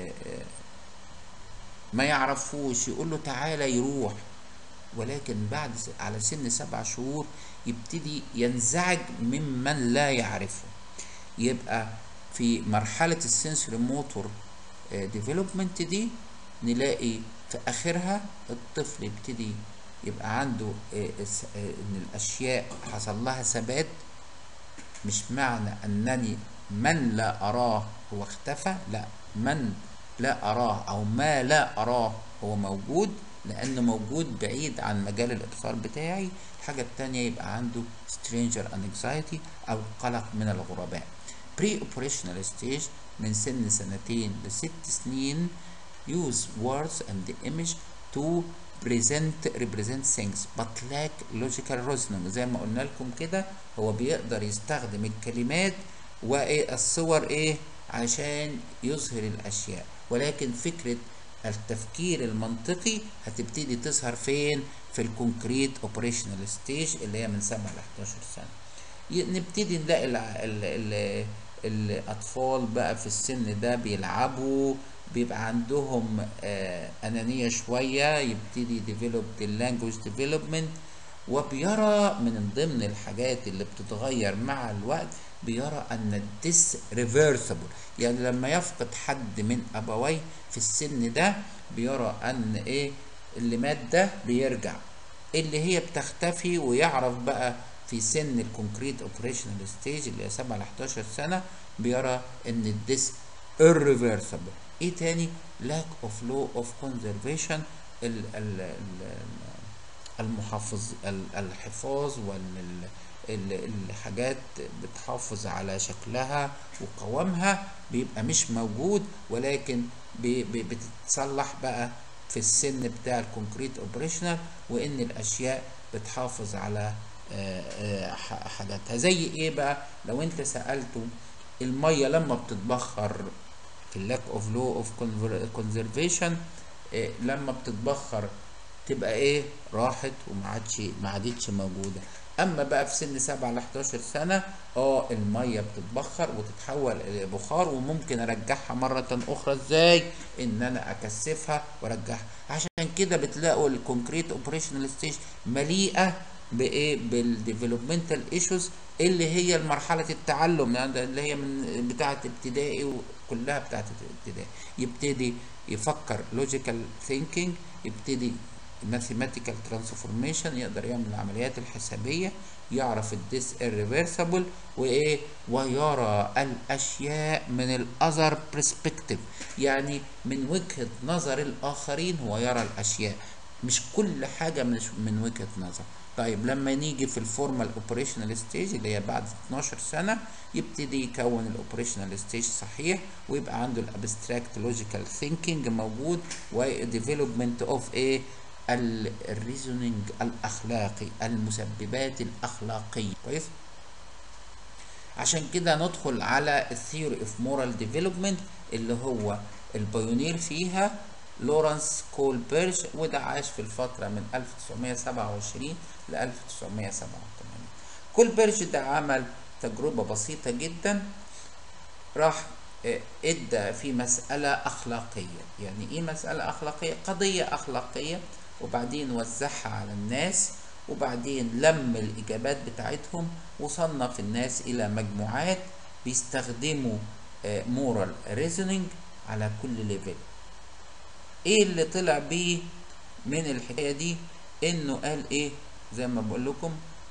ما يعرفوش يقول له تعالى يروح ولكن بعد على سن سبع شهور يبتدي ينزعج ممن لا يعرفه يبقى في مرحلة السنسوري موتور ديفلوبمنت دي نلاقي في آخرها الطفل يبتدي يبقى عنده ان الاشياء حصل لها ثبات مش معنى انني من لا اراه هو اختفى لا من لا اراه او ما لا اراه هو موجود لانه موجود بعيد عن مجال الابصار بتاعي الحاجة التانية يبقى عنده stranger anxiety او قلق من الغرباء pre operational stage من سن سنتين لست سنين use words and image to present represent things but lack logical reasoning زي ما قلنا لكم كده هو بيقدر يستخدم الكلمات وايه الصور ايه عشان يظهر الاشياء ولكن فكرة التفكير المنطقي هتبتدي تظهر فين في الكونكريت اوبريشنال ستيج اللي هي من 7 ل 11 سنة نبتدي نلاقي ال ال ال الاطفال بقى في السن ده بيلعبوا بيبقى عندهم آه انانيه شويه يبتدي ديفلوب اللانجوج ديفلوبمنت وبيرى من ضمن الحاجات اللي بتتغير مع الوقت بيرى ان الديس ريفرسبل يعني لما يفقد حد من ابويه في السن ده بيرى ان ايه اللي مات ده بيرجع اللي هي بتختفي ويعرف بقى في سن الكونكريت اوبريشنال ستيج اللي هي 7 ل 11 سنه بيرى ان الديس irreversible ايه تاني lack of law of conservation ال ال ال المحافظ الحفاظ ال- الحاجات بتحافظ على شكلها وقوامها بيبقى مش موجود ولكن بي- بي- بتتصلح بقى في السن بتاع الكونكريت اوبريشنال وان الاشياء بتحافظ على آه، آه، ح- حاجاتها زي ايه بقى لو انت سألته المية لما بتتبخر في اللاك اوف لو اوف كونزرفيشن لما بتتبخر تبقى ايه راحت وما عادش ما عادتش موجوده اما بقى في سن 7 ل 11 سنه اه الميه بتتبخر وتتحول الى بخار وممكن ارجعها مره اخرى ازاي ان انا اكثفها وارجعها عشان كده بتلاقوا الكونكريت اوبريشنال ستيج مليئه بايه بالديفلوبمنتال ايشوز اللي هي مرحله التعلم يعني اللي هي من بتاعه ابتدائي وكلها بتاعه ابتدائي يبتدي يفكر لوجيكال ثينكينج يبتدي ماثيماتيكال ترانسفورميشن يقدر يعمل العمليات الحسابيه يعرف الديس irreversible وايه ويرى الاشياء من الاذر برسبكتيف يعني من وجهه نظر الاخرين هو يرى الاشياء مش كل حاجه مش من وجهه نظر طيب لما نيجي في الفورمال اوبريشنال ستيج اللي هي بعد 12 سنه يبتدي يكون الاوبريشنال ستيج صحيح ويبقى عنده الابستراكت لوجيكال ثينكينج موجود وديفلوبمنت اوف ايه الريزونينج الاخلاقي المسببات الاخلاقيه كويس عشان كده ندخل على الثيوري اوف مورال ديفلوبمنت اللي هو البايونير فيها لورانس كول بيرش وده عاش في الفترة من 1927 ل 1987 كول بيرش ده عمل تجربة بسيطة جدا راح آه، ادى في مسألة أخلاقية يعني ايه مسألة أخلاقية قضية أخلاقية وبعدين وزعها على الناس وبعدين لم الإجابات بتاعتهم وصنف الناس إلى مجموعات بيستخدموا مورال ريزونينج على كل ليفل ايه اللي طلع بيه من الحكايه دي انه قال ايه زي ما بقول لكم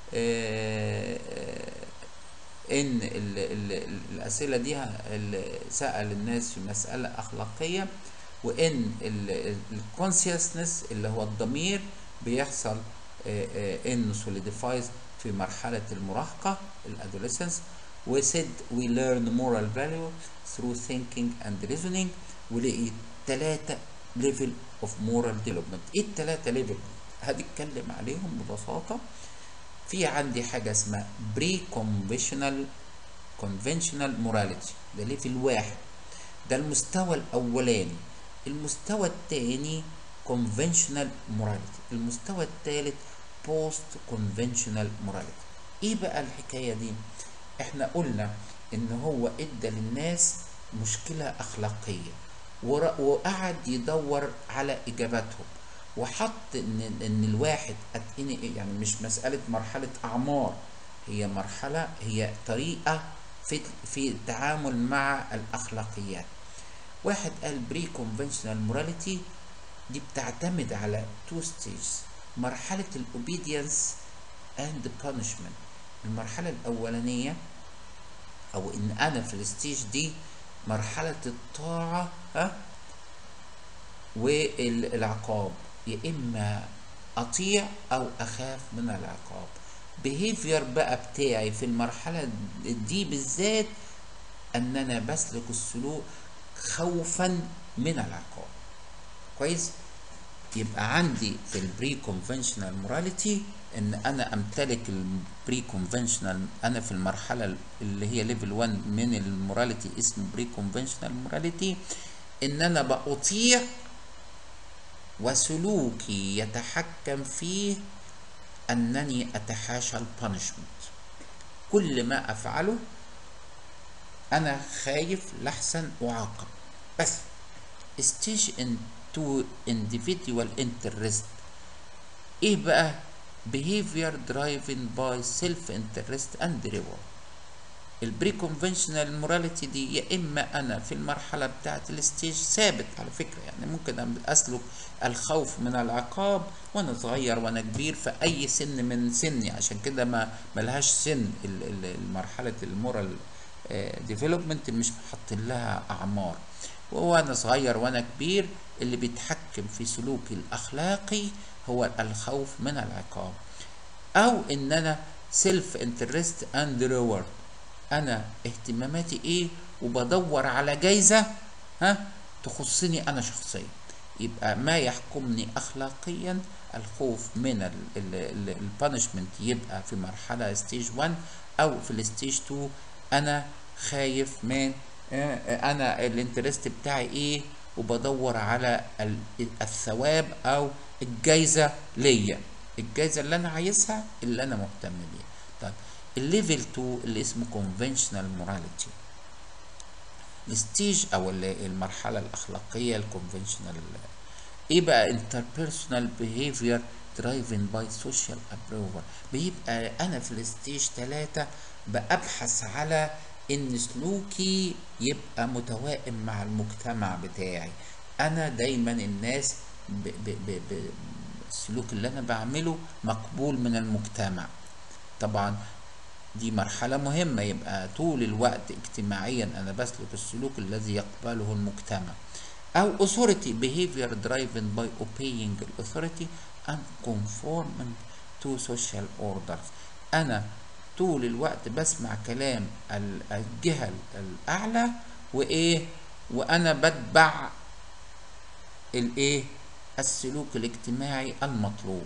آه آه ان ال ال الاسئله دي ال- سال الناس في مساله اخلاقيه وان الكونسيوسنس اللي هو الضمير بيحصل آه، آه، انه سوليديفايز في مرحله المراهقه الادوليسنس وسيد we learn moral value through thinking and reasoning ولقي ثلاثة ليفل اوف مورال ديفلوبمنت ايه الثلاثة ليفل هنتكلم عليهم ببساطة في عندي حاجة اسمها بري كونفشنال كونفنشنال موراليتي ده ليفل واحد ده المستوى الاولاني المستوى الثاني conventional morality المستوى الثالث post conventional morality ايه بقى الحكايه دي احنا قلنا ان هو ادى للناس مشكله اخلاقيه ور- وقعد يدور على اجاباتهم وحط ان ان الواحد أت- إن- يعني مش مساله مرحله اعمار هي مرحله هي طريقه في في التعامل مع الاخلاقيات واحد قال بري كونفنشنال موراليتي دي بتعتمد على تو ستيجز مرحلة الأوبيدينس اند punishment المرحلة الأولانية أو إن أنا في الستيج دي مرحلة الطاعة ها والعقاب يا إما أطيع أو أخاف من العقاب behavior بقى بتاعي في المرحلة دي بالذات ان انا بسلك السلوك خوفا من العقاب كويس يبقى عندي في البري كونفنشنال موراليتي ان انا امتلك البري كونفنشنال انا في المرحله اللي هي ليفل 1 من الموراليتي اسمه بري كونفنشنال موراليتي ان انا بأطيع وسلوكي يتحكم فيه انني اتحاشى البانشمنت كل ما افعله انا خايف لحسن اعاقب بس stage into individual interest ايه بقى behavior driven by self interest and reward البري كونفنشنال موراليتي دي يا اما انا في المرحله بتاعه الستيج ثابت على فكره يعني ممكن اسلك الخوف من العقاب وانا صغير وانا كبير في اي سن من سني عشان كده ما ملهاش سن ال- ال- المرحله المورال ديفلوبمنت مش حاطين لها اعمار وانا صغير وانا كبير اللي بيتحكم في سلوكي الاخلاقي هو الخوف من العقاب او ان انا سيلف انترست اند ريورد انا اهتماماتي ايه وبدور على جايزة ها تخصني انا شخصيا يبقى ما يحكمني اخلاقيا الخوف من البانشمنت يبقى في مرحلة ستيج 1 او في الستيج 2 انا خايف من آه، انا الانترست بتاعي ايه وبدور على ال- الثواب او الجايزة ليا الجايزة اللي انا عايزها اللي انا مهتم بيها طيب الليفل 2 اللي اسمه conventional morality الستيج او ال- المرحله الاخلاقيه الكونفنشنال ايه بقى interpersonal behavior driven by social approval بيبقى انا في الستيج 3 ببحث على ان سلوكي يبقى متوائم مع المجتمع بتاعي انا دايما الناس ب ب ب ب السلوك اللي انا بعمله مقبول من المجتمع طبعا دي مرحلة مهمة يبقى طول الوقت اجتماعيا أنا بسلك السلوك الذي يقبله المجتمع أو authority behavior driven by obeying authority and conforming to social orders أنا طول الوقت بسمع كلام ال- الجهة الأعلى وإيه وأنا بتبع الإيه السلوك الاجتماعي المطلوب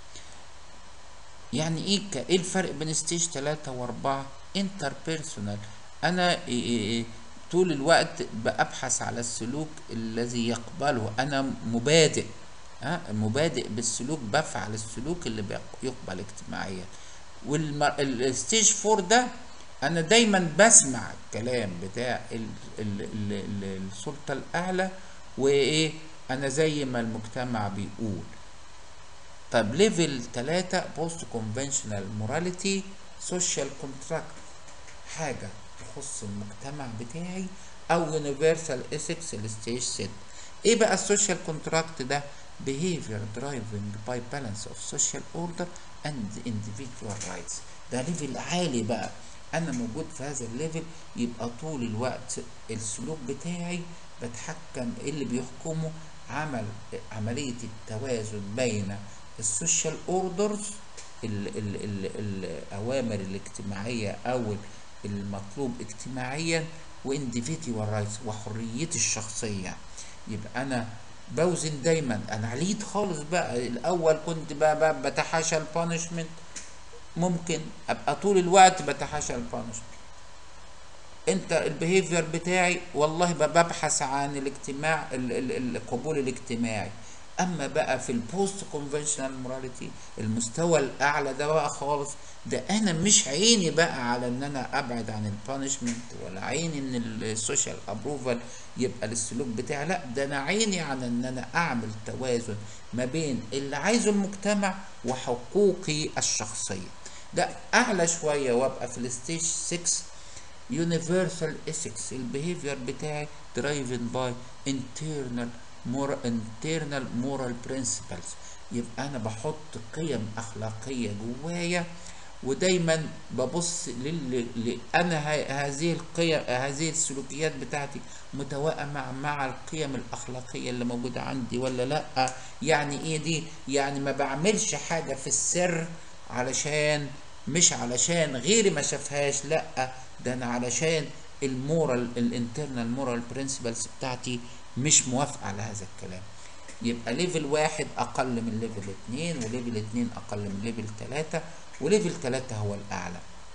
يعني ايه ك- ايه الفرق بين ستيج 3 و4 انتر بيرسونال انا إيه إيه إيه طول الوقت ببحث على السلوك الذي يقبله انا مبادئ ها مبادئ بالسلوك بفعل السلوك اللي بيق- يقبل اجتماعيا والستيج 4 ده انا دايما بسمع الكلام بتاع ال ال ال ال السلطه الاعلى وايه انا زي ما المجتمع بيقول طب ليفل 3 بوست كونفنشنال موراليتي سوشيال كونتراكت حاجه تخص المجتمع بتاعي او يونيفرسال ايثكس الستيج 6 ايه بقى السوشيال كونتراكت ده behavior driving by balance of social order and individual rights ده ليفل عالي بقى انا موجود في هذا الليفل يبقى طول الوقت السلوك بتاعي بتحكم إيه اللي بيحكمه عمل عملية التوازن بين السوشيال اوردرز الاوامر الاجتماعية او المطلوب اجتماعيا وانديفيديوال رايتس وحريتي الشخصية يبقى انا بوزن دايما انا عليت خالص بقى الاول كنت بقى, بقى بتحاشى البانشمنت ممكن ابقى طول الوقت بتحاشى البانشمنت انت البيهيفير بتاعي والله ب- ببحث عن الاجتماع ال- ال- القبول الاجتماعي اما بقى في البوست كونفنشنال موراليتي المستوى الاعلى ده بقى خالص ده انا مش عيني بقى على ان انا ابعد عن البانشمنت ولا عيني ان السوشيال ابروفال يبقى للسلوك بتاعي لا ده انا عيني على ان انا اعمل توازن ما بين اللي عايزه المجتمع وحقوقي الشخصيه ده اعلى شويه وابقى في الستيج 6 universal ethics البيهيفير بتاعي driven by internal moral internal moral principles يبقى انا بحط قيم اخلاقيه جوايا ودايما ببص لل ل- انا ه- هذه القيم هذه السلوكيات بتاعتي متوائمه مع مع القيم الاخلاقيه اللي موجوده عندي ولا لا يعني ايه دي يعني ما بعملش حاجه في السر علشان مش علشان غيري ما شافهاش لا ده انا علشان المورال الانترنال مورال برنسبلز بتاعتي مش موافقه على هذا الكلام يبقى ليفل واحد اقل من ليفل اتنين وليفل اتنين اقل من ليفل تلاتة وليفل تلاتة هو الاعلى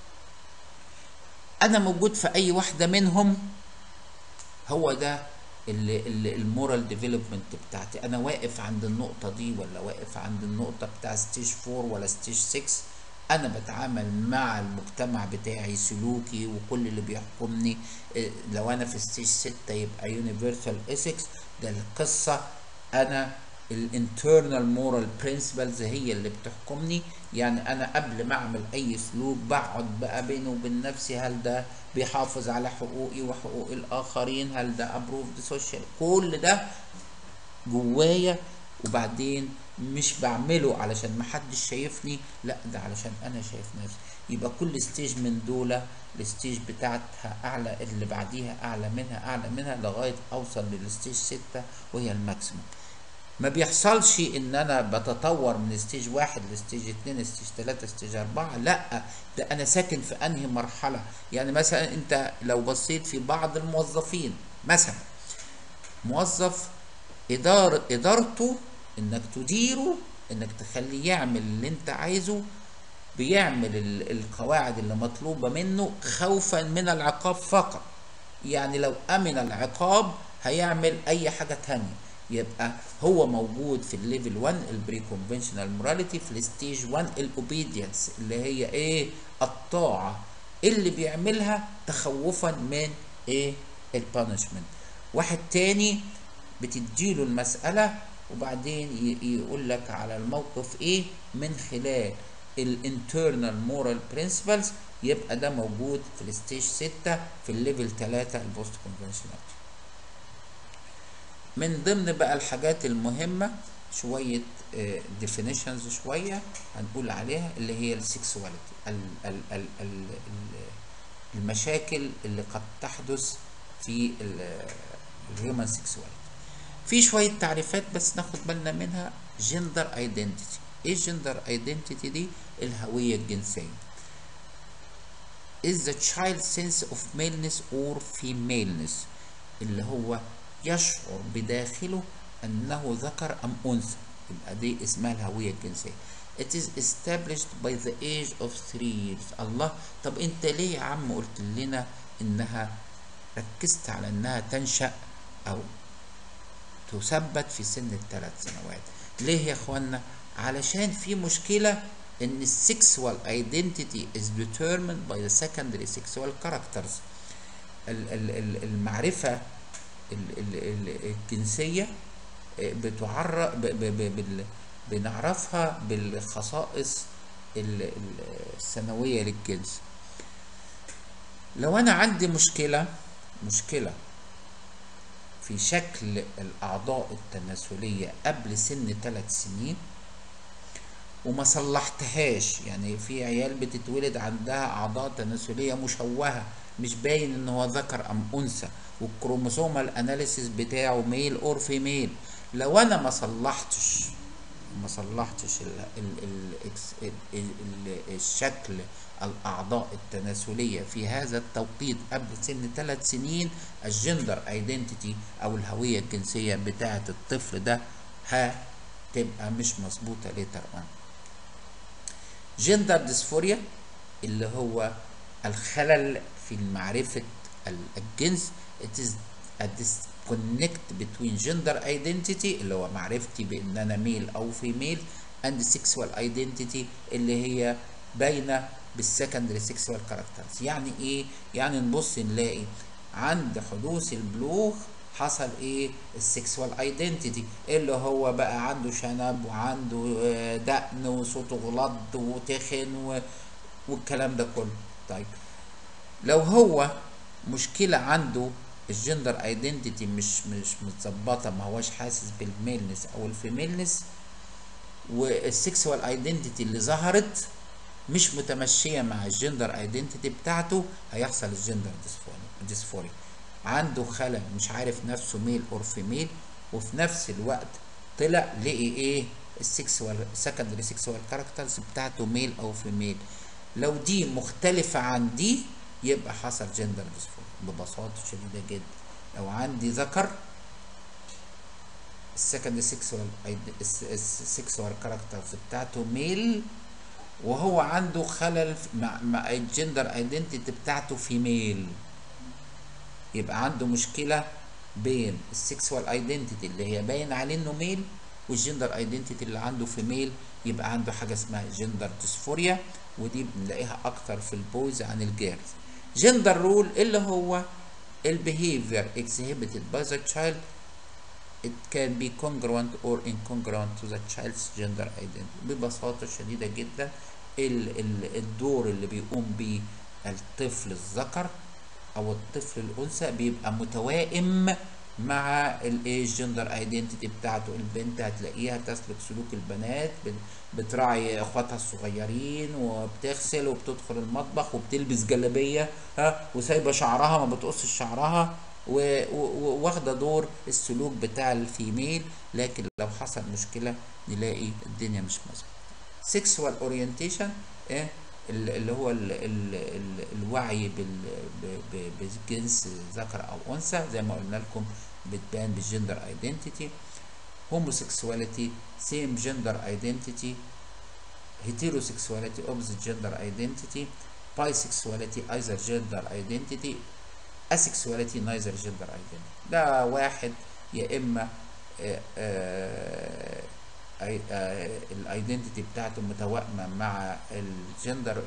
انا موجود في اي واحدة منهم هو ده المورال ديفلوبمنت بتاعتي انا واقف عند النقطة دي ولا واقف عند النقطة بتاع ستيج 4 ولا ستيج 6 انا بتعامل مع المجتمع بتاعي سلوكي وكل اللي بيحكمني إيه، لو انا في ستيج 6 يبقى يونيفرسال ايثكس ده القصة انا الانترنال مورال برنسبلز هي اللي بتحكمني يعني انا قبل ما اعمل اي سلوك بقعد بقى بيني وبين نفسي هل ده بيحافظ على حقوقي وحقوق الاخرين هل ده ابروفد سوشيال كل ده جوايا وبعدين مش بعمله علشان محدش شايفني لا ده علشان انا شايف نفسي يبقى كل ستيج من دول الستيج بتاعتها اعلى اللي بعديها اعلى منها اعلى منها لغايه اوصل للستيج ستة وهي الماكسيموم ما بيحصلش ان انا بتطور من ستيج واحد لستيج اتنين ستيج تلاتة ستيج اربعة لا ده انا ساكن في انهي مرحلة يعني مثلا انت لو بصيت في بعض الموظفين مثلا موظف إدارة إدارته إنك تديره إنك تخليه يعمل اللي أنت عايزه بيعمل ال- القواعد اللي مطلوبة منه خوفا من العقاب فقط يعني لو أمن العقاب هيعمل أي حاجة تانية يبقى هو موجود في الليفل 1 البري كونفنشنال موراليتي في الستيج 1 الاوبيدينس اللي هي ايه الطاعة اللي بيعملها تخوفا من ايه البانشمنت واحد تاني بتديله المسألة وبعدين ي- يقول لك على الموقف ايه من خلال الانترنال مورال برنسبلز يبقى ده موجود في الستيج 6 في الليفل 3 البوست كونفنشنال من ضمن بقى الحاجات المهمة شوية ديفينيشنز شوية هنقول عليها اللي هي السكسواليتي المشاكل اللي قد تحدث في الهيومن سكسواليتي في شوية تعريفات بس ناخد بالنا منها جندر ايدنتيتي ايه جندر ايدنتيتي دي الهوية الجنسية is the child sense of maleness or femaleness اللي هو يشعر بداخله أنه ذكر أم أنثى يبقى دي اسمها الهوية الجنسية It is established by the age of three years الله طب انت ليه يا عم قلت لنا انها ركزت على انها تنشأ او تثبت في سن الثلاث سنوات ليه يا اخوانا علشان في مشكلة ان السكسوال identity is determined by the secondary sexual characters ال- ال- ال- المعرفة ال- ال- ال- الجنسية بتعرف ب- ب- ب- بال- بنعرفها بالخصائص ال- ال- السنوية للجنس لو أنا عندي مشكلة مشكلة في شكل الأعضاء التناسلية قبل سن ثلاث سنين وما صلحتهاش يعني في عيال بتتولد عندها أعضاء تناسلية مشوهة مش باين إن هو ذكر أم أنثى والكروموسومال أناليسيس بتاعه ميل أور فيميل لو أنا ما صلحتش ما صلحتش ال ال ال ال ال ال الشكل الأعضاء التناسلية في هذا التوقيت قبل سن ثلاث سنين الجندر ايدنتيتي أو الهوية الجنسية بتاعة الطفل ده هتبقى مش مظبوطة ليتر اون جندر ديسفوريا اللي هو الخلل في معرفة الجنس it is a disconnect between gender identity اللي هو معرفتي بان انا ميل او فيميل and sexual identity اللي هي باينه بالسكندري سيكسوال كاركترز يعني ايه يعني نبص نلاقي عند حدوث البلوغ حصل ايه السكسوال ايدنتيتي اللي هو بقى عنده شنب وعنده آه، دقن وصوته غلط وتخن و... والكلام ده كله طيب لو هو مشكلة عنده الجندر ايدنتيتي مش مش متظبطة ما هوش حاسس بالميلنس او الفيميلنس والسكسوال ايدنتيتي اللي ظهرت مش متمشية مع الجندر ايدنتيتي بتاعته هيحصل الجندر ديسفوري عنده خلل مش عارف نفسه ميل اور فيميل وفي نفس الوقت طلع لقي ايه السكسوال سكندري سكسوال كاركترز بتاعته ميل او فيميل لو دي مختلفة عن دي يبقى حصل جندر ديسفوري ببساطة شديدة جدا لو عندي ذكر السكندري سكسوال السكسوال كاركترز بتاعته ميل وهو عنده خلل مع, مع الجندر ايدنتيتي بتاعته فيميل يبقى عنده مشكلة بين السكسوال ايدنتيتي اللي هي باين عليه انه ميل والجندر ايدنتيتي اللي عنده فيميل يبقى عنده حاجة اسمها جندر ديسفوريا ودي بنلاقيها اكتر في البويز عن الجيرلز جندر رول اللي هو البيهيفير exhibited by the child it can be congruent or incongruent to the child's gender identity ببساطة شديدة جدا ال ال الدور اللي بيقوم بيه الطفل الذكر او الطفل الانثى بيبقى متوائم مع الايه الجندر ايدنتيتي بتاعته البنت هتلاقيها تسلك سلوك البنات بتراعي اخواتها الصغيرين وبتغسل وبتدخل المطبخ وبتلبس جلابيه ها وسايبه شعرها ما بتقصش شعرها وواخده دور السلوك بتاع الفيميل لكن لو حصل مشكله نلاقي الدنيا مش مظبوطه سيكسوال اورينتيشن ايه اللي هو ال ال ال الوعي بالجنس ذكر او انثى زي ما قلنا لكم بتبان بالجندر ايدنتيتي homosexuality same gender identity heterosexuality opposite gender identity bisexuality either gender identity asexuality neither gender identity ده واحد يا اما الايدنتيتي بتاعته متوائمه مع الجندر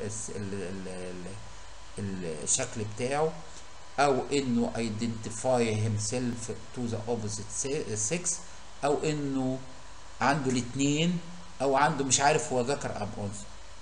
الشكل بتاعه او انه identify himself to the opposite sex او انه عنده الاثنين او عنده مش عارف هو ذكر ام انثى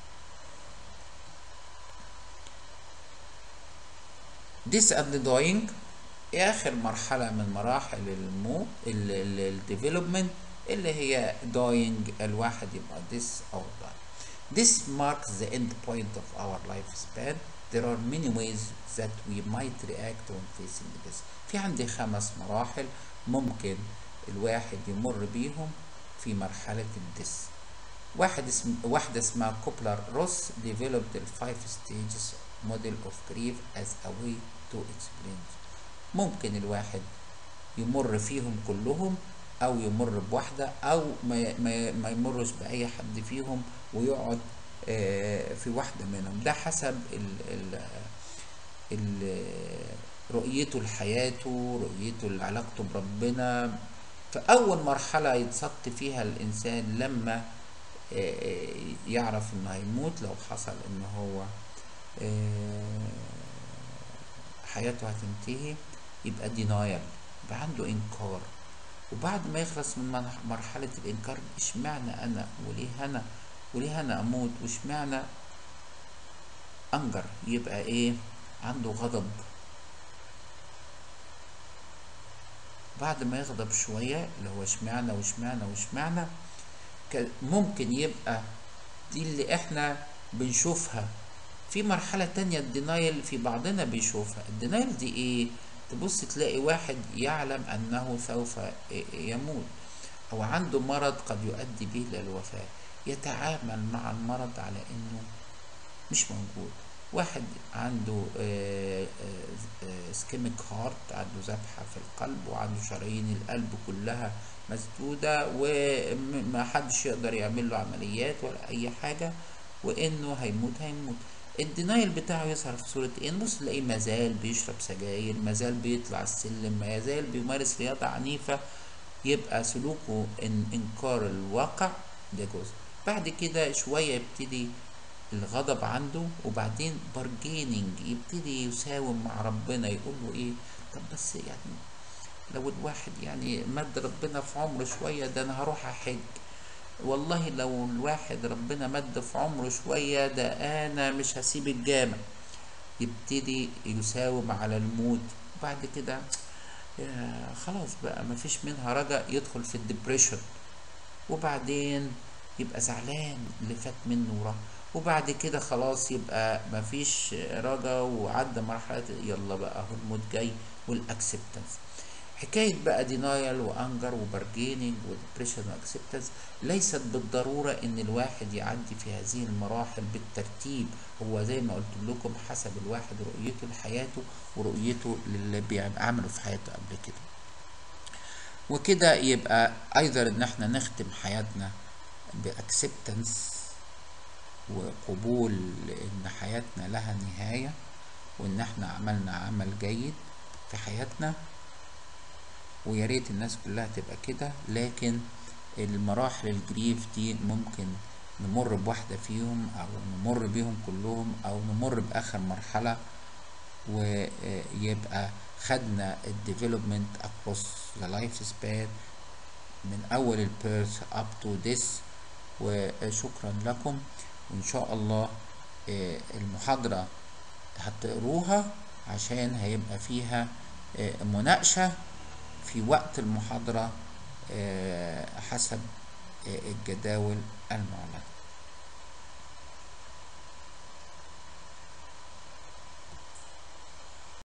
this and dying اخر مرحلة من مراحل الموت الديفلوبمنت اللي هي dying الواحد يبقى this or die this marks the end point of our lifespan there are many ways that we might react when facing this في عندي خمس مراحل ممكن الواحد يمر بيهم في مرحلة الدس واحد اسم واحدة اسمها كوبلر روس developed the five stages model of grief as a way to explain ممكن الواحد يمر فيهم كلهم او يمر بواحدة او ما, ما, ما يمرش باي حد فيهم ويقعد في واحدة منهم ده حسب ال ال ال رؤيته لحياته رؤيته لعلاقته بربنا فأول مرحلة يتصط فيها الإنسان لما يعرف إنه هيموت لو حصل إن هو حياته هتنتهي يبقى دينايل يبقى عنده إنكار وبعد ما يخلص من مرحلة الإنكار إشمعنى أنا وليه أنا وليه أنا أموت وإشمعنى أنجر يبقى إيه عنده غضب بعد ما يغضب شوية اللي هو اشمعنى واشمعنى واشمعنى ممكن يبقى دي اللي احنا بنشوفها في مرحلة تانية الدينايل في بعضنا بيشوفها الدينايل دي ايه تبص تلاقي واحد يعلم انه سوف يموت او عنده مرض قد يؤدي به للوفاة يتعامل مع المرض على انه مش موجود واحد عنده سكيميك هارت عنده ذبحة في القلب وعنده شرايين القلب كلها مسدودة وما حدش يقدر يعمل له عمليات ولا أي حاجة وإنه هيموت هيموت الدينايل بتاعه يظهر في صورة إيه؟ نبص تلاقيه مازال بيشرب سجاير مازال بيطلع السلم مازال بيمارس رياضة عنيفة يبقى سلوكه إن إنكار الواقع ده جزء بعد كده شوية يبتدي الغضب عنده وبعدين بارجيننج يبتدي يساوم مع ربنا يقول له ايه طب بس يعني لو الواحد يعني مد ربنا في عمره شوية ده انا هروح احج والله لو الواحد ربنا مد في عمره شوية ده انا مش هسيب الجامع يبتدي يساوم على الموت بعد كده خلاص بقى مفيش منها رجاء يدخل في الدبريشن وبعدين يبقى زعلان اللي فات منه وراح وبعد كده خلاص يبقى مفيش رجا وعدى مرحلة يلا بقى هو الموت جاي والاكسبتنس حكاية بقى دينايل وانجر وبرجيننج وديبريشن واكسبتنس ليست بالضرورة ان الواحد يعدي في هذه المراحل بالترتيب هو زي ما قلت لكم حسب الواحد رؤيته لحياته ورؤيته للي بيعمله في حياته قبل كده وكده يبقى ايضا ان احنا نختم حياتنا باكسبتنس وقبول ان حياتنا لها نهاية وان احنا عملنا عمل جيد في حياتنا ويا ريت الناس كلها تبقى كده لكن المراحل الجريف دي ممكن نمر بواحدة فيهم او نمر بيهم كلهم او نمر باخر مرحلة ويبقى خدنا الديفلوبمنت across the life span من اول البيرث up to this وشكرا لكم وإن شاء الله المحاضرة هتقروها عشان هيبقى فيها مناقشة في وقت المحاضرة حسب الجداول المعلنة